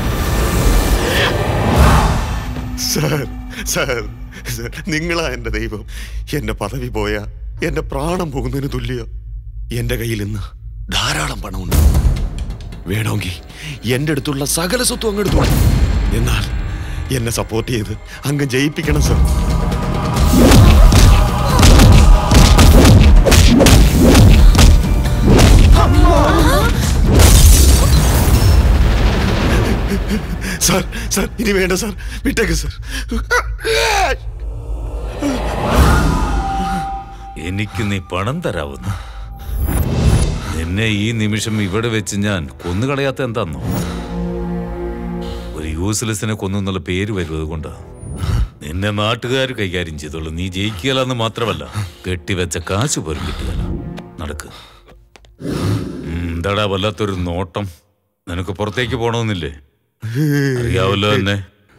sir sir sir നിങ്ങളാ എൻ്റെ ദൈവം എൻ്റെ പദവി പോയ എൻ്റെ പ്രാണം പോകുന്നതിന് തുല്യ എൻ്റെ കയ്യിൽ ഇന്ന് ധാരാളം പണമുണ്ട് വേണമെങ്കിൽ എൻ്റെ അടുത്തുള്ള സകല സ്വത്തും അങ്ങ് എടുത്തോളൂ എന്നാൽ എന്നെ സപ്പോർട്ട് ചെയ്ത് അങ്ങ് ജയിപ്പിക്കണം സാർ സാർ സാർ ഇനി വേണ്ട സാർ വിട്ടേക്ക് സാർ എനിക്ക് നീ പണം തരാവുന്ന നിന്നെ ഈ നിമിഷം ഇവിടെ വെച്ച് ഞാൻ കൊന്നുകളയാത്ത എന്താന്നോ ഒരു യൂസ്ലെസ്സിനെ കൊന്നു എന്നുള്ള പേര് വരും അതുകൊണ്ടാ നിന്നെ നാട്ടുകാർ കൈകാര്യം ചെയ്തോളൂ നീ ജയിക്കുകയെന്ന് മാത്രമല്ല കെട്ടിവെച്ച കാശ് പോലും കിട്ടുകയല്ല നടക്ക് ഉം, എന്താടാ വല്ലാത്തൊരു നോട്ടം നിനക്ക് പുറത്തേക്ക് പോണമെന്നില്ലേ അറിയാവല്ലോ എന്നെ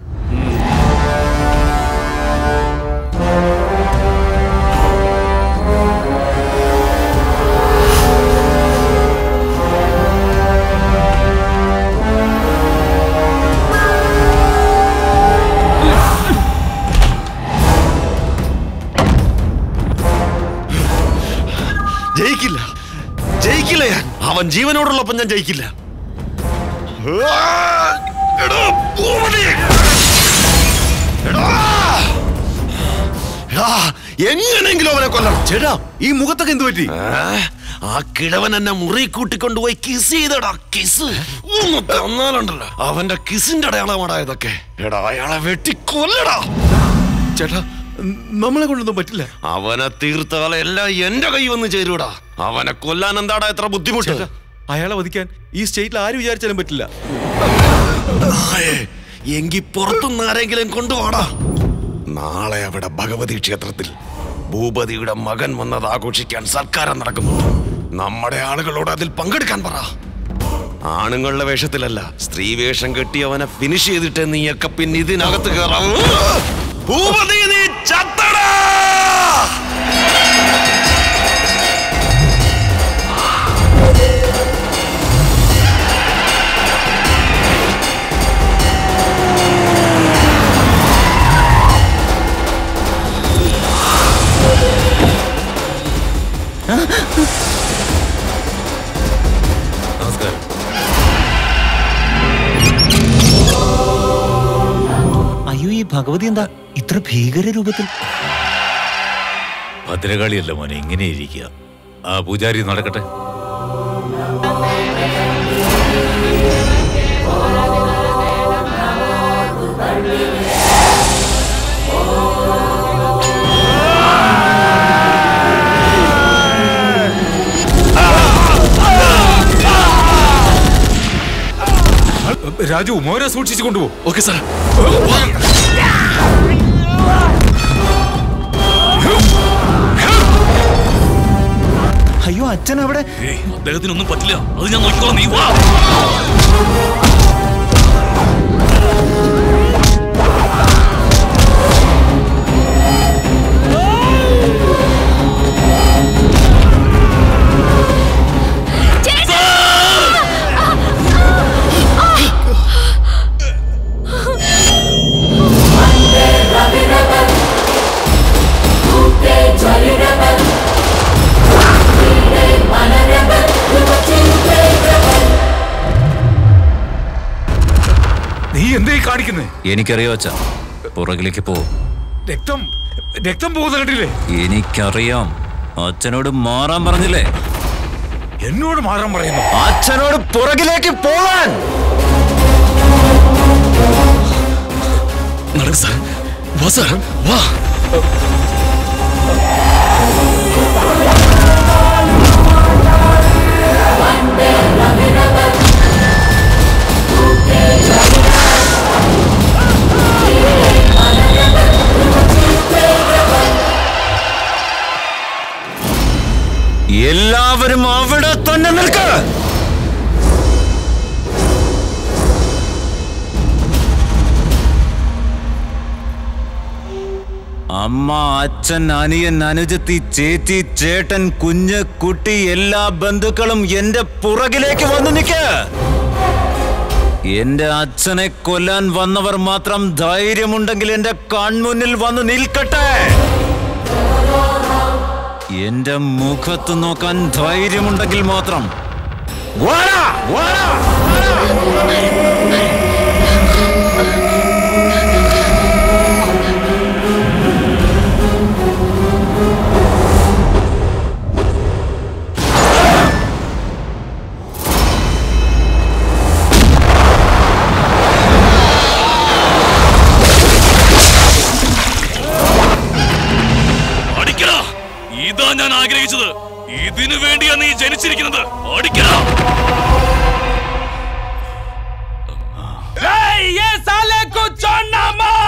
ജയിക്കില്ല ജയിക്കില്ല ഞാൻ അവൻ ജീവനോടുള്ളപ്പം ഞാൻ ജയിക്കില്ല ആ! എടാ, ഭൂപതി! എടാ! എടാ, എങ്ങനെങ്കിലും അവനെ കൊല്ലണം ചേട്ടാ ഈ മുഖത്തൊക്കെ എന്ത് പറ്റി ആ കിഴവൻ എന്നെ മുറി കൂട്ടിക്കൊണ്ടുപോയി കിസ് ചെയ്തടാ കിസ് ഒന്ന് തന്നാലുണ്ടല്ലോ അവന്റെ കിസിന്റെ അടയാളമാടാ ഇതൊക്കെ എടാ അയാളെ വെട്ടി കൊല്ലടാ ചേട്ടാ നമ്മളെ കൊണ്ടൊന്നും പറ്റില്ല അവനെ തീർത്താൽ എല്ലാം എന്റെ കൈ വന്ന് ചേരൂടാ അവനെ കൊല്ലാൻ എന്താടാ എത്ര ബുദ്ധിമുട്ട് അയാളെ വധിക്കാൻ ഈ സ്റ്റേറ്റിൽ ആര് വിചാരിച്ചാലും പറ്റില്ല എങ്കി പുറത്തുനിന്ന് ആരെങ്കിലും കൊണ്ടുപോടാ നാളെ അവിടെ ഭഗവതി ക്ഷേത്രത്തിൽ ഭൂപതിയുടെ മകൻ വന്നത് ആഘോഷിക്കാൻ സർക്കാരം നടക്കുന്നുണ്ട് നമ്മുടെ ആളുകളോട് അതിൽ പങ്കെടുക്കാൻ പറ ആണുങ്ങളുടെ വേഷത്തിലല്ല സ്ത്രീ വേഷം കെട്ടി അവനെ ഫിനിഷ് ചെയ്തിട്ട് നീയൊക്കെ പിന്നെ ഇതിനകത്ത് കയറാം ഭൂപതി നീ ചത്തടാ നമസ്കാരം അയ്യോ ഈ ഭഗവതി എന്താ ഇത്ര ഭീകര രൂപത്തിൽ ഭദ്രകാളിയല്ല മോനെ ഇങ്ങനെ ഇരിക്കുക ആ പൂജാരി നടക്കട്ടെ രാജു മോനെ സൂക്ഷിച്ചു കൊണ്ടുപോ ഓക്കെ സാർ അയ്യോ അച്ഛൻ അവിടെ അദ്ദേഹത്തിനൊന്നും പറ്റില്ല അത് ഞാൻ നോക്കിക്കോളാം നീ വാ നീ എന്തേ കാണിക്കുന്നേ എനിക്കറിയോ അച്ഛ പുറകിലേക്ക് പോ രക്തം രക്തം പോകുന്ന കണ്ടില്ലേ എനിക്കറിയാം അച്ഛനോട് മാറാൻ പറഞ്ഞില്ലേ എന്നോട് മാറാൻ പറയുന്നു അച്ഛനോട് പുറകിലേക്ക് പോവാൻ നടക്ക് സാർ വാ സാർ വാ എല്ലാവരും അവിടെ തന്നെ നിൽക്ക് അമ്മ അച്ഛൻ അനിയൻ അനുജത്തി ചേച്ചി ചേട്ടൻ കുഞ്ഞ് കുട്ടി എല്ലാ ബന്ധുക്കളും എന്റെ പുറകിലേക്ക് വന്നു നിൽക്ക് എന്റെ അച്ഛനെ കൊല്ലാൻ വന്നവർ മാത്രം ധൈര്യമുണ്ടെങ്കിൽ എന്റെ കൺമുന്നിൽ വന്ന് നിൽക്കട്ടെ എന്റെ മുഖത്ത് നോക്കാൻ ധൈര്യമുണ്ടെങ്കിൽ മാത്രം വാടാ, വാടാ, അടിക്കടാ ഇതാ ഞാൻ ആഗ്രഹിച്ചത് ഇതിനു വേണ്ടിയാ നീ ജനിച്ചിരിക്കുന്നത് ये साले को छोड़ना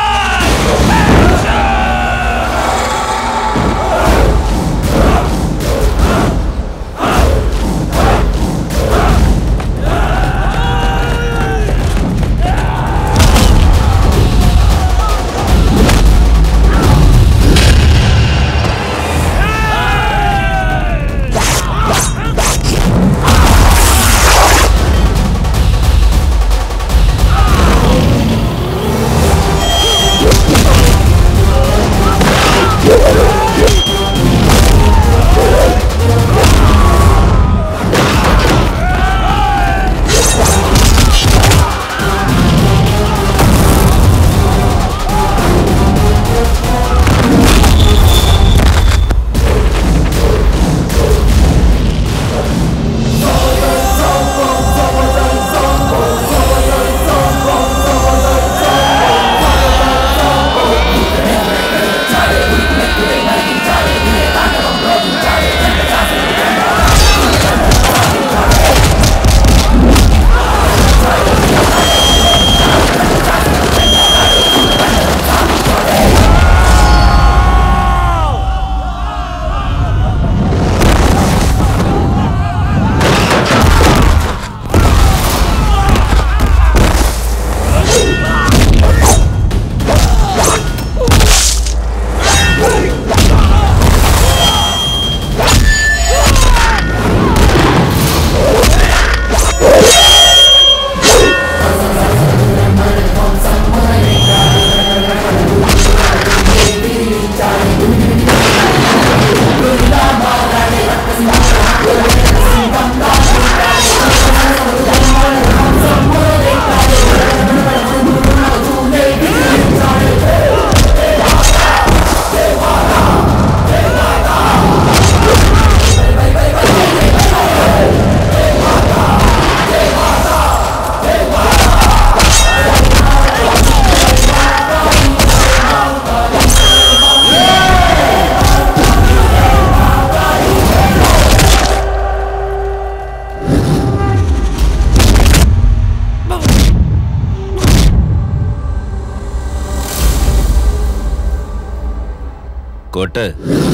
കോട്ട്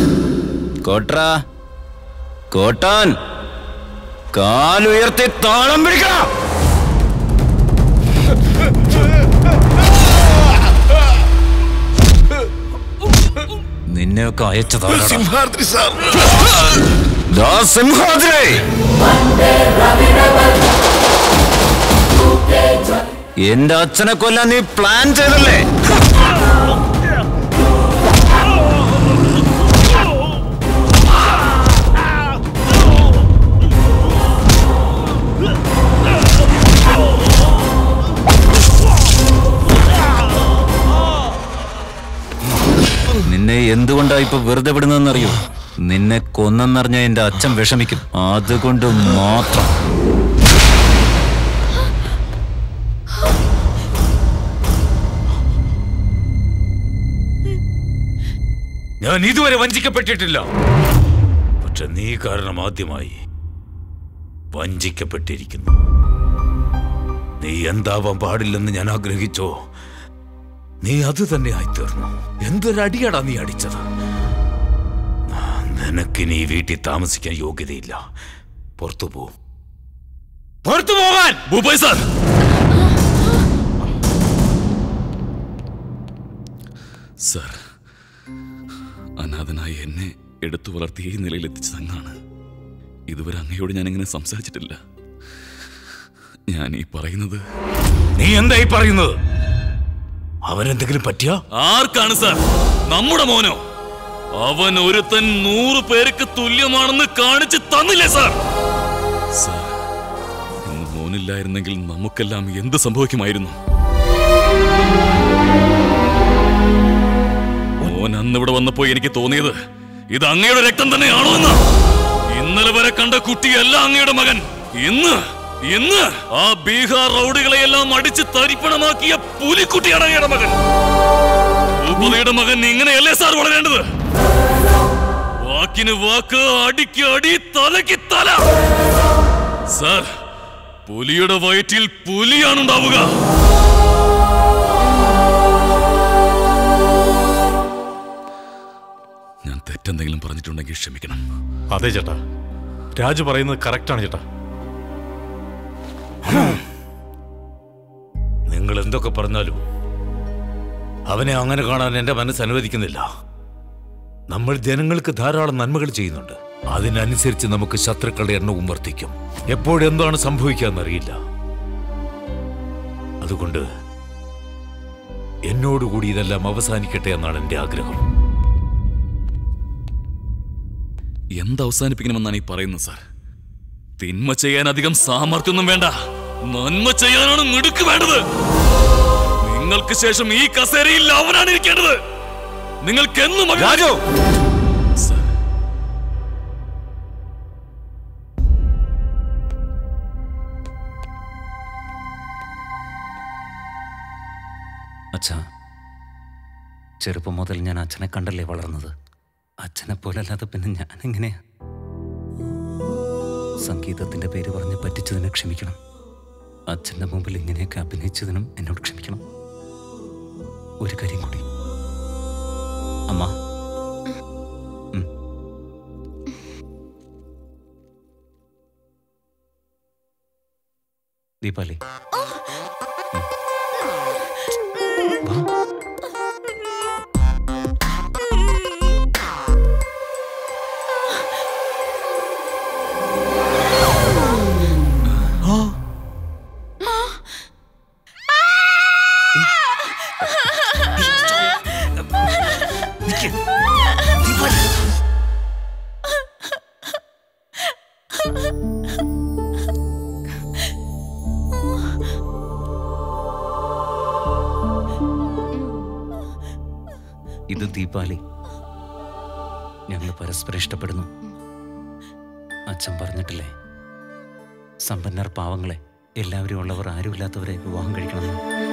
കോട്രാ കോട്ടാൻ കാലുയർത്തി താളം പിടിക്കണം നിന്നെയൊക്കെ അയച്ചതാണ് സിംഹാദ്രി സാർ സിംഹാദ്രി എന്റെ അച്ഛനെ കൊല്ലാൻ നീ പ്ലാൻ ചെയ്തല്ലേ നിന്നെ എന്തുകൊണ്ടാ ഇപ്പൊ വെറുതെ വിടുന്നതെന്നറിയോ നിന്നെ കൊന്നെന്നറിഞ്ഞ എന്റെ അച്ഛൻ വിഷമിക്കും അതുകൊണ്ട് മാത്രം ഞാൻ ഇതുവരെ വഞ്ചിക്കപ്പെട്ടിട്ടില്ല പക്ഷെ നീ കാരണം ആദ്യമായി വഞ്ചിക്കപ്പെട്ടിരിക്കുന്നു നീ എന്താവാൻ പാടില്ലെന്ന് ഞാൻ ആഗ്രഹിച്ചോ നീ അത് തന്നെ ആയിത്തീർന്നു എന്തൊരടിയടാ നീ അടിച്ചത് നിനക്കിനി ഈ വീട്ടിൽ താമസിക്കാൻ യോഗ്യതയില്ല പുറത്തു പോ പുറത്തു പോകാൻ ഭൂപായ് സാർ സാർ അനാഥനായ എന്നെ എടുത്തു വളർത്തിയ ഈ നിലയിലെത്തിച്ചത് അങ്ങാണ് ഇതുവരെ അങ്ങയോട് ഞാൻ ഇങ്ങനെ സംസാരിച്ചിട്ടില്ല ഞാൻ ഈ പറയുന്നത് നീ എന്തായി പറയുന്നത് അവനെന്തെങ്കിലും പറ്റിയ ആർക്കാണ് സാർ നമ്മുടെ മോനോ അവൻ ഒരുത്തൻ നൂറ് പേർക്ക് തുല്യമാണെന്ന് കാണിച്ച് തന്നില്ലേ സാർ സാർ ഇന്ന് മോനില്ലായിരുന്നെങ്കിൽ നമുക്കെല്ലാം എന്ത് സംഭവിക്കുമായിരുന്നു മോൻ അന്ന് ഇവിടെ വന്നപ്പോ എനിക്ക് തോന്നിയത് ഇത് അങ്ങയുടെ രക്തം തന്നെയാണോ എന്ന് ഇന്നലെ വരെ കണ്ട കുട്ടിയല്ല അങ്ങയുടെ മകൻ ഇന്ന് ഇന്ന് ആ ബീഹാർ റൗഡികളെയെല്ലാം അടിച്ച് തരിപ്പണമാക്കിയ പുലിക്കുട്ടിയാണ് അങ്ങയുടെ മകൻ ഭൂപതിയുടെ മകൻ ഇങ്ങനെയല്ലേ സാർ വളരേണ്ടത് വാക്കിന് വാക്ക് അടിക്ക് അടി തലയ്ക്ക് തല സാർ പുലിയുടെ വയറ്റിൽ പുലിയാണ് ഉണ്ടാവുക ഞാൻ തെറ്റെന്തെങ്കിലും പറഞ്ഞിട്ടുണ്ടെങ്കിൽ ക്ഷമിക്കണം അതെ ചേട്ടാ രാജു പറയുന്നത് കറക്റ്റാണ് ചേട്ടാ നിങ്ങൾ എന്തൊക്കെ പറഞ്ഞാലും അവനെ അങ്ങനെ കാണാൻ എന്റെ മനസ്സ് അനുവദിക്കുന്നില്ല നമ്മൾ ജനങ്ങൾക്ക് ധാരാളം നന്മകൾ ചെയ്യുന്നുണ്ട് അതിനനുസരിച്ച് നമുക്ക് ശത്രുക്കളുടെ എണ്ണവും വർദ്ധിക്കും എപ്പോഴെന്താണ് സംഭവിക്കാന്നറിയില്ല അതുകൊണ്ട് എന്നോടുകൂടി ഇതെല്ലാം അവസാനിക്കട്ടെ എന്നാണ് എന്റെ ആഗ്രഹം എന്ത് അവസാനിപ്പിക്കണമെന്നാണ് ഈ പറയുന്നത് സാർ തിന്മ ചെയ്യാൻ അധികം സാമർത്ഥ്യമൊന്നും വേണ്ട നന്മ ചെയ്യാനാണ് മിടുക്ക് വേണ്ടത് നിങ്ങൾക്ക് ശേഷം ഈ കസേരയിൽ അവനാണ് ഇരിക്കേണ്ടത് നിങ്ങൾക്ക് എന്നും രാജു അച്ഛാ ചെറുപ്പം മുതൽ ഞാൻ അച്ഛനെ കണ്ടല്ലേ വളർന്നത് അച്ഛനെ പോലല്ലാതെ പിന്നെ ഞാൻ എങ്ങനെയാ സംഗീതത്തിന്റെ പേര് പറഞ്ഞ് പറ്റിച്ചതിന് ക്ഷമിക്കണം അച്ഛന്റെ മുമ്പിൽ ഇങ്ങനെയൊക്കെ അഭിനയിച്ചതിനും എന്നോട് ക്ഷമിക്കണം ഒരു കാര്യം കൂടി അമ്മ ഉം. ദീപാലി ഇത് ദീപാലി ഞങ്ങൾ പരസ്പരം ഇഷ്ടപ്പെടുന്നു അച്ഛൻ പറഞ്ഞിട്ടില്ലേ സമ്പന്നർ പാവങ്ങളെ എല്ലാവരും ഉള്ളവർ ആരുമില്ലാത്തവരെ വിവാഹം കഴിക്കണമെന്ന്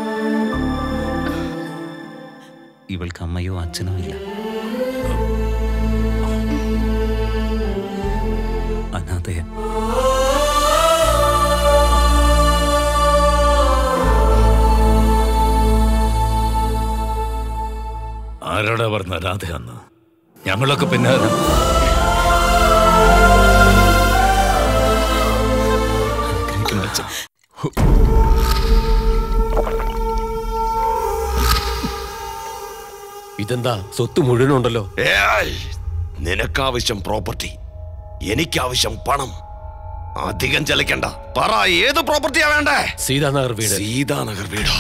ഇവൾക്ക് അമ്മയോ അച്ഛനോ ഇല്ല അനാഥയ ആരാടാ പറഞ്ഞ രാധയാന്ന് ഞങ്ങളൊക്കെ പിന്നെ ഇതെന്താ സ്വത്ത് മുഴുവനുണ്ടല്ലോ ഏയ്! നിനക്കാവശ്യം പ്രോപ്പർട്ടി എനിക്കാവശ്യം പണം അധികം ചലിക്കണ്ട പറ ഏത് പ്രോപ്പർട്ടിയാ വേണ്ടേ സീതാനഗർ വീട് സീതാനഗർ വീടാ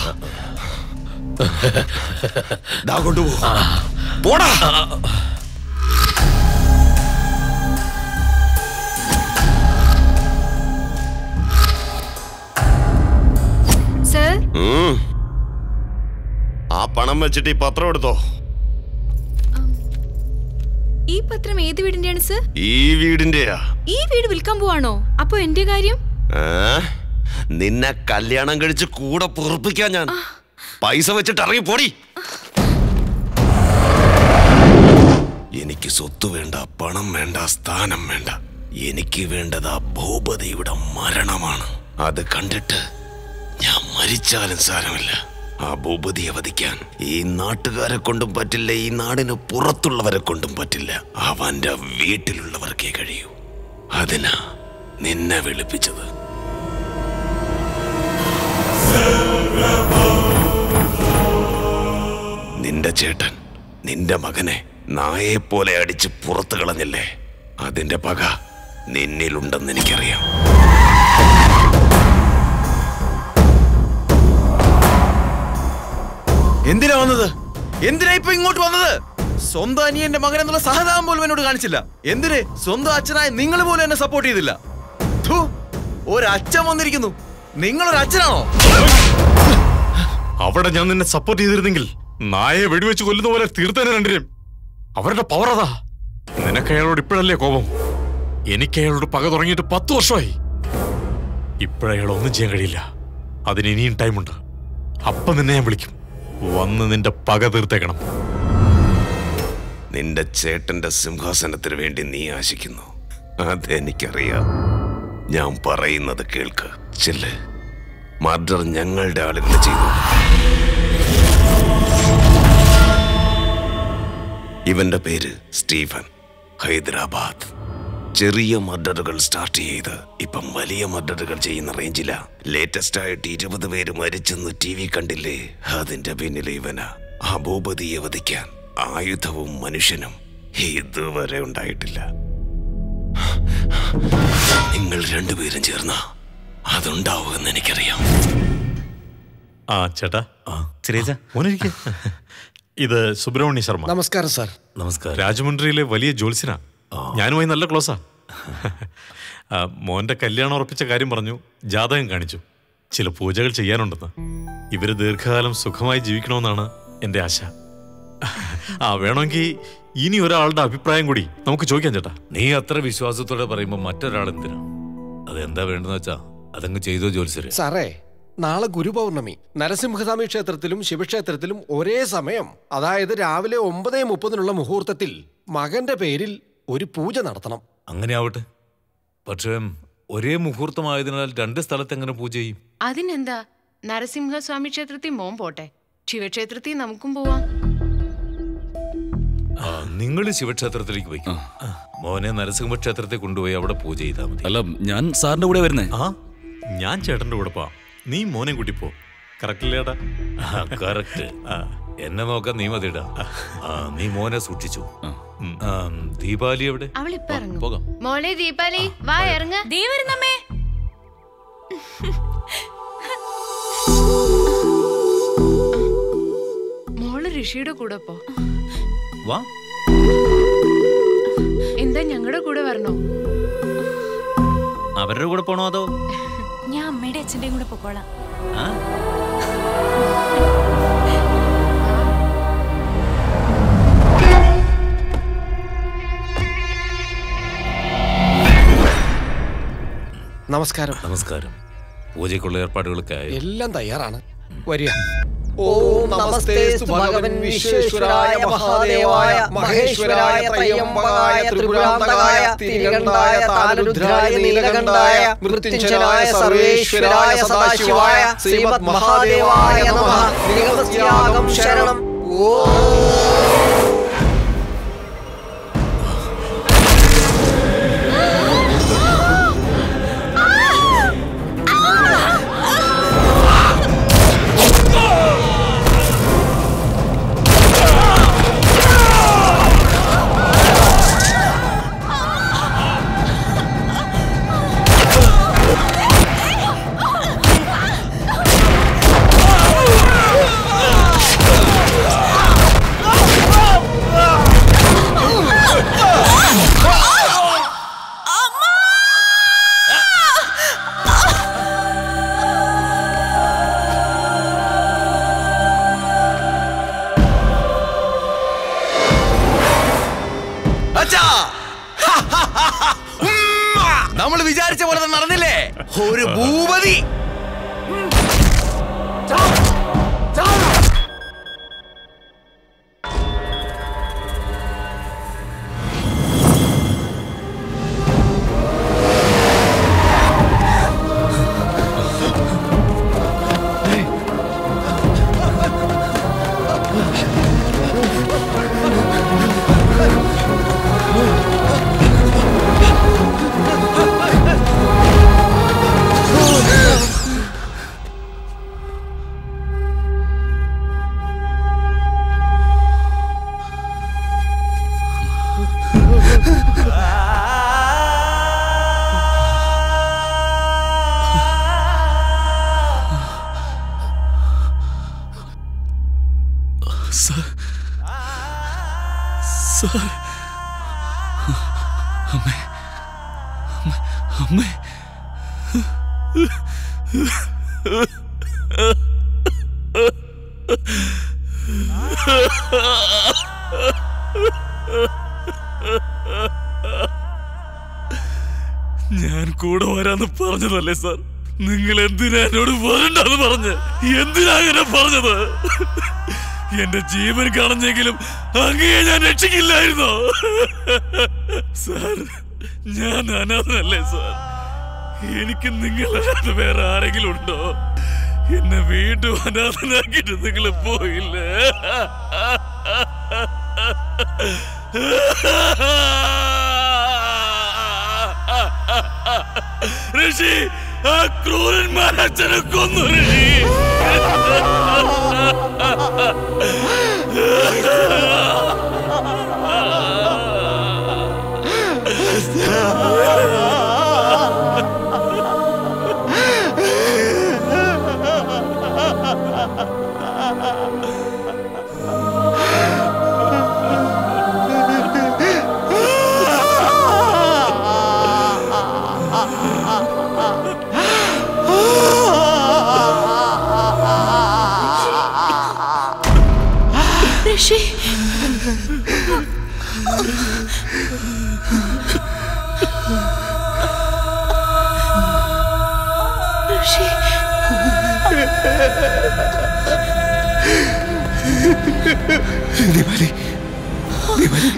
ദാ കൊണ്ടുപോ പോടാ സർ ഉം. ആ പണം വെച്ചിട്ട് ഈ പത്രം എടുത്തോ ഈ പത്രം ഏത് വീടിന്റെയാണ് സർ ഈ വീടിന്റെയാ ഈ വീട് വിൽക്കാൻ പോവാണോ അപ്പൊ എന്റെ കാര്യം ഏ? നിന്നെ കല്യാണം കഴിച്ച് കൂടെ പൊറപ്പിക്കാൻ ഞാൻ പൈസ വെച്ചിട്ട് ഇറങ്ങി പോടി എനിക്ക് സ്വത്ത് വേണ്ട പണം വേണ്ട സ്ഥാനം വേണ്ട എനിക്ക് വേണ്ടത് ആ ഭൂപതിയുടെ മരണമാണ് അത് കണ്ടിട്ട് ഞാൻ മരിച്ചാലും സാരമില്ല ആ ഭൂപതിയെ വധിക്കാൻ ഈ നാട്ടുകാരെ കൊണ്ടും പറ്റില്ല ഈ നാടിന് പുറത്തുള്ളവരെ കൊണ്ടും പറ്റില്ല അവന്റെ വീട്ടിലുള്ളവർക്കേ കഴിയൂ അതിനാ നിന്നെ വിളിപ്പിച്ചത് നിന്റെ ചേട്ടൻ നിന്റെ മകനെ നായെ പോലെ അടിച്ച് പുറത്തു കളഞ്ഞില്ലേ അതിന്റെ പക നിന്നിലുണ്ടെന്ന് എനിക്കറിയാം എന്തിനാ വന്നത് എന്തിനാ ഇപ്പൊ ഇങ്ങോട്ട് വന്നത് സ്വന്തം അനിയന്റെ മകൻ എന്നുള്ള സഹതാപം പോലും എന്നോട് കാണിച്ചില്ല എന്തിന് സ്വന്തം അച്ഛനായ നിങ്ങൾ പോലും എന്നെ സപ്പോർട്ട് ചെയ്തില്ല ഥു, ഒരച്ഛൻ വന്നിരിക്കുന്നു നിങ്ങളൊരു അച്ഛനാണോ അവിടെ ഞാൻ നിന്നെ സപ്പോർട്ട് ചെയ്തിരുന്നെങ്കിൽ നായെ വെടിവെച്ച് കൊല്ലുന്ന പോലെ തീർത്തേനെ രണ്ടിനും അവരുടെ പവർ അതാ നിനക്ക് അയാളോട് ഇപ്പോഴല്ലേ കോപം എനിക്ക് അയാളോട് പക തുടങ്ങിയിട്ട് പത്ത് വർഷമായി ഇപ്പോഴയാൾ ഒന്നും ചെയ്യാൻ കഴിയില്ല അതിന് ഇനിയും ടൈമുണ്ട് അപ്പൊ നിന്നെ ഞാൻ വിളിക്കും വന്ന് നിന്റെ പക തീർത്തേക്കണം നിന്റെ ചേട്ടന്റെ സിംഹാസനത്തിന് വേണ്ടി നീ ആശിക്കുന്നു അതെനിക്കറിയാം ഞാൻ പറയുന്നത് കേൾക്ക് ചെല്ല് മർഡർ ഞങ്ങളുടെ ആളുകൾ ചെയ്തു ഇവന്റെ പേര് സ്റ്റീഫൻ ഹൈദരാബാദ് ചെറിയ മർഡറുകൾ സ്റ്റാർട്ട് ചെയ്ത് ഇപ്പം വലിയ മർഡറുകൾ ചെയ്യുന്ന റേഞ്ചില ലേറ്റസ്റ്റ് ആയിട്ട് ഇരുപത് പേര് മരിച്ചെന്ന് ടി വി കണ്ടില്ലേ അതിന്റെ പിന്നിൽ ഇവനാ ആ ഭൂപതിയെ വധിക്കാൻ ആയുധവും മനുഷ്യനും ഇതുവരെ ഉണ്ടായിട്ടില്ല നിങ്ങൾ രണ്ടുപേരും ചേർന്ന അതുണ്ടാവുമെന്ന് എനിക്കറിയാം ആ ചേട്ടാ മോനിരിക്കെ ഇത് സുബ്രഹ്മണ്യ ശർമ്മ നമസ്കാരം സാർ നമസ്കാരം രാജമുണ്ട്രിയിലെ വലിയ ജോത്സ്യനാ ഞാനുമായി നല്ല ക്ലോസാ ആ, മോന്റെ കല്യാണം ഉറപ്പിച്ച കാര്യം പറഞ്ഞു ജാതകം കാണിച്ചു ചില പൂജകൾ ചെയ്യാനുണ്ടെന്ന് ഇവര് ദീർഘകാലം സുഖമായി ജീവിക്കണമെന്നാണ് എന്റെ ആശ ആ വേണമെങ്കിൽ ഇനി ഒരാളുടെ അഭിപ്രായം കൂടി നമുക്ക് ചോദിക്കാം ചേട്ടാ നീ അത്ര വിശ്വാസത്തോടെ പറയുമ്പോ മറ്റൊരാൾ എന്തിനാ അതെന്താ വേണ്ടെന്ന് വെച്ചാ അതങ്ങ് ചെയ്തോ ജോത്സര് സാറേ നാളെ ഗുരുപൗർണമി നരസിംഹസ്വാമി ക്ഷേത്രത്തിലും ശിവക്ഷേത്രത്തിലും ഒരേ സമയം അതായത് രാവിലെ ഒമ്പതേ മുപ്പതിനുള്ള മുഹൂർത്തത്തിൽ മകന്റെ പേരിൽ ഒരു പൂജ നടത്തണം അങ്ങനെ ആവട്ടെ പക്ഷേ ഒരേ മുഹൂർത്തമായതിനാൽ രണ്ട് സ്ഥലത്ത് എങ്ങനെ പൂജ ചെയ്യും അതിനെന്താ നരസിംഹസ്വാമി ക്ഷേത്രത്തിൽ മോൻ പോട്ടെ ശിവക്ഷേത്രത്തിൽ നമുക്കും പോവാം നിങ്ങൾ ശിവക്ഷേത്രത്തിലേക്ക് വയ്ക്കും മോനെ നരസിംഹ ക്ഷേത്രത്തിൽ കൊണ്ടുപോയി അവിടെ പൂജ ചെയ്താൽ മതി അല്ല ഞാൻ സാറിന്റെ കൂടെ വരുന്നേ ആ ഞാൻ ചേട്ടന്റെ കൂടെ പോവാം നീ മോനെ കൂട്ടി പോ കറക്റ്റ് ഇല്ലേടാ കറക്റ്റ് എന്നെ നോക്കാൻ നീ മതിടാ ആ, നീ മോനെ സൂക്ഷിച്ചു ആ, ദീപാവലി എവിടെ അവൾ ഇപ്പൊ ഇറങ്ങും മോളെ ദീപാലി വാ ഇറങ്ങ ദേ വരുന്നമ്മേ മോള് ഋഷിയുടെ കൂടെ പോ വാ എന്താ ഞങ്ങളുടെ കൂടെ വരണോ അവരുടെ കൂടെ പോണോ അതോ ഞാൻ അമ്മയുടെ അച്ഛന്റെയും കൂടെ പൊക്കോളാം ആ? നമസ്കാരം നമസ്കാരം പൂജയ്ക്കുള്ള ഏർപ്പാടുകളൊക്കെ ആയി എല്ലാം തയ്യാറാണ് വരിക ഓം നമസ്തേസ്തു ഭഗവൻ വിശ്വേശ്വരായ മഹാദേവായ മഹേശ്വരായ ത്രയംബകായ ത്രിപുരാന്തകായ തിരികണ്ഠായ താലരുദ്രായ നീലകണ്ഠായ മൃത്യുഞ്ജനായ സർവേശ്വരായ സദാശിവായ ശ്രീമദ് മഹാദേവായ നമഃ നിഗമസ്യാഗം ശരണം ഓ നമ്മൾ വിചാരിച്ച പോലെ തന്നെ നടന്നില്ലേ ഒരു ഭൂപതി സാർ സാർ അമ്മേ അമ്മേ ഞാൻ കൂടെ വരാന്ന് പറഞ്ഞതല്ലേ സാർ നിങ്ങൾ എന്തിനാ എന്നോട് വരണ്ടെന്ന് പറഞ്ഞ് എന്തിനാ അങ്ങനെ പറഞ്ഞത് എന്റെ ജീവൻ കളഞ്ഞെങ്കിലും അങ്ങയെ ഞാൻ രക്ഷിക്കില്ലായിരുന്നോ സാർ ഞാൻ അനാഥനല്ലേ സാർ എനിക്ക് നിങ്ങളല്ലാതെ വേറെ ആരെങ്കിലും ഉണ്ടോ എന്നെ വീണ്ടും അനാഥനാക്കിയിട്ട് നിങ്ങൾ പോയില്ലേ ഋഷി ആ ക്രൂരന്മാരച്ഛനെ കൊന്നു ഋഷി ഋഷി ദിവാലി ദിവാലി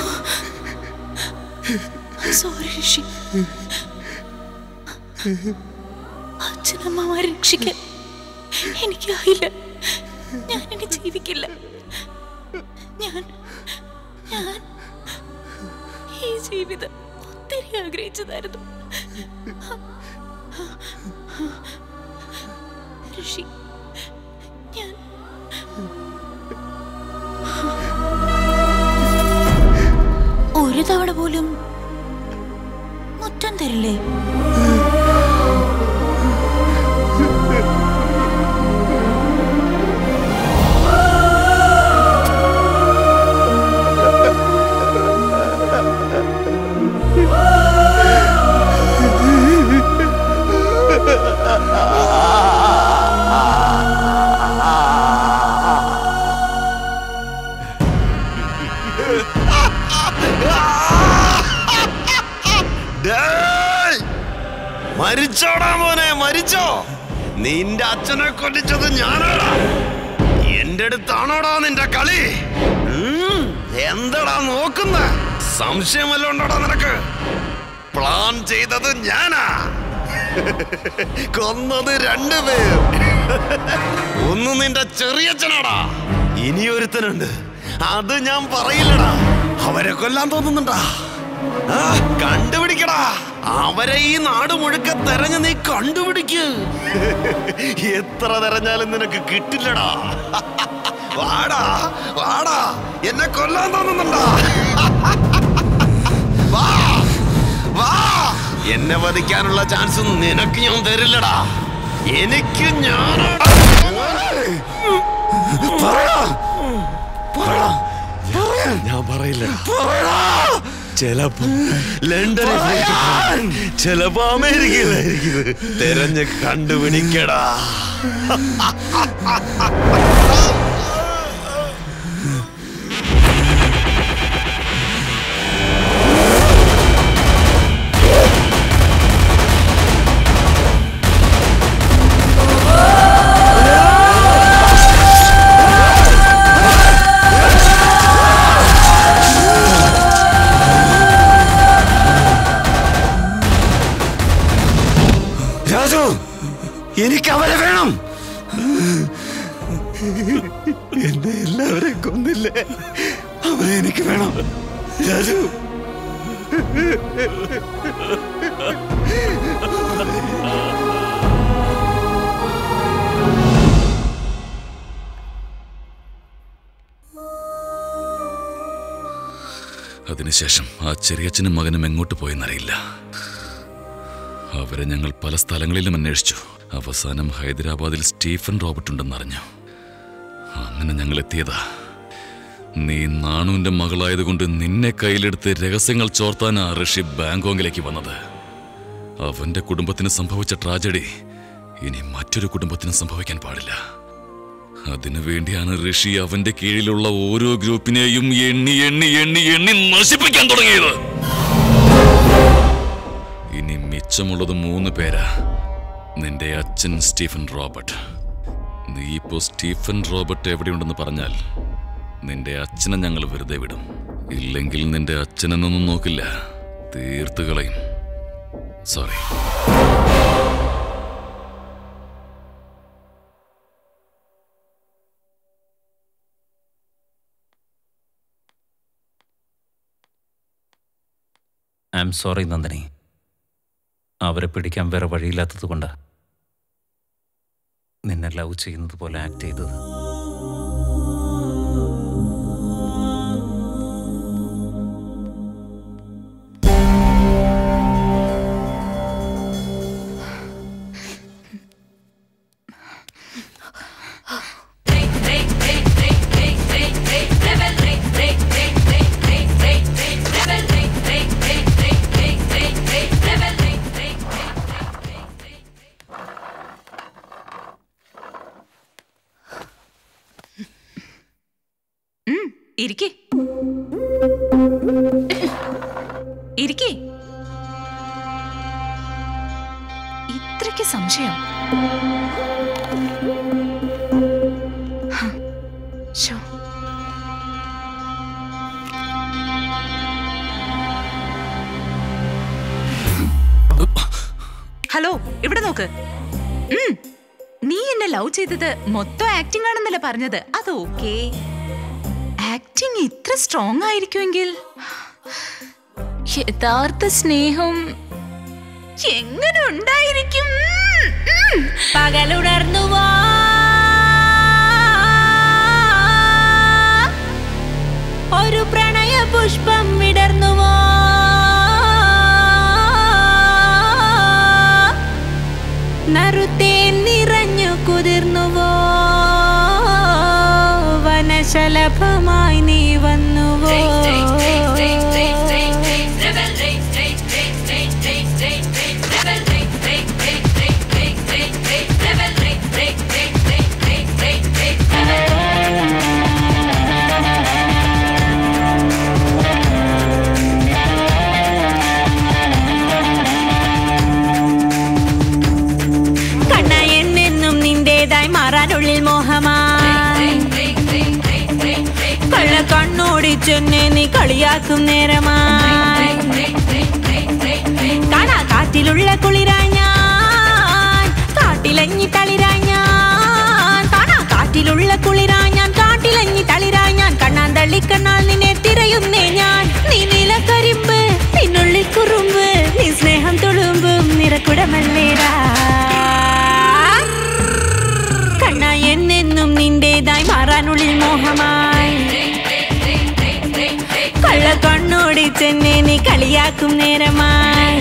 സോറി ഋഷി അച്ഛനമ്മമാരെ രക്ഷിക്കാൻ എനിക്കായില്ല ഞാൻ ഇനി ജീവിക്കില്ല ഞാൻ ഞാൻ ഈ ജീവിതം ഒത്തിരി ആഗ്രഹിച്ചതായിരുന്നു ഋഷി ഞാൻ ഒരു തവണ പോലും മുറ്റം തരില്ലേ ഡേയ്! മരിച്ചോടാ മോനെ മരിച്ചോ നിന്റെ അച്ഛനെ കൊല്ലിച്ചത് ഞാനാടാ എന്റെ അടുത്താണോടാ നിന്റെ കളി ഉം, എന്തടാ നോക്കുന്ന സംശയം വല്ലതും ഉണ്ടോടാ നിനക്ക് പ്ലാൻ ചെയ്തത് ഞാനാ കൊന്നത് രണ്ടുപേർ ഒന്ന് നിന്റെ ചെറിയച്ഛനാടാ ഇനിയൊരുത്തനുണ്ട് അത് ഞാൻ പറയില്ലടാ അവരെ കൊല്ലാൻ തോന്നുന്നുണ്ടാ ആ, കണ്ടുപിടിക്കടാ അവരെ ഈ നാട് മുഴുക്ക തെരഞ്ഞു നീ കണ്ടുപിടിക്ക് എത്ര തെരഞ്ഞാലും നിനക്ക് കിട്ടില്ലടാ വാടാ വാടാ എന്നെ കൊല്ലാൻ തോന്നുന്നുണ്ടാ വാ വാ എന്നെ വധിക്കാനുള്ള ചാൻസ് നിനക്ക് ഞാൻ തരില്ലടാ എനിക്ക് ഞാൻ ഞാൻ പറയില്ല ചിലപ്പോ ലണ്ടനിൽ ചിലപ്പോ അമേരിക്കയിലായിരിക്കും തെരഞ്ഞ് കണ്ടുപിടിക്കടാ രാജു എനിക്ക് അവരെ വേണം എന്നെ എല്ലാവരെയും കൊന്നില്ലേ അവരെ എനിക്ക് വേണം രാജു അതിനുശേഷം ആ ചെറിയച്ഛനും മകനും എങ്ങോട്ട് പോയെന്നറിയില്ല അവരെ ഞങ്ങൾ പല സ്ഥലങ്ങളിലും അന്വേഷിച്ചു അവസാനം ഹൈദരാബാദിൽ സ്റ്റീഫൻ റോബർട്ട് ഉണ്ടെന്നറിഞ്ഞു അങ്ങനെ ഞങ്ങൾ എത്തിയതാ നീ നാണുവിന്റെ മകളായതുകൊണ്ട് നിന്നെ കയ്യിലെടുത്ത് രഹസ്യങ്ങൾ ചോർത്താനാ ഋഷി ബാങ്കോങ്ങിലേക്ക് വന്നത് അവന്റെ കുടുംബത്തിന് സംഭവിച്ച ട്രാജഡി ഇനി മറ്റൊരു കുടുംബത്തിനും സംഭവിക്കാൻ പാടില്ല അതിനു വേണ്ടിയാണ് ഋഷി അവന്റെ കീഴിലുള്ള ഓരോ ഗ്രൂപ്പിനെയും എണ്ണി എണ്ണി എണ്ണി എണ്ണി നശിപ്പിക്കാൻ തുടങ്ങിയത് ഇനി മിച്ചമുള്ളത് മൂന്ന് പേരാ നിന്റെ അച്ഛൻ സ്റ്റീഫൻ റോബർട്ട് നീ ഇപ്പോ സ്റ്റീഫൻ റോബർട്ട് എവിടെയുണ്ടെന്ന് പറഞ്ഞാൽ നിന്റെ അച്ഛനെ ഞങ്ങൾ വെറുതെ വിടും ഇല്ലെങ്കിൽ നിന്റെ അച്ഛനെന്നൊന്നും നോക്കില്ല തീർത്ത് കളയും sorry I M sorry Nandini അവരെ പിടിക്കാൻ വേറെ വഴിയില്ലാത്തത് കൊണ്ടാ നിന്നെ ലവ് ചെയ്യുന്നത് പോലെ ആക്ട് ചെയ്തത് ഇരിക്കേ ഇരിക്കേ ഇത്രയ്ക്ക് സംശയം ഹ, ശോ. ഹലോ ഇവിടെ നോക്ക് ഉം. നീ എന്നെ ലവ് ചെയ്തത് മൊത്തം ആക്ടിംഗ് ആണെന്നല്ലേ പറഞ്ഞത് അത് ഓക്കേ ആക്ടിങ് ഇത്ര സ്ട്രോങ് ആയിരിക്കുമെങ്കിൽ യഥാർത്ഥ സ്നേഹം എങ്ങനെ ഉണ്ടായിരിക്കും പകലുണർന്നുവോ ഒരു പ്രണയ പുഷ്പം വിടർന്നുവോ നറുത്തേൻ നിറഞ്ഞു കുതിർന്നുവോ വനശലഭമായി നീ വന്നുവോ കണ്ണ എന്നെന്നും നിന്റേതായി മാറാനുള്ളിൽ മോഹമായി കള്ള കണ്ണോടിച്ചെന്നെ നീ കളിയാക്കും നേരമായി കാണാ കാറ്റിലുള്ള കുളിരായി ഞാൻ കാട്ടിലഞ്ഞി തളിരായി ഞാൻ കാണാ കാറ്റിലുള്ള കുളിരായി ഞാൻ കാട്ടിലഞ്ഞി തളിരായി ഞാൻ കണ്ണാൻ തള്ളിക്കണ്ണാൽ നിന്നെ തിരയുന്നേ ഞാൻ നീ നിലക്കരിമ്പ് നിന്നുള്ളിൽ കുറുമ്പ് നീ സ്നേഹം തുളുമ്പും നിറക്കുടമല്ലേടാ കണ്ണ എന്നെന്നും നിന്റേതായി മാറാനുള്ളിൽ മോഹമായി കള്ള കണ്ണോടിച്ചെന്നെ നീ കളിയാക്കും നേരമായി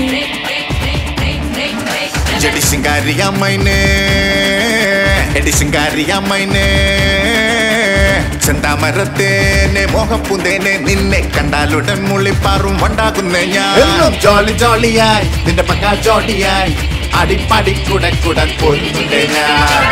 ജടി ശിങ്കാരിയമ്മൈനെ എടി ശിങ്കാരിയമ്മൈനെ ചെന്താമരത്തേനെ മോഹപ്പൂന്തേനെ നിന്നെ കണ്ടാലുടൻ മുള്ളിപ്പാറും ഉണ്ടാകുന്നേ ഞാൻ എന്നും ജോളി ജോളിയായി നിന്റെ പക്ക ജോളിയായി അടിപ്പടി കുട കുട കൊല്ലുന്നേ ഞാൻ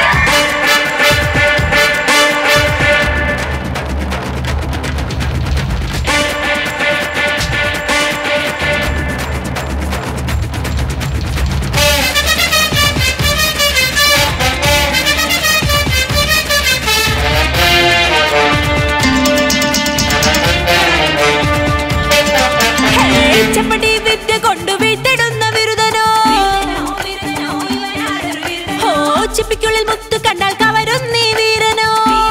ചപ്പടി വിദ്യ കൊണ്ട് വീട്ടിടുന്ന വിരുദനോ ഓ ചിപ്പിക്കുള്ളിൽ മുത്തു കണ്ടാൽ കവരുന്നീ വീരനോ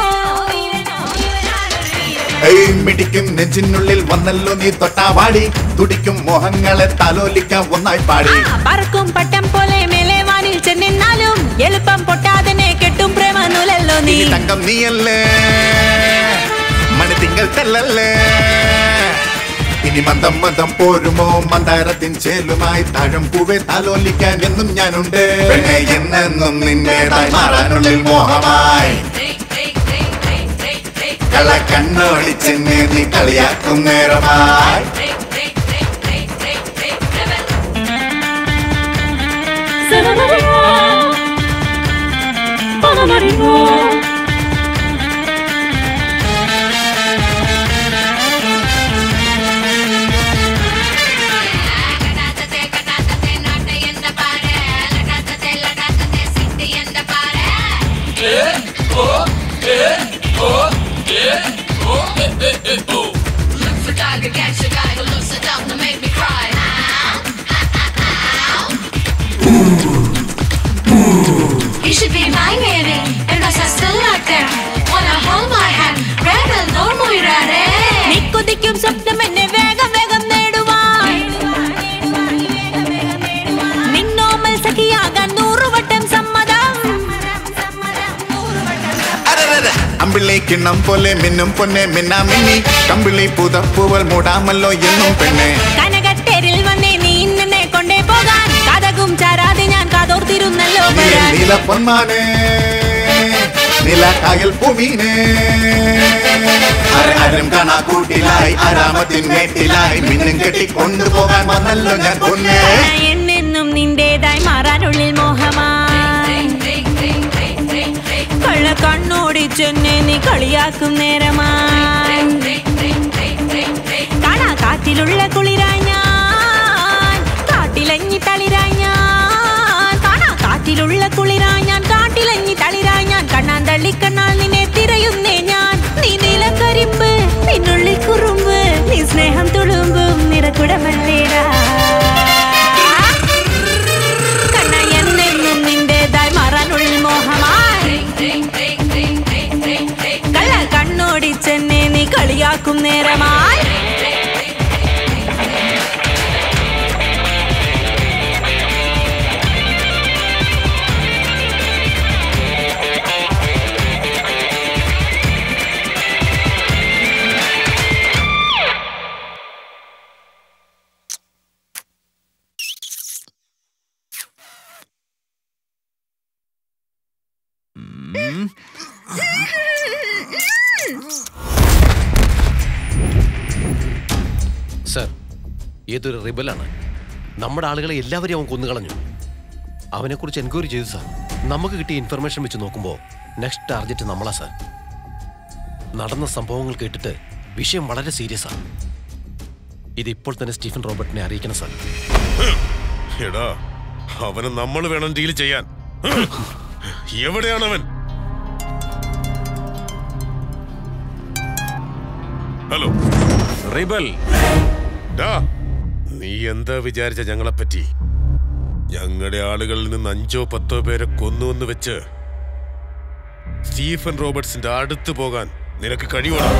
ഏയ് മിടിക്കും നെഞ്ചിനുള്ളിൽ വന്നല്ലോ നീ തൊട്ടാവാടി തുടിക്കും മോഹങ്ങളെ തലോലിക്കാൻ ഒന്നായി പാടി ആ, പറക്കും പട്ടം പോലെ മേലെ വാനിൽ ചെന്നിന്നാലും എളുപ്പം പൊട്ടാതനെ കെട്ടും പ്രേമ നൂലല്ലോ നീ ഈ തങ്കം നീയല്ലേ മണിതിങ്കൾ തെല്ലല്ലേ ഇനി മന്ദം മന്ദം പോരുമോ മന്ദാരത്തിൻ ചേലുമായി താഴം പൂവെ താലോലിക്കാൻ എന്നും ഞാനുണ്ട് പെണ്ണെ എന്നെന്നും നിന്റേതായി മാറാനുള്ളിൽ മോഹമായി കള കണ്ണോടിച്ചെന്നെ നീ കളിയാക്കും നേരമായി You should be my baby, and my sister like them. Wanna hold my hand, rebel, no മുയറാരേ. നീ കൊതിക്കും സ്വപ്നം എന്നെ വേഗം വേഗം നേടുവാൻ നിന്നോമൽ സഖിയാകാൻ നൂറുവട്ടം സമ്മതം അമ്പിളി കിണ്ണം പോലെ മിന്നും പൊന്നെ മിന്നാ മിന്നി കമ്പിളി പുതപ്പുവൽ മൂടാമല്ലോ എന്നും പെണ്ണെ കനകത്തേരിൽ വന്നേ നീ ഇന്നെ കൊണ്ടേ പോകാൻ കഥകും ചാരാതെ ഞാൻ കാതോർത്തിരുന്നല്ലോ നീ വരാൻ നീല പൊന്മാനെ നില കായൽ പൂമീനെ ആരും കാണാ കൂട്ടിലായി ആരാമത്തിൻ മേട്ടിലായി മിന്നും കെട്ടി കൊണ്ടുപോകാൻ വന്നല്ലോ ഞാൻ പൊന്നെ എന്നെന്നും നിന്റേതായി മാറാനുള്ളിൽ മോഹമായി കള്ള കണ്ണോടിച്ചെന്നെ നീ കളിയാക്കും നേരമായി കാണാ കാറ്റിലുള്ള കുളിരായി ഞാൻ കാട്ടിലഞ്ഞി തളിരായി ഞാൻ കാണാ കാറ്റിലുള്ള കുളിരായി ഞാൻ കാട്ടിലഞ്ഞി തളിരായി ഞാൻ കണ്ണാൻ തള്ളിക്കണ്ണാൽ നിന്നെ തിരയുന്നേ ഞാൻ നീ നീലക്കരിമ്പ് നിന്നുള്ളിൽ കുറുമ്പ് നീ സ്നേഹം തുളുമ്പും നിറക്കുടമല്ലേടാ കണ്ണ എന്നെന്നും നിന്റേതായി മാറാനുള്ളിൽ മോഹമായി കള്ള കണ്ണോടിച്ചെന്നെ നീ കളിയാക്കും നേരമായി സർ ഏതൊരു റിബലാണ് നമ്മുടെ ആളുകളെ എല്ലാവരെയും അവൻ കൊന്നുകളഞ്ഞു അവനെക്കുറിച്ച് എൻക്വയറി ചെയ്തു സാർ നമുക്ക് കിട്ടിയ ഇൻഫർമേഷൻ വെച്ച് നോക്കുമ്പോൾ നെക്സ്റ്റ് ടാർഗറ്റ് നമ്മളാ സാർ നടന്ന സംഭവങ്ങൾ കേട്ടിട്ട് വിഷയം വളരെ സീരിയസ് ആണ് ഇത് ഇപ്പോൾ തന്നെ സ്റ്റീഫൻ റോബർട്ടിനെ അറിയിക്കണം സാർ എടാ അവന് നമ്മൾ വേണം ഡീൽ ചെയ്യാൻ എവിടെയാണ് അവൻ ഹലോ റിബൽ ഡാ നീ എന്താ വിചാരിച്ച ഞങ്ങളെ പറ്റി ഞങ്ങളുടെ ആളുകളിൽ നിന്ന് അഞ്ചോ പത്തോ പേരെ കൊന്നുവെന്ന് വെച്ച് സ്റ്റീഫൻ റോബർട്സിന്റെ അടുത്ത് പോകാൻ നിനക്ക് കഴിയണം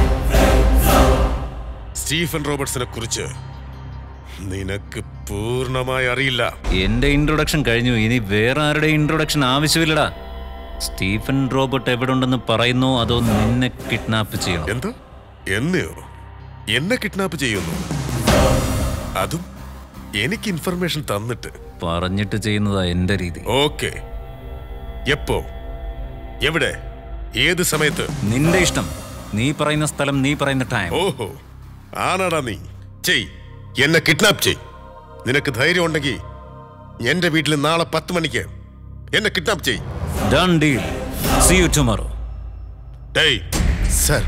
സ്റ്റീഫൻ റോബർട്സിനെ കുറിച്ച് നിനക്ക് പൂർണ്ണമായി അറിയില്ല എന്റെ ഇൻട്രൊഡക്ഷൻ കഴിഞ്ഞു ഇനി വേറെ ആരുടെ ഇൻട്രൊഡക്ഷൻ ആവശ്യമില്ലടാ സ്റ്റീഫൻ റോബർട്ട് എവിടെ ഉണ്ടെന്ന് പറയുന്നോ അതോ നിന്നെ കിഡ്നാപ്പ് ചെയ്യണം എന്ത് എന്നെയോ എന്നെ കിഡ്നാപ്പ് ചെയ്യുന്നു അതും എനിക്ക് ഇൻഫർമേഷൻ തന്നിട്ട് പറഞ്ഞിട്ട് ചെയ്യുന്നതാ എന്റെ രീതി ഓക്കെ എപ്പോ എവിടെ ഏത് സമയത്ത് നിന്റെ ഇഷ്ടം നീ പറയുന്ന സ്ഥലം നീ പറയുന്ന ടൈം ഓഹോ ആണാടാ നീ ചെയ് എന്നെ കിഡ്നാപ്പ് ചെയ് നിനക്ക് ധൈര്യം ഉണ്ടെങ്കിൽ എന്റെ വീട്ടിൽ നാളെ പത്ത് മണിക്ക് എന്നെ കിഡ്നാപ്പ് ചെയ് done deal see you tomorrow ഡേയ് സർ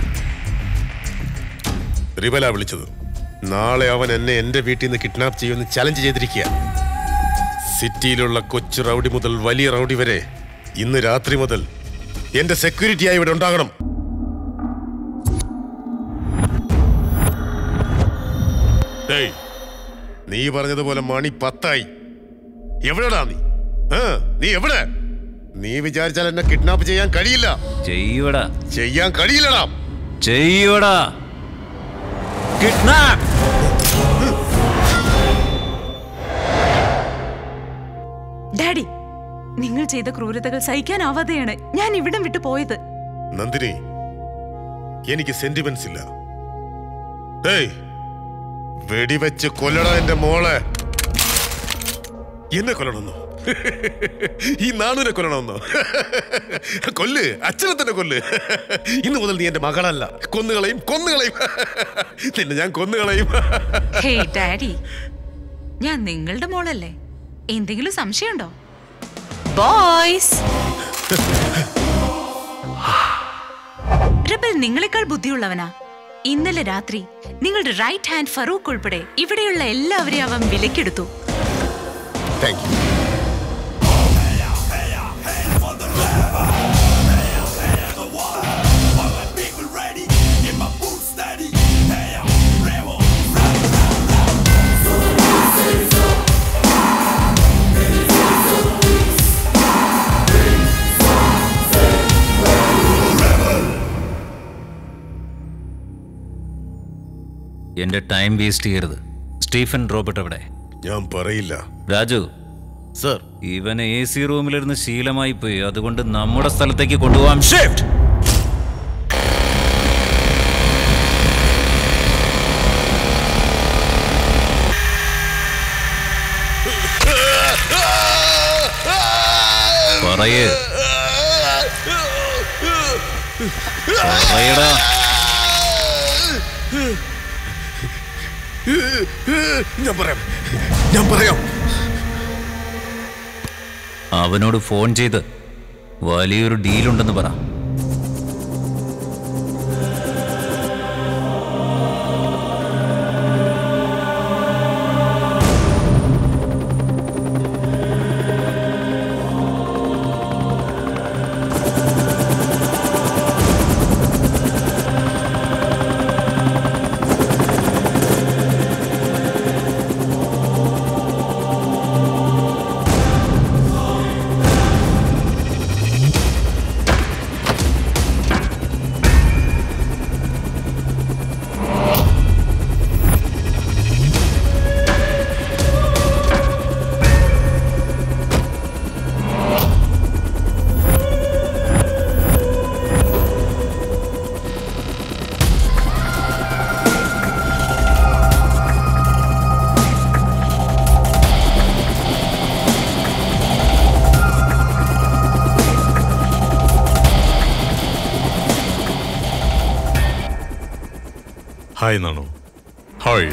റിബല വിളിച്ചത് നാളെ അവൻ എന്നെ എന്റെ വീട്ടിൽ നിന്ന് കിഡ്നാപ്പ് ചെയ്യുമെന്ന് ചലഞ്ച് ചെയ്തിരിക്കുക സിറ്റിയിലുള്ള കൊച്ചു റൗഡി മുതൽ വലിയ റൗഡി വരെ ഇന്ന് രാത്രി മുതൽ എന്റെ സെക്യൂരിറ്റിയായി ഇവിടെ ഉണ്ടാകണം ഡേയ് നീ പറഞ്ഞതുപോലെ മണി പത്തായി എവിടെടാ നീ ആ, നീ എവിടെ നീ വിചാരിച്ചാൽ എന്നെ കിഡ്നാപ്പ് ചെയ്യാൻ കഴിയില്ല ചെയ്യൂടാ ചെയ്യാൻ കഴിയില്ലടാ ചെയ്യൂടാ കിഡ്നാപ്പ് ഡാഡി നിങ്ങൾ ചെയ്ത ക്രൂരതകൾ സഹിക്കാനാവാതെയാണ് ഞാൻ ഇവിടം വിട്ടു പോയത് നന്ദിനി എനിക്ക് സെന്റിമെന്റ്സ് ഇല്ല ഡേയ് വെടിവെച്ച് കൊല്ലടാ എന്റെ മോളെ എന്നെ കൊല്ലണമെന്നോ ഈ നാണുനെ കൊല്ലണമെന്നോ കൊല്ല് അച്ഛനെ തന്നെ കൊല്ല് ഇന്ന് മുതൽ നീ എന്റെ മകളല്ല കൊന്നുകളയും കൊന്നുകളയും നിന്നെ ഞാൻ കൊന്നുകളയും ഹേ ഡാഡി ഞാൻ നിങ്ങളുടെ മോളല്ലേ എന്തെങ്കിലും സംശയമുണ്ടോ ബോയ്സ് റബൽ നിങ്ങളെക്കാൾ ബുദ്ധിയുള്ളവനാ ഇന്നലെ രാത്രി നിങ്ങളുടെ റൈറ്റ് ഹാൻഡ് ഫറൂഖ് ഉൾപ്പെടെ ഇവിടെയുള്ള എല്ലാവരെയും അവൻ വിലക്കെടുത്തു താങ്ക് യു Hey, എന്റെ ടൈം വേസ്റ്റ് ചെയ്യരുത് സ്റ്റീഫൻ റോബർട്ട് എവിടെ ഞാൻ പറയില്ല രാജു സർ ഇവന് എ സി റൂമിലിരുന്ന് ശീലമായി പോയി അതുകൊണ്ട് നമ്മുടെ സ്ഥലത്തേക്ക് കൊണ്ടുപോകാം ഷിഫ്റ്റ് പറയേ പറയടാ ഞാൻ പറയാം ഞാൻ പറയാം അവനോട് ഫോൺ ചെയ്ത് വലിയൊരു ഡീലുണ്ടെന്ന് പറ hi Nanu hi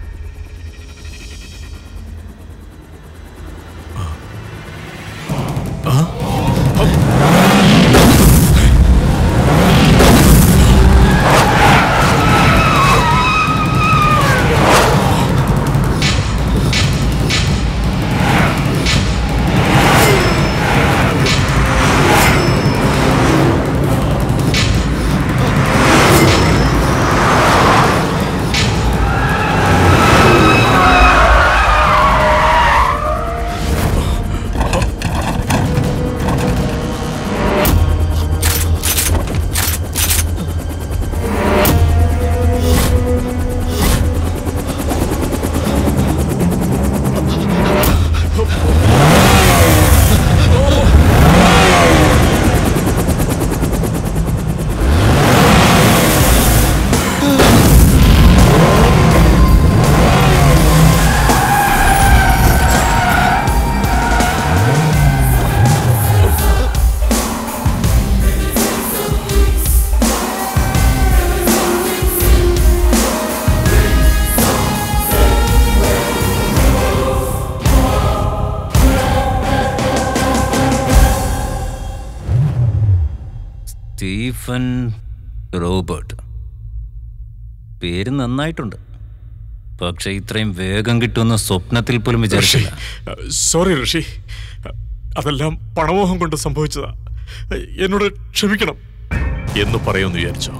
Stephen Robert പേര് നന്നായിട്ടുണ്ട് പക്ഷെ ഇത്രയും വേഗം കിട്ടുമെന്ന് സ്വപ്നത്തിൽ പോലും വിചാരിച്ചില്ല സോറി ഋഷി അതെല്ലാം പണമോഹം കൊണ്ട് സംഭവിച്ചതാ എന്നോട് ക്ഷമിക്കണം എന്ന് പറയുമെന്ന് വിചാരിച്ചോ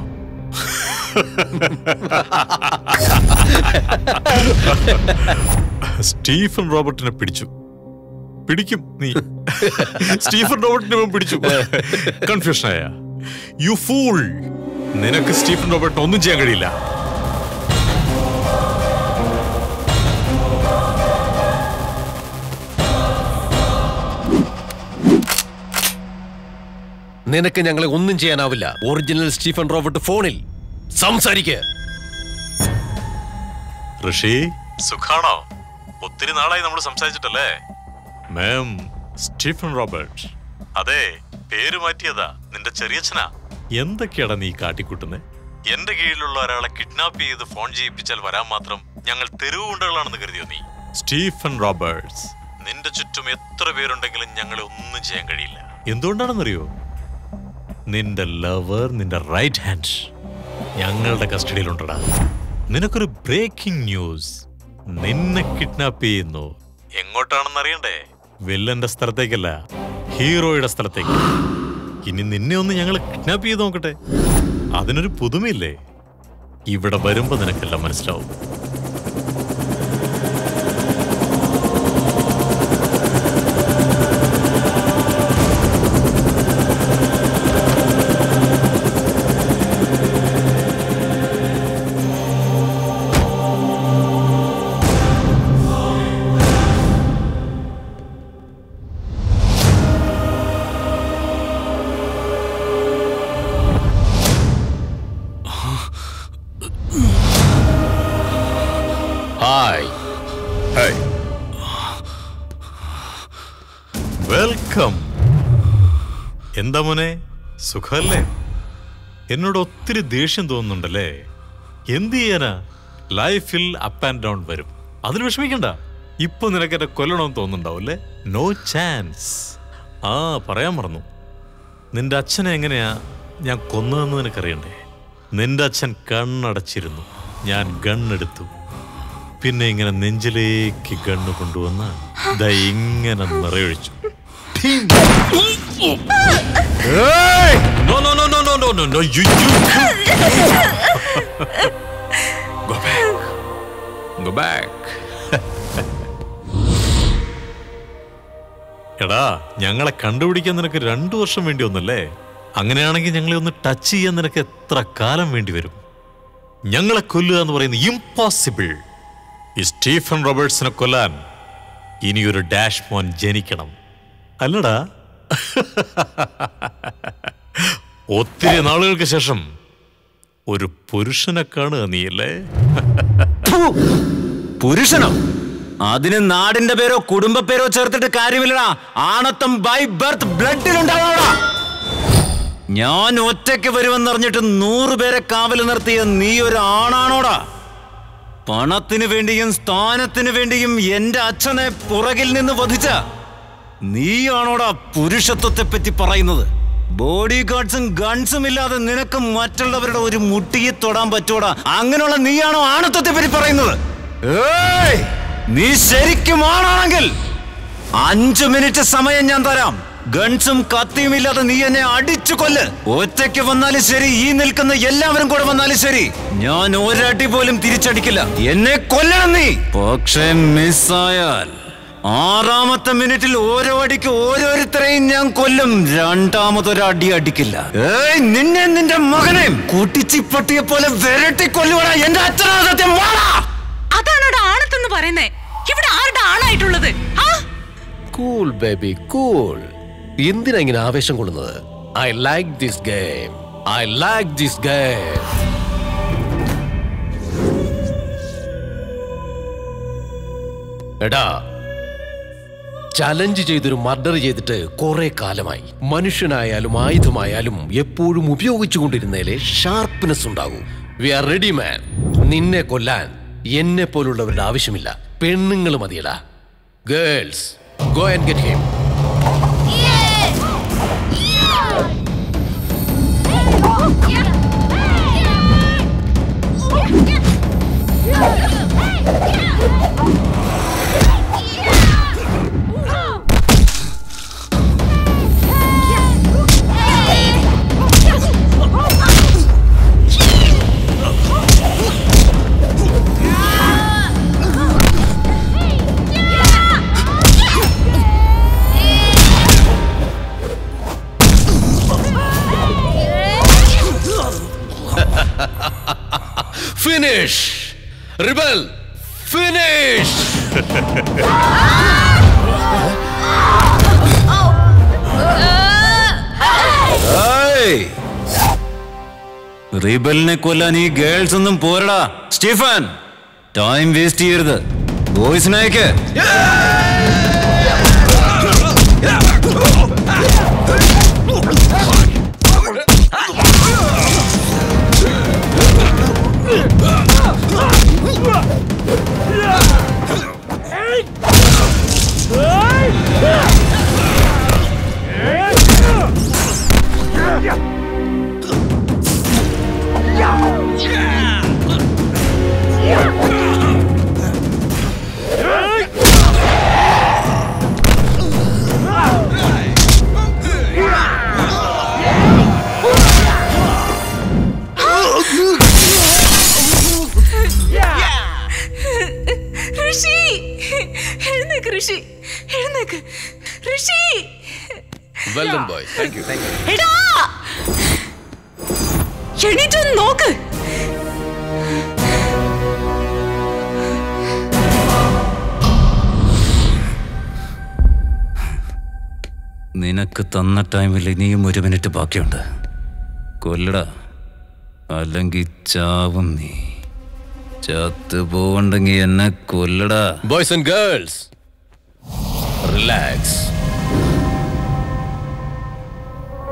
സ്റ്റീഫൻ റോബർട്ടിനെ പിടിച്ചു പിടിക്കും നീ സ്റ്റീഫൻ റോബർട്ടിനെ ഇവൻ പിടിച്ചു കൺഫ്യൂഷനായ യു ഫൂൾ നിനക്ക് സ്റ്റീഫൻ റോബർട്ടിന് ഒന്നും ചെയ്യാൻ കഴിയില്ല നിനക്ക് ഞങ്ങളെ ഒന്നും ചെയ്യാനാവില്ല ഒറിജിനൽ സ്റ്റീഫൻ റോബർട്ട് ഫോണിൽ സംസാരിക്കുക ഋഷി സുഖാണോ ഒത്തിരി നാളായി നമ്മൾ സംസാരിച്ചിട്ടല്ലേ മാം സ്റ്റീഫൻ റോബർട്ട് അതെ പേര് മാറ്റിയതാ നിന്റെ ചെറിയച്ഛനാ എന്തൊക്കെയാടാ നീ കാട്ടിക്കൂട്ടുന്നത് എന്റെ കീഴിലുള്ള ഒരാളെ കിഡ്നാപ്പ് ചെയ്ത് ഫോൺ ചെയ്യിപ്പിച്ചാൽ വരാൻ മാത്രം ഞങ്ങൾ തെരുവ് ഗുണ്ടകളാണെന്ന് കരുതിയോ നീ സ്റ്റീഫൻ റോബർട്ട്സ് നിന്റെ ചുറ്റും എത്ര പേരുണ്ടെങ്കിലും ഞങ്ങളെ ഒന്നും ചെയ്യാൻ കഴിയില്ല എന്തുകൊണ്ടാണെന്നറിയോ നിന്റെ ലവർ നിന്റെ റൈറ്റ് ഹാൻഡ് ഞങ്ങളുടെ കസ്റ്റഡിയിലുണ്ടടാ നിനക്കൊരു ബ്രേക്കിംഗ് ന്യൂസ് നിന്നെ കിഡ്നാപ്പ് ചെയ്യുന്നു എങ്ങോട്ടാണെന്ന് അറിയണ്ടേ വില്ലന്റെ സ്ഥലത്തേക്കല്ല ഹീറോയുടെ സ്ഥലത്തേക്ക് ഇനി നിന്നെ ഒന്ന് ഞങ്ങൾ കിഡ്നാപ്പ് ചെയ്ത് നോക്കട്ടെ അതിനൊരു പുതുമയില്ലേ ഇവിടെ വരുമ്പോ നിനക്കെല്ലാം മനസ്സിലാവും എന്താ മോനെ സുഖമല്ലേ എന്നോട് ഒത്തിരി ദേഷ്യം തോന്നുന്നുണ്ടല്ലേ എന്ത് ചെയ്യാനാ ലൈഫിൽ അപ്പ് ആൻഡ് ഡൗൺ വരും അതിന് വിഷമിക്കണ്ട ഇപ്പൊ നിനക്ക് എന്നെ കൊല്ലണമെന്ന് തോന്നുന്നുണ്ടാവും അല്ലേ നോ ചാൻസ് ആ പറയാൻ മറന്നു നിന്റെ അച്ഛനെ എങ്ങനെയാ ഞാൻ കൊന്നതെന്ന് നിനക്കറിയണ്ടേ നിന്റെ അച്ഛൻ കണ്ണടച്ചിരുന്നു ഞാൻ ഗണ്ണെടുത്തു പിന്നെ ഇങ്ങനെ നെഞ്ചിലേക്ക് ഗണ്ണ് കൊണ്ടുവന്ന് ദാ ഇങ്ങനെ നിറയൊഴിച്ചു Hey! No, no, no, no, no, no, no, no, you, you. Go back. Go back. എടാ ഞങ്ങളെ കണ്ടുപിടിക്കാൻ നിനക്ക് രണ്ടു വർഷം വേണ്ടി വന്നല്ലേ അങ്ങനെയാണെങ്കിൽ ഞങ്ങളെ ഒന്ന് ടച്ച് ചെയ്യാൻ നിനക്ക് എത്ര കാലം വേണ്ടി വരും ഞങ്ങളെ കൊല്ലുക എന്ന് പറയുന്നത് ഇമ്പോസിബിൾ ഈ സ്റ്റീഫൻ റോബർട്ട്സിനെ കൊല്ലാൻ ഇനിയൊരു ഡാഷ് മോൻ ജനിക്കണം അല്ലടാ ഒത്തിരി നാളുകൾക്ക് ശേഷം ഒരു പുരുഷനെ കാണുക നീയല്ലേ പുരുഷനോ അതിന് നാടിന്റെ പേരോ കുടുംബ പേരോ ചേർത്തിട്ട് കാര്യമില്ലടാ ആണത്തം ബൈ ബർത്ത് ബ്ലഡിലുണ്ടാവണോടാ ഞാൻ ഒറ്റയ്ക്ക് വരുമെന്നറിഞ്ഞിട്ട് നൂറ് പേരെ കാവൽ നിർത്തിയ നീ ഒരു ആണാണോടാ പണത്തിന് വേണ്ടിയും സ്ഥാനത്തിന് വേണ്ടിയും എന്റെ അച്ഛനെ പുറകിൽ നിന്ന് വധിച്ച നീയാണോടാ പുരുഷത്വത്തെ പറ്റി പറയുന്നത് ബോഡി ഗാർഡ്സും ഗൺസും ഇല്ലാതെ നിനക്ക് മറ്റുള്ളവരുടെ ഒരു മുട്ടിയെ തൊടാൻ പറ്റൂടാ അങ്ങനെയുള്ള നീയാണോ ആണത്വത്തെ പറ്റി പറയുന്നത് ഏയ്! നീ ശരിക്കും ആണാണെങ്കിൽ അഞ്ചു മിനിറ്റ് സമയം ഞാൻ തരാം ഗൺസും കത്തിയും ഇല്ലാതെ നീ എന്നെ അടിച്ചു കൊല്ല് ഒറ്റയ്ക്ക് വന്നാലും ശരി ഈ നിൽക്കുന്ന എല്ലാവരും കൂടെ വന്നാലും ശരി ഞാൻ ഒരടി പോലും തിരിച്ചടിക്കില്ല എന്നെ കൊല്ലണം നീ പക്ഷേ മിസ്സായാൽ ആറാമത്തെ മിനിറ്റിൽ ഓരോ അടിക്ക് ഓരോരുത്തരെയും ഞാൻ കൊല്ലും രണ്ടാമതൊരു അടി അടിക്കില്ല ഏയ് നിന്നെ നിന്റെ മകനെയും കുട്ടിച്ചിപ്പട്ടിയെ പോലെ വിരട്ടി കൊല്ലുവാടാ എന്റെ അച്ഛനാ സത്യം വാടാ അതാണോടാ ആണത്തെന്ന് പറയുന്നേ ഇവിടെ ആരുടെ ആണായിട്ടുള്ളത് ആ കൂൾ ബേബി കൂൾ എന്തിനാ ഇങ്ങനെ ആവേശം കൊള്ളുന്നത് I like this game I like this game എടാ ചലഞ്ച് ചെയ്തൊരു മർഡർ ചെയ്തിട്ട് കുറെ കാലമായി മനുഷ്യനായാലും ആയുധമായാലും എപ്പോഴും ഉപയോഗിച്ചുകൊണ്ടിരുന്നതിലെ ഷാർപ്പ്നെസ് ഉണ്ടാകും വി ആർ റെഡി മാൻ നിന്നെ കൊല്ലാൻ എന്നെ പോലുള്ളവരുടെ ആവശ്യമില്ല പെണ്ണുങ്ങൾ മതിയടാ girls go and get him finish rebel finish ഏയ്! റിബലിനെ കൊല്ലാൻ ഈ ഗേൾസ് ഒന്നും പോരടാ സ്റ്റീഫൻ ടൈം വേസ്റ്റ് ചെയ്യരുത് ബോയ്സിനയക്ക് ഋഷി എഴുന്നേക്ക് ഋഷി എഴുന്നേക്ക് Rishi well done boy thank you thank you എടാ എണീറ്റൊന്ന് നോക്ക് നിനക്ക് തന്ന ടൈമിൽ ഇനിയും ഒരു മിനിറ്റ് ബാക്കിയുണ്ട് കൊല്ലടാ അല്ലെങ്കിൽ ചാവും നീ ചത്തു പോവണ്ടെങ്കി എന്നെ കൊല്ലടാ boys and girls relax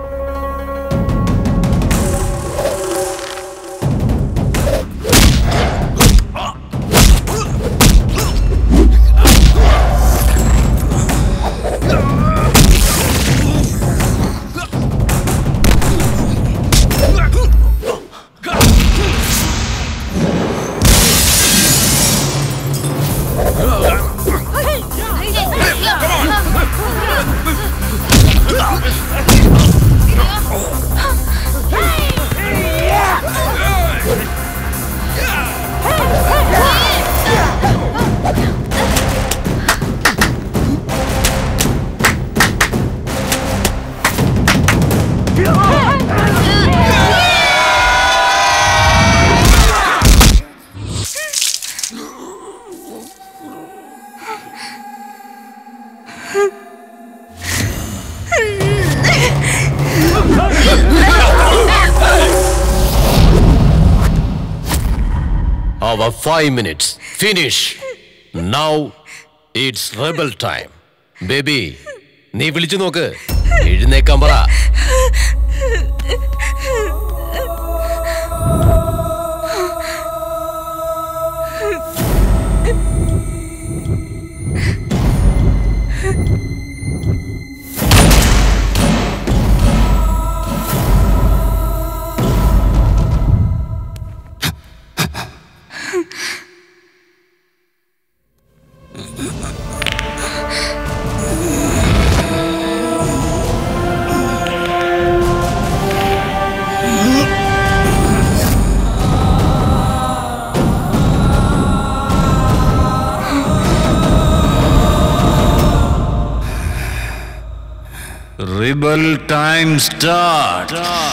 Our five minutes. Finish. Now it's rebel time. Baby നീ വിളിച്ചു നോക്ക് എഴുന്നേക്കാൻ പറ Rebel time start.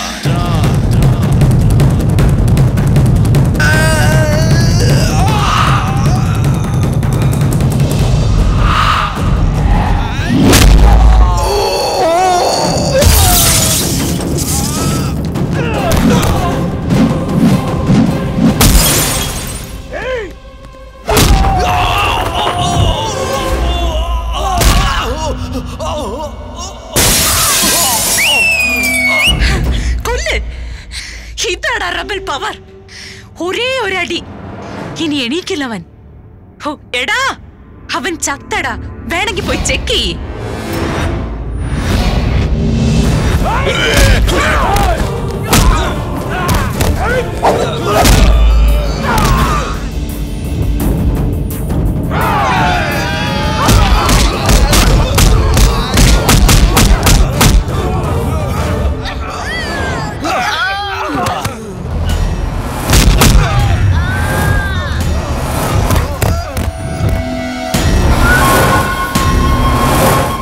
കൊല്ല് ഇതാടാ റബൽ പവർ ഒരേ ഒരടി ഇനി എണീക്കില്ലവൻ ഹോ, എടാ അവൻ ചത്തടാ വേണമെങ്കിൽ പോയി ചെക്ക് ചെയ്യ് Ah!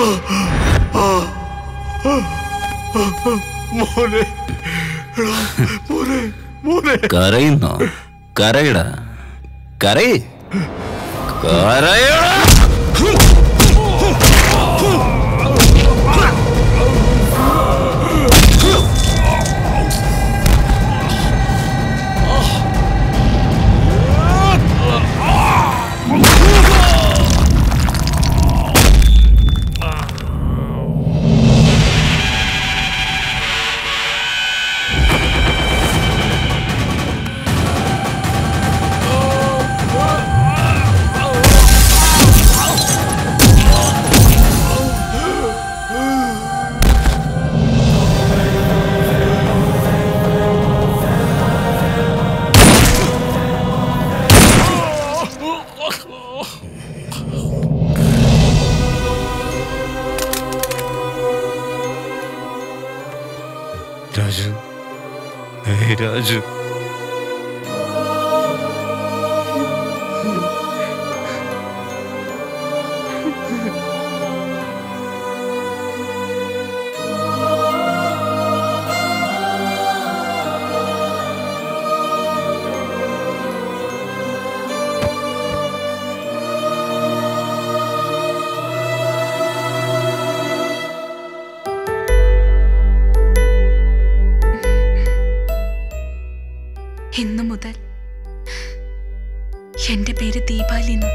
മോനെ എടാ, മോനെ മോനെ കരയുന്നോ കരയിട കരയ് കരയടാ രാജു ഏയ് രാജു ഇന്നു മുതൽ എന്റെ പേര് ദീപാലിന്ന്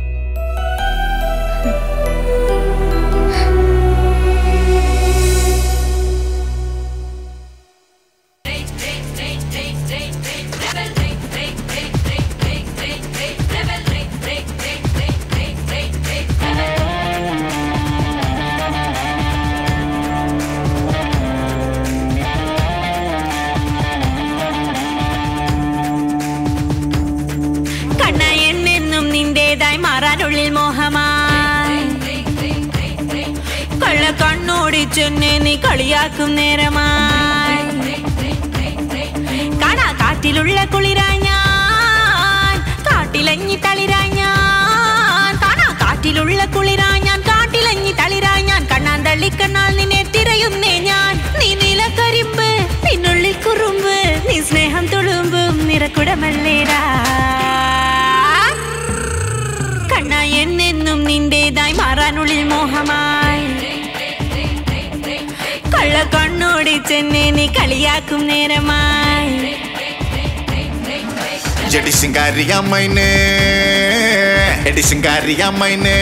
കണ്ണ എന്നെന്നും നിന്റേതായി മാറാനുള്ളിൽ മോഹമായി കള്ള കണ്ണോടിച്ചെന്നെ നീ കളിയാക്കും നേരമായി കാണാ കാറ്റിലുള്ള കുളിരായി ഞാൻ കാട്ടിലഞ്ഞി തളിരായി ഞാൻ കാണാ കാറ്റിലുള്ള കുളിരായി ഞാൻ കാട്ടിലഞ്ഞി തളിരായി ഞാൻ കണ്ണാൻ തള്ളിക്കണ്ണാൽ നിന്നെ തിരയുന്നേ ഞാൻ നീ നിലക്കരിമ്പ് നിന്നുള്ളിൽ കുറുമ്പ് നീ സ്നേഹം തുളുമ്പും നിറക്കുടമല്ലേടാ കണ്ണ എന്നെന്നും നിന്റേതായി മാറാനുള്ളിൽ മോഹമായി കള്ള കണ്ണോടിച്ചെന്നെ നീ കളിയാക്കും നേരമായി ജഡി സിംഗാരിയമ്മൈനെ എടി സിംഗാരിയമ്മൈനെ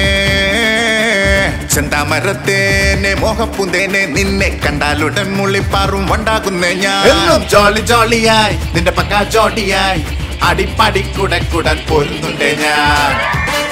ചെന്താമരത്തേനെ മോഹപ്പൂന്തേനെ നിന്നെ കണ്ടാലുടൻ മുള്ളിപ്പാറും വണ്ടാകുന്നേ ഞാൻ എന്നും ജോളി ജോളിയായി നിന്റെ പക്ക ജോഡിയായി അടിപ്പടി കുടക്കുടൻ പോരുന്നുണ്ടേ ഞാൻ